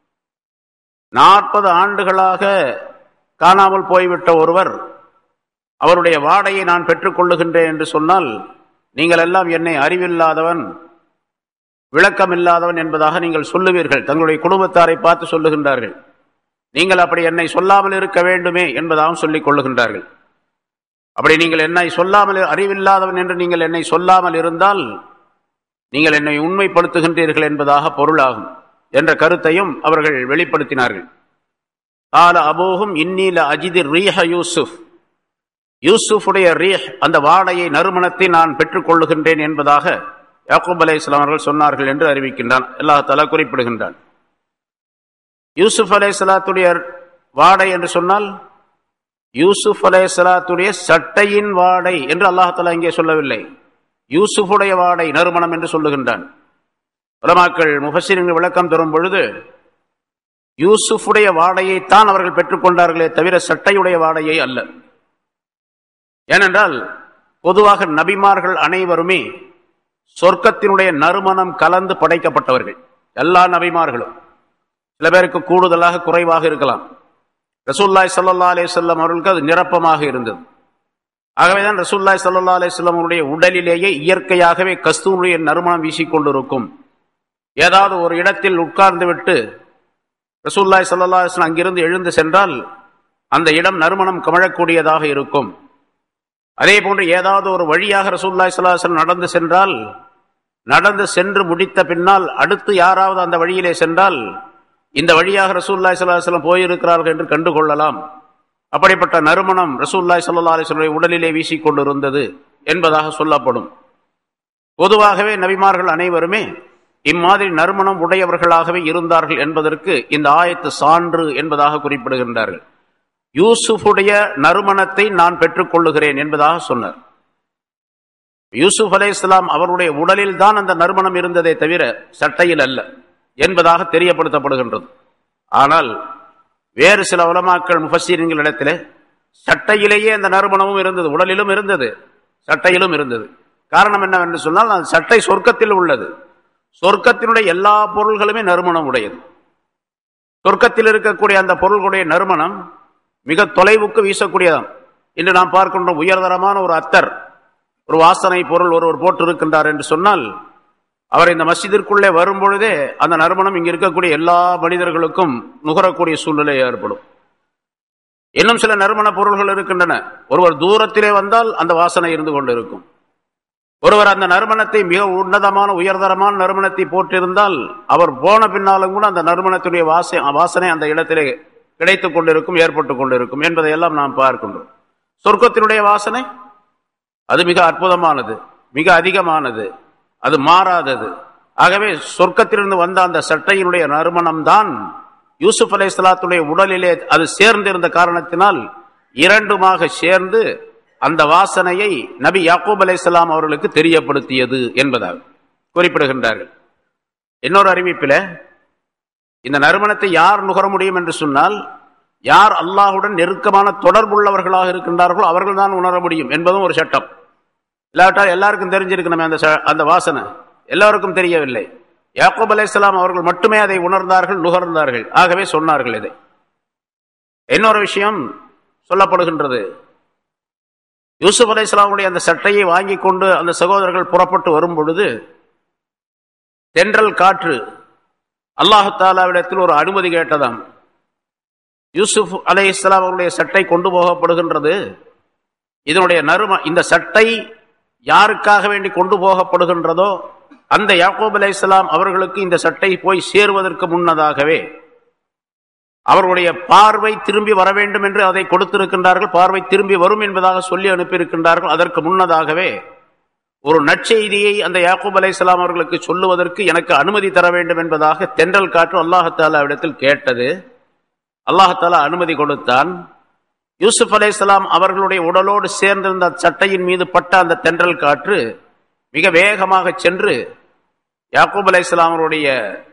S2: நாற்பது ஆண்டுகளாக காணாமல் போய்விட்ட ஒருவர் அவருடைய வாடையை நான் பெற்றுக்கொள்ளுகின்றேன் என்று சொன்னால் நீங்கள் எல்லாம் என்னை அறிவில்லாதவன் விளக்கம் இல்லாதவன் என்பதாக நீங்கள் சொல்லுவீர்கள் தங்களுடைய குடும்பத்தாரை பார்த்து சொல்லுகின்றார்கள் நீங்கள் அப்படி என்னை சொல்லாமல் இருக்க வேண்டுமே என்பதாகவும் சொல்லிக் கொள்ளுகின்றார்கள் அப்படி நீங்கள் என்னை சொல்லாமல் அறிவில்லாதவன் என்று நீங்கள் என்னை சொல்லாமல் இருந்தால் நீங்கள் என்னை உண்மைப்படுத்துகின்றீர்கள் என்பதாக பொருளாகும் என்ற கருத்தையும் அவர்கள் வெளிப்படுத்தினார்கள் கால அபோகும் இன்னீல அஜிதிர் ரீஹ யூசுப் யூசுஃபுடைய ரீஹ் அந்த வாடையை நறுமணத்தை நான் பெற்றுக்கொள்ளுகின்றேன் என்பதாக யாக்கூப் அலை இஸ்லாம் அவர்கள் சொன்னார்கள் என்று அறிவிக்கின்றான் அல்லாஹால குறிப்பிடுகின்றான் யூசுப் அலை சலாத்துடைய வாடை என்று சொன்னால் யூசுப் அலை சலாத்துடைய சட்டையின் வாடை என்று அல்லாஹாலா இங்கே சொல்லவில்லை யூசுஃபுடைய வாடை நறுமணம் என்று சொல்லுகின்றான் உலமாக்கள் முஃபசிரின் விளக்கம் தரும் பொழுது யூசுஃபுடைய வாடையைத்தான் அவர்கள் பெற்றுக்கொண்டார்களே தவிர சட்டையுடைய வாடையை அல்ல ஏனென்றால் பொதுவாக நபிமார்கள் அனைவருமே சொர்க்கத்தினுடைய நறுமணம் கலந்து படைக்கப்பட்டவர்கள் எல்லா நபிமார்களும் சில பேருக்கு கூடுதலாக குறைவாக இருக்கலாம் ரசூல்லாய் சல்லா அலே சொல்லம் அவர்களுக்கு அது நிரப்பமாக இருந்தது ஆகவேதான் ரசூல்லாய் சல்லா அலே சொல்லம் அவருடைய உடலிலேயே இயற்கையாகவே கஸ்தூனுடைய நறுமணம் வீசிக்கொண்டிருக்கும் ஏதாவது ஒரு இடத்தில் உட்கார்ந்து விட்டு ரசூல்லாய் சல்லா அலிஸ்லாம் அங்கிருந்து எழுந்து சென்றால் அந்த இடம் நறுமணம் கமழக்கூடியதாக இருக்கும் அதே போன்று ஏதாவது ஒரு வழியாக ரசூல்லாய் சல்லாஹன் நடந்து சென்றால் நடந்து சென்று முடித்த பின்னால் அடுத்து யாராவது அந்த வழியிலே சென்றால் இந்த வழியாக ரசூல்லாய் சல்லாஹலம் போயிருக்கிறார்கள் என்று கண்டுகொள்ளலாம் அப்படிப்பட்ட நறுமணம் ரசூல்லாய் சல்லா அலிஸ்வனுடைய உடலிலே வீசிக்கொண்டிருந்தது என்பதாக சொல்லப்படும் பொதுவாகவே நபிமார்கள் அனைவருமே இம்மாதிரி நறுமணம் உடையவர்களாகவே இருந்தார்கள் என்பதற்கு இந்த ஆயத்து சான்று என்பதாக குறிப்பிடுகின்றார்கள் யூசுஃபுடைய நறுமணத்தை நான் பெற்றுக்கொள்ளுகிறேன் என்பதாக சொன்னார் யூசுப் அலே இஸ்லாம் அவருடைய உடலில் தான் அந்த நறுமணம் இருந்ததே தவிர சட்டையில் அல்ல என்பதாக தெரியப்படுத்தப்படுகின்றது ஆனால் வேறு சில உலமாக்கள் முஃபசீரிங்களிடத்தில் சட்டையிலேயே அந்த நறுமணமும் இருந்தது உடலிலும் இருந்தது சட்டையிலும் இருந்தது காரணம் என்னவென்று சொன்னால் அந்த சட்டை சொர்க்கத்தில் உள்ளது சொர்க்கத்தினுடைய எல்லா பொருள்களுமே நறுமணம் உடையது சொர்க்கத்தில் இருக்கக்கூடிய அந்த பொருள்களுடைய நறுமணம் மிக தொலைவுக்கு வீசக்கூடியதாம் இன்று நாம் பார்க்கின்ற உயர்தரமான ஒரு அத்தர் ஒரு வாசனை பொருள் ஒருவர் போட்டிருக்கின்றார் என்று சொன்னால் அவர் இந்த மஸ்ஜிதிற்குள்ளே வரும்பொழுதே அந்த நறுமணம் இங்க இருக்கக்கூடிய எல்லா மனிதர்களுக்கும் நுகரக்கூடிய சூழ்நிலை ஏற்படும் இன்னும் சில நறுமண பொருள்கள் இருக்கின்றன ஒருவர் தூரத்திலே வந்தால் அந்த வாசனை இருந்து கொண்டிருக்கும் ஒருவர் அந்த நறுமணத்தை மிக உன்னதமான உயர்தரமான நறுமணத்தை போட்டிருந்தால் அவர் போன பின்னாலும் கூட அந்த நறுமணத்துடைய வாசை வாசனை அந்த இடத்திலே கிடைத்துக் கொண்டிருக்கும் ஏற்பட்டு கொண்டிருக்கும் என்பதையெல்லாம் நாம் பார்க்கின்றோம் சொர்க்கத்தினுடைய வாசனை அது மிக அற்புதமானது மிக அதிகமானது அது மாறாதது ஆகவே சொர்க்கத்திலிருந்து வந்த அந்த சட்டையினுடைய நறுமணம் தான் யூசுப் அலை சலாத்துடைய உடலிலே அது சேர்ந்திருந்த காரணத்தினால் இரண்டுமாக சேர்ந்து அந்த வாசனையை நபி யாக்கூப் அலை அவர்களுக்கு தெரியப்படுத்தியது என்பதாக குறிப்பிடுகின்றார்கள் இன்னொரு அறிவிப்பில் இந்த நறுமணத்தை யார் நுகர முடியும் என்று சொன்னால் யார் அல்லாஹுடன் நெருக்கமான தொடர்புள்ளவர்களாக இருக்கின்றார்களோ அவர்கள் தான் உணர முடியும் என்பதும் ஒரு சட்டம் இல்லாவிட்டால் எல்லாருக்கும் தெரிஞ்சிருக்கணுமே அந்த அந்த வாசனை எல்லாருக்கும் தெரியவில்லை யாக்கூப் அலையாம் அவர்கள் மட்டுமே அதை உணர்ந்தார்கள் நுகர்ந்தார்கள் ஆகவே சொன்னார்கள் இதை இன்னொரு விஷயம் சொல்லப்படுகின்றது யூசுப் அலை இஸ்லாமுடைய அந்த சட்டையை வாங்கி கொண்டு அந்த சகோதரர்கள் புறப்பட்டு வரும் பொழுது தென்றல் காற்று அல்லாஹு தாலாவிடத்தில் ஒரு அனுமதி கேட்டதாம் யூசுப் அலை இஸ்லாம் அவருடைய சட்டை கொண்டு போகப்படுகின்றது இதனுடைய நறும இந்த சட்டை யாருக்காக வேண்டி கொண்டு போகப்படுகின்றதோ அந்த யாக்கோப் அலை இஸ்லாம் அவர்களுக்கு இந்த சட்டை போய் சேருவதற்கு முன்னதாகவே அவர்களுடைய பார்வை திரும்பி வர வேண்டும் என்று அதை கொடுத்திருக்கின்றார்கள் பார்வை திரும்பி வரும் என்பதாக சொல்லி அனுப்பியிருக்கின்றார்கள் அதற்கு முன்னதாகவே ஒரு நற்செய்தியை அந்த யாக்கூப் அலை இஸ்லாம் அவர்களுக்கு சொல்லுவதற்கு எனக்கு அனுமதி தர வேண்டும் என்பதாக தென்றல் காற்று அல்லாஹாலாவிடத்தில் கேட்டது அல்லாஹாலா அனுமதி கொடுத்தான் யூசுப் அலை இஸ்லாம் அவர்களுடைய உடலோடு சேர்ந்திருந்த சட்டையின் மீது பட்ட அந்த தென்றல் காற்று மிக வேகமாக சென்று யாக்கூப் அலை இஸ்லாம் அவருடைய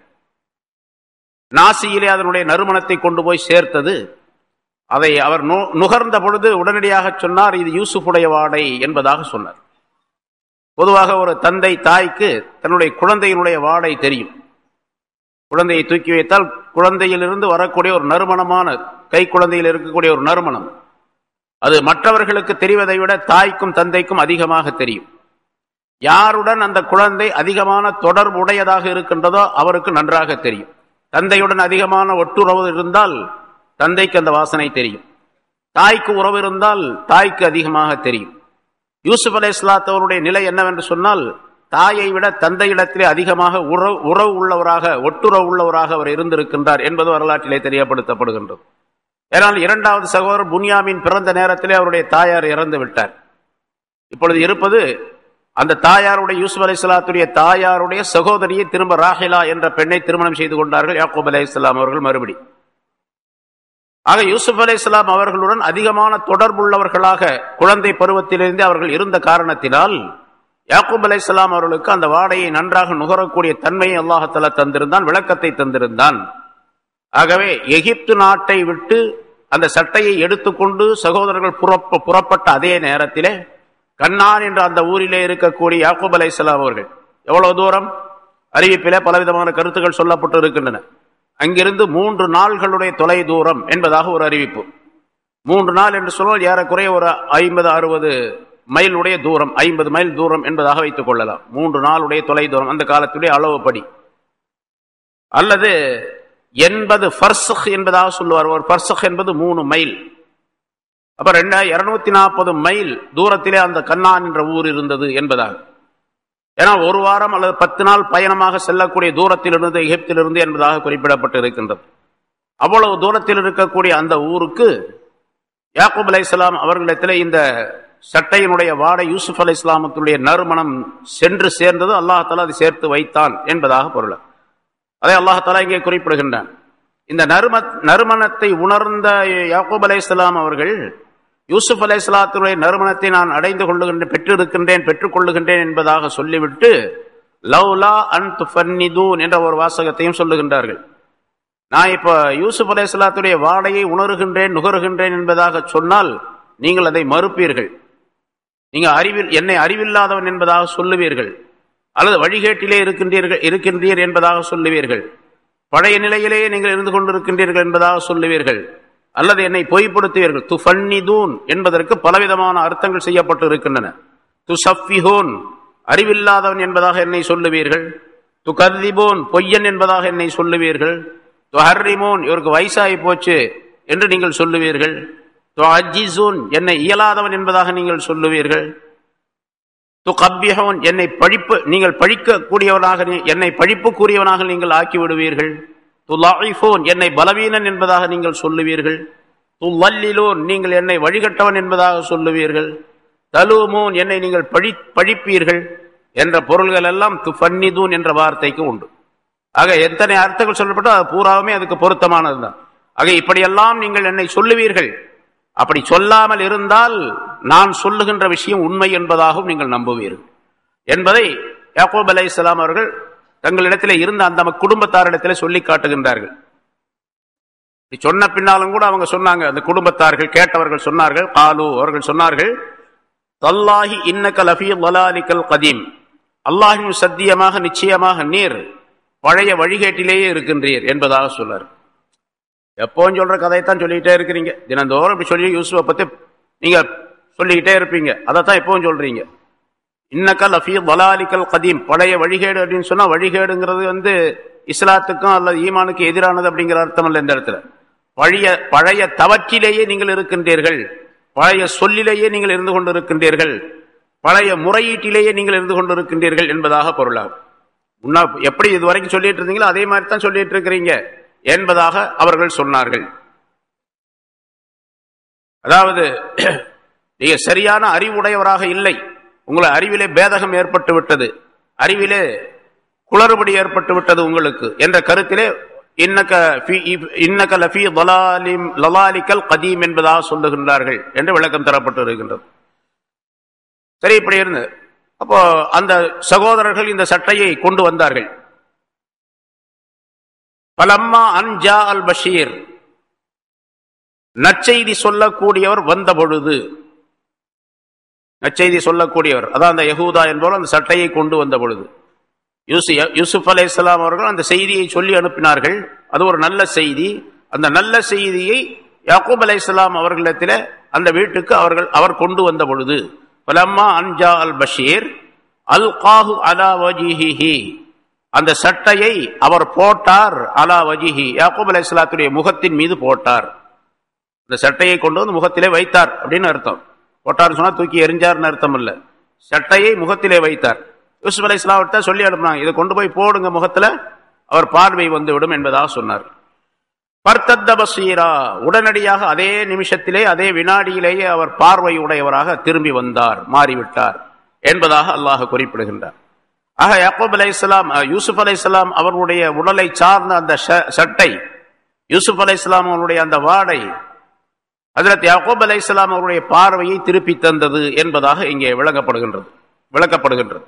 S2: நாசியிலே அதனுடைய நறுமணத்தை கொண்டு போய் சேர்த்தது அதை அவர் நுகர்ந்த பொழுது உடனடியாக சொன்னார் இது யூசுஃபுடைய வாடை என்பதாக சொன்னார் பொதுவாக ஒரு தந்தை தாய்க்கு தன்னுடைய குழந்தையினுடைய வாடை தெரியும் குழந்தையை தூக்கி வைத்தால் குழந்தையிலிருந்து வரக்கூடிய ஒரு நறுமணமான கை குழந்தையில் இருக்கக்கூடிய ஒரு நறுமணம் அது மற்றவர்களுக்கு தெரிவதை விட தாய்க்கும் தந்தைக்கும் அதிகமாக தெரியும் யாருடன் அந்த குழந்தை அதிகமான தொடர்பு உடையதாக இருக்கின்றதோ அவருக்கு நன்றாக தெரியும் தந்தையுடன் அதிகமான ஒட்டுறவு இருந்தால் தந்தைக்கு அந்த வாசனை தெரியும் தாய்க்கு உறவு இருந்தால் தாய்க்கு அதிகமாக தெரியும் யூசுப் அலை இஸ்லாத் அவருடைய நிலை என்னவென்று சொன்னால் தாயை விட தந்தையிடத்திலே அதிகமாக உறவு உறவு உள்ளவராக ஒட்டுறவு உள்ளவராக அவர் இருந்திருக்கின்றார் என்பது வரலாற்றிலே தெரியப்படுத்தப்படுகின்றது ஏனால் இரண்டாவது சகோதரர் புனியாமின் பிறந்த நேரத்திலே அவருடைய தாயார் இறந்து விட்டார் இப்பொழுது இருப்பது அந்த தாயாருடைய யூசுப் அலி இஸ்லாத்துடைய தாயாருடைய சகோதரியை திரும்ப ராஹிலா என்ற பெண்ணை திருமணம் செய்து கொண்டார்கள் யாக்கூப் அலி இஸ்லாம் அவர்கள் மறுபடி ஆக யூசுப் அலி இஸ்லாம் அவர்களுடன் அதிகமான தொடர்புள்ளவர்களாக குழந்தை பருவத்திலிருந்து அவர்கள் இருந்த காரணத்தினால் யாக்கூப் அலி இஸ்லாம் அவர்களுக்கு அந்த வாடையை நன்றாக நுகரக்கூடிய தன்மையை அல்லாஹால தந்திருந்தான் விளக்கத்தை தந்திருந்தான் ஆகவே எகிப்து நாட்டை விட்டு அந்த சட்டையை எடுத்துக்கொண்டு சகோதரர்கள் புறப்ப புறப்பட்ட அதே நேரத்திலே கண்ணான் என்ற அந்த ஊரிலே இருக்கக்கூடிய யாக்கூப் அலை அவர்கள் எவ்வளவு தூரம் அறிவிப்பிலே பலவிதமான கருத்துக்கள் சொல்லப்பட்டு இருக்கின்றன அங்கிருந்து மூன்று நாள்களுடைய தொலை தூரம் என்பதாக ஒரு அறிவிப்பு மூன்று நாள் என்று சொன்னால் ஏறக்குறைய ஒரு ஐம்பது அறுபது மைலுடைய தூரம் ஐம்பது மைல் தூரம் என்பதாக வைத்துக் கொள்ளலாம் மூன்று நாளுடைய தொலை தூரம் அந்த காலத்துடைய அளவுப்படி அல்லது எண்பது ஃபர்சக் என்பதாக சொல்லுவார் ஒரு ஃபர்சக் என்பது மூணு மைல் அப்ப ரெண்டா இருநூத்தி நாற்பது மைல் தூரத்திலே அந்த கண்ணான் என்ற ஊர் இருந்தது என்பதாக ஏன்னா ஒரு வாரம் அல்லது பத்து நாள் பயணமாக செல்லக்கூடிய தூரத்தில் இருந்து எகிப்திலிருந்து என்பதாக குறிப்பிடப்பட்டு இருக்கின்றது அவ்வளவு தூரத்தில் இருக்கக்கூடிய அந்த ஊருக்கு யாக்கூப் அலை இஸ்லாம் அவர்களிடத்தில் இந்த சட்டையினுடைய வாடை யூசுப் அலை இஸ்லாமத்துடைய நறுமணம் சென்று சேர்ந்தது அல்லாஹாலா அதை சேர்த்து வைத்தான் என்பதாக பொருள் அதை அல்லாஹாலா இங்கே குறிப்பிடுகின்றான் இந்த நறும நறுமணத்தை உணர்ந்த யாக்கூப் அலை இஸ்லாம் அவர்கள் யூசுப் அலை இஸ்லாத்துடைய நறுமணத்தை நான் அடைந்து கொள்ளுகின்றேன் பெற்றிருக்கின்றேன் பெற்றுக் கொள்ளுகின்றேன் என்பதாக சொல்லிவிட்டு லவ்லா அன் துஃபன்னிதூன் என்ற ஒரு வாசகத்தையும் சொல்லுகின்றார்கள் நான் இப்ப யூசுப் அலை இஸ்லாத்துடைய வாடையை உணர்கின்றேன் நுகர்கின்றேன் என்பதாக சொன்னால் நீங்கள் அதை மறுப்பீர்கள் நீங்க அறிவில் என்னை அறிவில்லாதவன் என்பதாக சொல்லுவீர்கள் அல்லது வழிகேட்டிலே இருக்கின்றீர்கள் இருக்கின்றீர் என்பதாக சொல்லுவீர்கள் பழைய நிலையிலேயே நீங்கள் இருந்து கொண்டிருக்கின்றீர்கள் என்பதாக சொல்லுவீர்கள் அல்லது என்னை பொய்ப்படுத்துவீர்கள் து ஃபன்னிதூன் என்பதற்கு பலவிதமான அர்த்தங்கள் செய்யப்பட்டு இருக்கின்றன து சஃபிஹூன் அறிவில்லாதவன் என்பதாக என்னை சொல்லுவீர்கள் துகர்திபோன் பொய்யன் என்பதாக என்னை சொல்லுவீர்கள் துஹர்ரிமோன் இவருக்கு வயசாகி போச்சு என்று நீங்கள் சொல்லுவீர்கள் துஅஜிசூன் என்னை இயலாதவன் என்பதாக நீங்கள் சொல்லுவீர்கள் துகப்பிஹோன் என்னை பழிப்பு நீங்கள் பழிக்கக்கூடியவனாக நீ- என்னை பழிப்புக்குரியவனாக நீங்கள் ஆக்கி விடுவீர்கள் துலாயிஃபோன் என்னை பலவீனன் என்பதாக நீங்கள் சொல்லுவீர்கள் துல்லல்லிலோன் நீங்கள் என்னை வழிகட்டவன் என்பதாக சொல்லுவீர்கள் தலூமூன் என்னை நீங்கள் பழி பழிப்பீர்கள் என்ற பொருள்கள் எல்லாம் துஃபன்னிதூன் என்ற வார்த்தைக்கு உண்டு ஆக எத்தனை அர்த்தங்கள் சொல்லப்பட்டோ அது பூராவுமே அதுக்கு பொருத்தமானதுதான் ஆக இப்படியெல்லாம் நீங்கள் என்னை சொல்லுவீர்கள் அப்படி சொல்லாமல் இருந்தால் நான் சொல்லுகின்ற விஷயம் உண்மை என்பதாகவும் நீங்கள் நம்புவீர்கள் என்பதை யாக்கோப் அலை அவர்கள் தங்களிடத்திலே இருந்த அந்த ம- குடும்பத்தாரிடத்திலே சொல்லி காட்டுகின்றார்கள் இப்படி சொன்ன பின்னாலும் கூட அவங்க சொன்னாங்க அந்த குடும்பத்தார்கள் கேட்டவர்கள் சொன்னார்கள் காலு அவர்கள் சொன்னார்கள் தல்லாஹி இன்னக லஃபி வலாலிக்கல் கதீம் அல்லாஹின் சத்தியமாக நிச்சயமாக நீர் பழைய வழிகேட்டிலேயே இருக்கின்றீர் என்பதாக சொன்னார் எப்பவும் சொல்ற கதையைத்தான் சொல்லிக்கிட்டே இருக்கிறீங்க தினந்தோறும் இப்படி சொல்லி யூசுஃபை பத்தி நீங்க சொல்லிக்கிட்டே இருப்பீங்க அதைத்தான் எப்பவும் சொல்றீங்க இன்னக்க லஃபி வலாலிக்கல் கதீம் பழைய வழிகேடு அப்படின்னு சொன்னா வழிகேடுங்கிறது வந்து இஸ்லாத்துக்கும் அல்லது ஈமானுக்கு எதிரானது அப்படிங்கிற அர்த்தம் அல்ல இந்த இடத்துல பழைய பழைய தவற்றிலேயே நீங்கள் இருக்கின்றீர்கள் பழைய சொல்லிலேயே நீங்கள் இருந்து கொண்டிருக்கின்றீர்கள் பழைய முறையீட்டிலேயே நீங்கள் இருந்து கொண்டிருக்கின்றீர்கள் என்பதாக பொருளாகும் முன்னா எப்படி இதுவரைக்கும் சொல்லிட்டு இருந்தீங்களோ அதே மாதிரி தான் சொல்லிட்டு இருக்கிறீங்க என்பதாக அவர்கள் சொன்னார்கள் அதாவது நீங்க சரியான அறிவுடையவராக இல்லை உங்களை அறிவிலே பேதகம் ஏற்பட்டு விட்டது அறிவிலே குளறுபடி ஏற்பட்டு விட்டது உங்களுக்கு என்ற கருத்திலே இன்னக்க ஃபி- இப்- இன்னக்க லஃபி லலாலிம் லலாலிக்கல் கதீம் என்பதாக சொல்லுகின்றார்கள் என்று விளக்கம் தரப்பட்டு இருக்கின்றது சரி இப்படி இருந்து அப்போ அந்த சகோதரர்கள் இந்த சட்டையை கொண்டு வந்தார்கள் பலம்மா அன்ஜா அல் பஷீர் நற்செய்தி சொல்லக்கூடியவர் வந்த பொழுது நற்செய்தி சொல்லக்கூடியவர் அதான் அந்த யகூதா என்பவர் அந்த சட்டையை கொண்டு வந்த பொழுது யூசு யூசுப் அலை அவர்கள் அந்த செய்தியை சொல்லி அனுப்பினார்கள் அது ஒரு நல்ல செய்தி அந்த நல்ல செய்தியை யாக்கூப் அலை அவர்களிடத்தில் அந்த வீட்டுக்கு அவர்கள் அவர் கொண்டு வந்த பொழுது பலம்மா அன்ஜா அல் பஷீர் அல் காஹு அலா வஜிஹிஹி அந்த சட்டையை அவர் போட்டார் அலா வஜிஹி யாக்கூப் அலை முகத்தின் மீது போட்டார் இந்த சட்டையை கொண்டு வந்து முகத்திலே வைத்தார் அப்படின்னு அர்த்தம் போட்டார்னு சொன்னா தூக்கி எரிஞ்சார்னு அர்த்தம் இல்ல சட்டையை முகத்திலே வைத்தார் யூசுப் அலை இஸ்லாமிட்ட சொல்லி அனுப்புனாங்க இதை கொண்டு போய் போடுங்க முகத்துல அவர் பார்வை வந்து விடும் என்பதாக சொன்னார் பர்த்தத்த பசீரா உடனடியாக அதே நிமிஷத்திலே அதே வினாடியிலேயே அவர் பார்வை உடையவராக திரும்பி வந்தார் மாறிவிட்டார் என்பதாக அல்லாஹ் குறிப்பிடுகின்றார் ஆக யாக்கூப் அலை இஸ்லாம் யூசுப் அலை இஸ்லாம் அவர்களுடைய உடலை சார்ந்த அந்த ச- சட்டை யூசுப் அலை இஸ்லாம் அவருடைய அந்த வாடை ஹஜரத் யாக்கூப் அலை இஸ்லாம் அவருடைய பார்வையை திருப்பி தந்தது என்பதாக இங்கே விளங்கப்படுகின்றது விளக்கப்படுகின்றது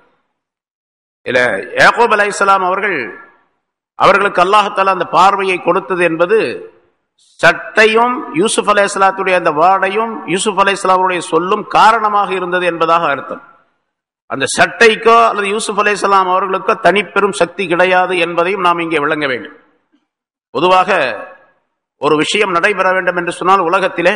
S2: இல்ல யாக்கூப் அலை இஸ்லாம் அவர்கள் அவர்களுக்கு அல்லாஹத்தால அந்த பார்வையை கொடுத்தது என்பது சட்டையும் யூசுப் அலை இஸ்லாத்துடைய அந்த வாடையும் யூசுப் அலை இஸ்லாமுடைய சொல்லும் காரணமாக இருந்தது என்பதாக அர்த்தம் அந்த சட்டைக்கோ அல்லது யூசுப் அலை இஸ்லாம் அவர்களுக்கோ தனிப்பெரும் சக்தி கிடையாது என்பதையும் நாம் இங்கே விளங்க வேண்டும் பொதுவாக ஒரு விஷயம் நடைபெற வேண்டும் என்று சொன்னால் உலகத்திலே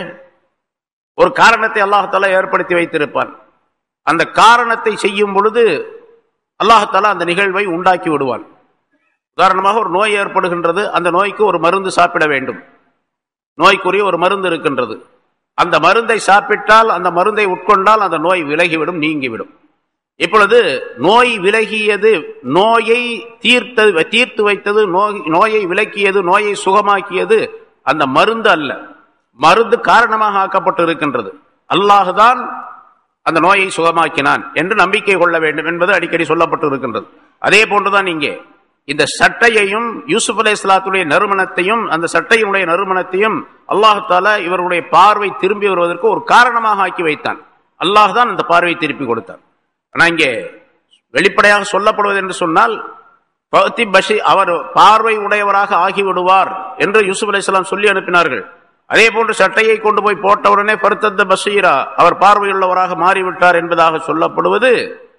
S2: ஒரு காரணத்தை அல்லாஹாலா ஏற்படுத்தி வைத்திருப்பான் அந்த காரணத்தை செய்யும் பொழுது அல்லாஹாலா அந்த நிகழ்வை உண்டாக்கி விடுவான் உதாரணமாக ஒரு நோய் ஏற்படுகின்றது அந்த நோய்க்கு ஒரு மருந்து சாப்பிட வேண்டும் நோய்க்குரிய ஒரு மருந்து இருக்கின்றது அந்த மருந்தை சாப்பிட்டால் அந்த மருந்தை உட்கொண்டால் அந்த நோய் விலகிவிடும் நீங்கிவிடும் இப்பொழுது நோய் விலகியது நோயை தீர்த்த தீர்த்து வைத்தது நோய் நோயை விலக்கியது நோயை சுகமாக்கியது அந்த மருந்து அல்ல மருந்து காரணமாக ஆக்கப்பட்டு இருக்கின்றது அல்லாஹுதான் அந்த நோயை சுகமாக்கினான் என்று நம்பிக்கை கொள்ள வேண்டும் என்பது அடிக்கடி சொல்லப்பட்டு இருக்கின்றது அதே போன்றுதான் இங்கே இந்த சட்டையையும் யூசுப் அலை இஸ்லாத்துடைய நறுமணத்தையும் அந்த சட்டையினுடைய நறுமணத்தையும் அல்லாஹால இவருடைய பார்வை திரும்பி வருவதற்கு ஒரு காரணமாக ஆக்கி வைத்தான் அல்லாஹ் தான் அந்த பார்வையை திருப்பி கொடுத்தான் ஆனா இங்கே வெளிப்படையாக சொல்லப்படுவது என்று சொன்னால் பௌத்தி பஷி அவர் பார்வை உடையவராக ஆகிவிடுவார் என்று யூசுப் அலை சொல்லி அனுப்பினார்கள் அதே போன்று சட்டையை கொண்டு போய் போட்டவுடனே பருத்தத்த பஷீரா அவர் பார்வையுள்ளவராக மாறிவிட்டார் என்பதாக சொல்லப்படுவது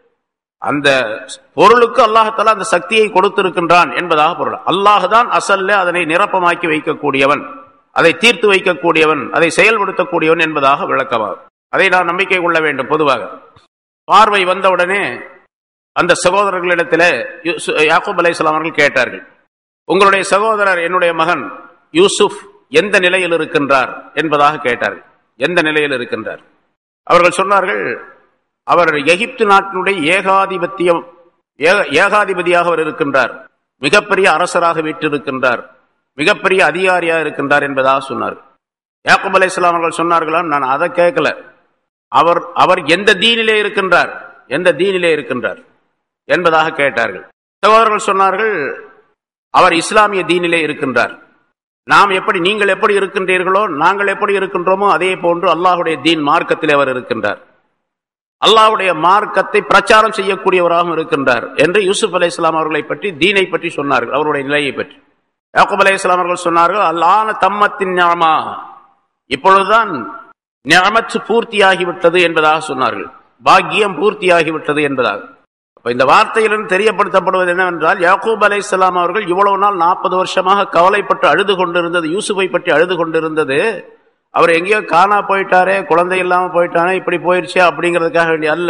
S2: அந்த பொருளுக்கு அல்லாஹால அந்த சக்தியை கொடுத்திருக்கின்றான் என்பதாக பொருள் அல்லாஹுதான் அசல்ல அதனை நிரப்பமாக்கி வைக்கக்கூடியவன் அதை தீர்த்து வைக்கக்கூடியவன் அதை செயல்படுத்தக்கூடியவன் என்பதாக விளக்கமாகும் அதை நாம் நம்பிக்கை கொள்ள வேண்டும் பொதுவாக பார்வை வந்தவுடனே அந்த சகோதரர்களிடத்தில் யாக்கூப் அலைஹிஸ்ஸலாம் அவர்கள் கேட்டார்கள் உங்களுடைய சகோதரர் என்னுடைய மகன் யூசுப் எந்த நிலையில் இருக்கின்றார் என்பதாக கேட்டார்கள் எந்த நிலையில் இருக்கின்றார் அவர்கள் சொன்னார்கள் அவர் எகிப்து நாட்டினுடைய ஏகாதிபத்தியம் ஏக- ஏகாதிபதியாக அவர் இருக்கின்றார் மிகப்பெரிய அரசராக வீற்றிருக்கின்றார் மிகப்பெரிய அதிகாரியாக இருக்கின்றார் என்பதாக சொன்னார் யாக்கூப் அலைஹிஸ்ஸலாம் அவர்கள் சொன்னார்களா நான் அதை கேட்கல அவர் அவர் எந்த தீனிலே இருக்கின்றார் எந்த தீனிலே இருக்கின்றார் என்பதாக கேட்டார்கள் சகோதரர்கள் சொன்னார்கள் அவர் இஸ்லாமிய தீனிலே இருக்கின்றார் நாம் எப்படி நீங்கள் எப்படி இருக்கின்றீர்களோ நாங்கள் எப்படி இருக்கின்றோமோ அதே போன்று அல்லாஹுடைய தீன் மார்க்கத்திலே அவர் இருக்கின்றார் அல்லாஹ்வுடைய மார்க்கத்தை பிரச்சாரம் செய்யக்கூடியவராகவும் இருக்கின்றார் என்று யூசுப் அலை இஸ்லாம் அவர்களை பற்றி தீனை பற்றி சொன்னார்கள் அவருடைய நிலையை பற்றி யாக்கூப் அலை இஸ்லாம் அவர்கள் சொன்னார்கள் அல்லான தம்மத்தின் ஞாமா இப்பொழுதுதான் ஞாமத்து பூர்த்தியாகிவிட்டது என்பதாக சொன்னார்கள் பாக்கியம் பூர்த்தியாகிவிட்டது என்பதாக அப்ப இந்த வார்த்தையிலிருந்து தெரியப்படுத்தப்படுவது என்னவென்றால் யாக்கூப் அலை இஸ்லாம் அவர்கள் இவ்வளவு நாள் நாற்பது வருஷமாக கவலைப்பட்டு அழுது கொண்டிருந்தது யூசுஃபை பற்றி அழுது கொண்டிருந்தது அவர் எங்கேயோ காணா போயிட்டாரே குழந்தை இல்லாம போயிட்டானே இப்படி போயிருச்சே அப்படிங்கிறதுக்காக வேண்டிய அல்ல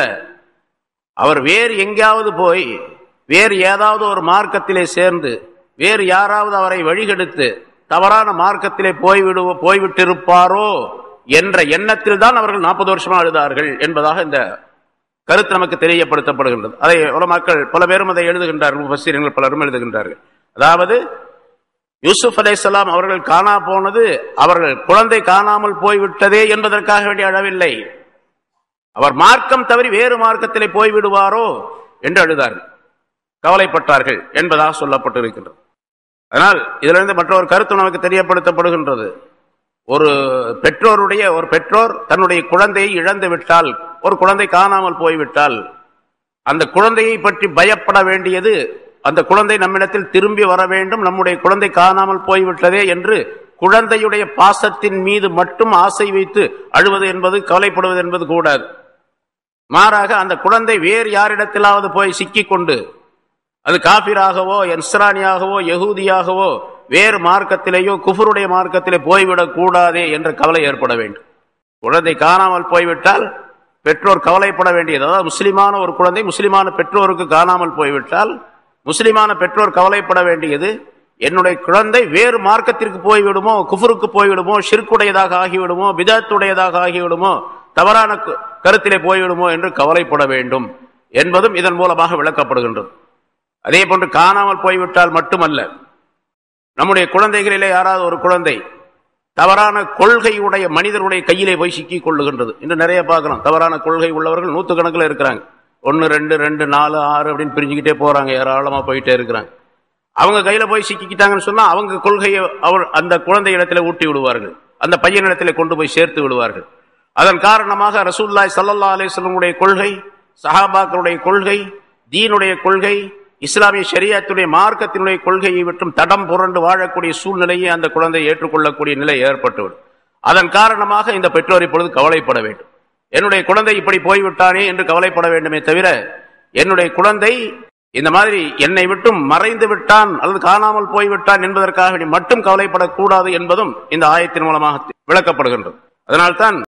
S2: அவர் வேறு எங்கேயாவது போய் வேறு ஏதாவது ஒரு மார்க்கத்திலே சேர்ந்து வேறு யாராவது அவரை வழிகெடுத்து தவறான மார்க்கத்திலே போய்விடுவோ போய்விட்டிருப்பாரோ என்ற எண்ணத்தில் தான் அவர்கள் நாற்பது வருஷமா அழுதார்கள் என்பதாக இந்த கருத்து நமக்கு தெரியப்படுத்தப்படுகின்றது அதை மக்கள் பல பேரும் அதை எழுதுகின்றார்கள் முபஸ்ஸீர்கள் பலரும் எழுதுகின்றார்கள் அதாவது யூசுப் அலைஹிஸ்ஸலாம் அவர்கள் காணா போனது அவர்கள் குழந்தை காணாமல் போய்விட்டதே என்பதற்காக வேண்டிய அழவில்லை அவர் மார்க்கம் தவறி வேறு மார்க்கத்திலே போய்விடுவாரோ என்று அழுதார்கள் கவலைப்பட்டார்கள் என்பதாக சொல்லப்பட்டிருக்கின்றது அதனால் இதிலிருந்து மற்றொரு கருத்து நமக்கு தெரியப்படுத்தப்படுகின்றது ஒரு பெற்றோருடைய ஒரு பெற்றோர் தன்னுடைய குழந்தையை இழந்து விட்டால் ஒரு குழந்தை காணாமல் போய்விட்டால் அந்த குழந்தையை பற்றி பயப்பட வேண்டியது அந்த குழந்தை நம்மிடத்தில் திரும்பி வர வேண்டும் நம்முடைய குழந்தை காணாமல் போய்விட்டதே என்று குழந்தையுடைய பாசத்தின் மீது மட்டும் ஆசை வைத்து அழுவது என்பது கவலைப்படுவது என்பது கூடாது மாறாக அந்த குழந்தை வேறு யாரிடத்திலாவது போய் சிக்கிக்கொண்டு அது காபிராகவோ என்ஸ்ரானியாகவோ யகூதியாகவோ வேறு மார்க்கத்திலேயோ குஃபருடைய மார்க்கத்திலே போய்விடக் கூடாதே என்ற கவலை ஏற்பட வேண்டும் குழந்தை காணாமல் போய்விட்டால் பெற்றோர் கவலைப்பட வேண்டியது அதாவது முஸ்லிமான ஒரு குழந்தை முஸ்லிமான பெற்றோருக்கு காணாமல் போய்விட்டால் முஸ்லிமான பெற்றோர் கவலைப்பட வேண்டியது என்னுடைய குழந்தை வேறு மார்க்கத்திற்கு போய்விடுமோ குஃபருக்கு போய்விடுமோ ஷிர்குடையதாக ஆகிவிடுமோ பிதத்துடையதாக ஆகிவிடுமோ தவறான கு- கருத்திலே போய்விடுமோ என்று கவலைப்பட வேண்டும் என்பதும் இதன் மூலமாக விளக்கப்படுகின்றது அதே போன்று காணாமல் போய்விட்டால் மட்டுமல்ல நம்முடைய குழந்தைகளிலே யாராவது ஒரு குழந்தை தவறான கொள்கையுடைய மனிதருடைய கையிலே போய் சிக்கிக் கொள்ளுகின்றது இன்று நிறைய பார்க்கிறோம் தவறான கொள்கை உள்ளவர்கள் நூற்றுக்கணக்கில் இருக்கிறாங்க ஒன்று ரெண்டு ரெண்டு நாலு ஆறு அப்படின்னு பிரிஞ்சுக்கிட்டே போறாங்க ஏராளமா போயிட்டே இருக்கிறாங்க அவங்க கையில போய் சிக்கிக்கிட்டாங்கன்னு சொன்னா அவங்க கொள்கையை அவர் அந்த குழந்தை இடத்துல ஊட்டி விடுவார்கள் அந்த பையனிடத்திலே கொண்டு போய் சேர்த்து விடுவார்கள் அதன் காரணமாக ரசூல்லாய் சல்லல்லா அலிஸ்லமுடைய கொள்கை சஹாபாக்களுடைய கொள்கை தீனுடைய கொள்கை இஸ்லாமிய ஷரியத்துடைய மார்க்கத்தினுடைய கொள்கையை விட்டும் தடம் புரண்டு வாழக்கூடிய சூழ்நிலையை அந்த குழந்தை ஏற்றுக்கொள்ளக்கூடிய நிலை ஏற்பட்டுவிடும் அதன் காரணமாக இந்த பெற்றோர் இப்பொழுது கவலைப்பட வேண்டும் என்னுடைய குழந்தை இப்படி போய்விட்டானே என்று கவலைப்பட வேண்டுமே தவிர என்னுடைய குழந்தை இந்த மாதிரி என்னை விட்டும் மறைந்து விட்டான் அல்லது காணாமல் போய்விட்டான் என்பதற்காக வேண்டி மட்டும் கவலைப்படக்கூடாது என்பதும் இந்த ஆயத்தின் மூலமாக விளக்கப்படுகின்றது அதனால்தான்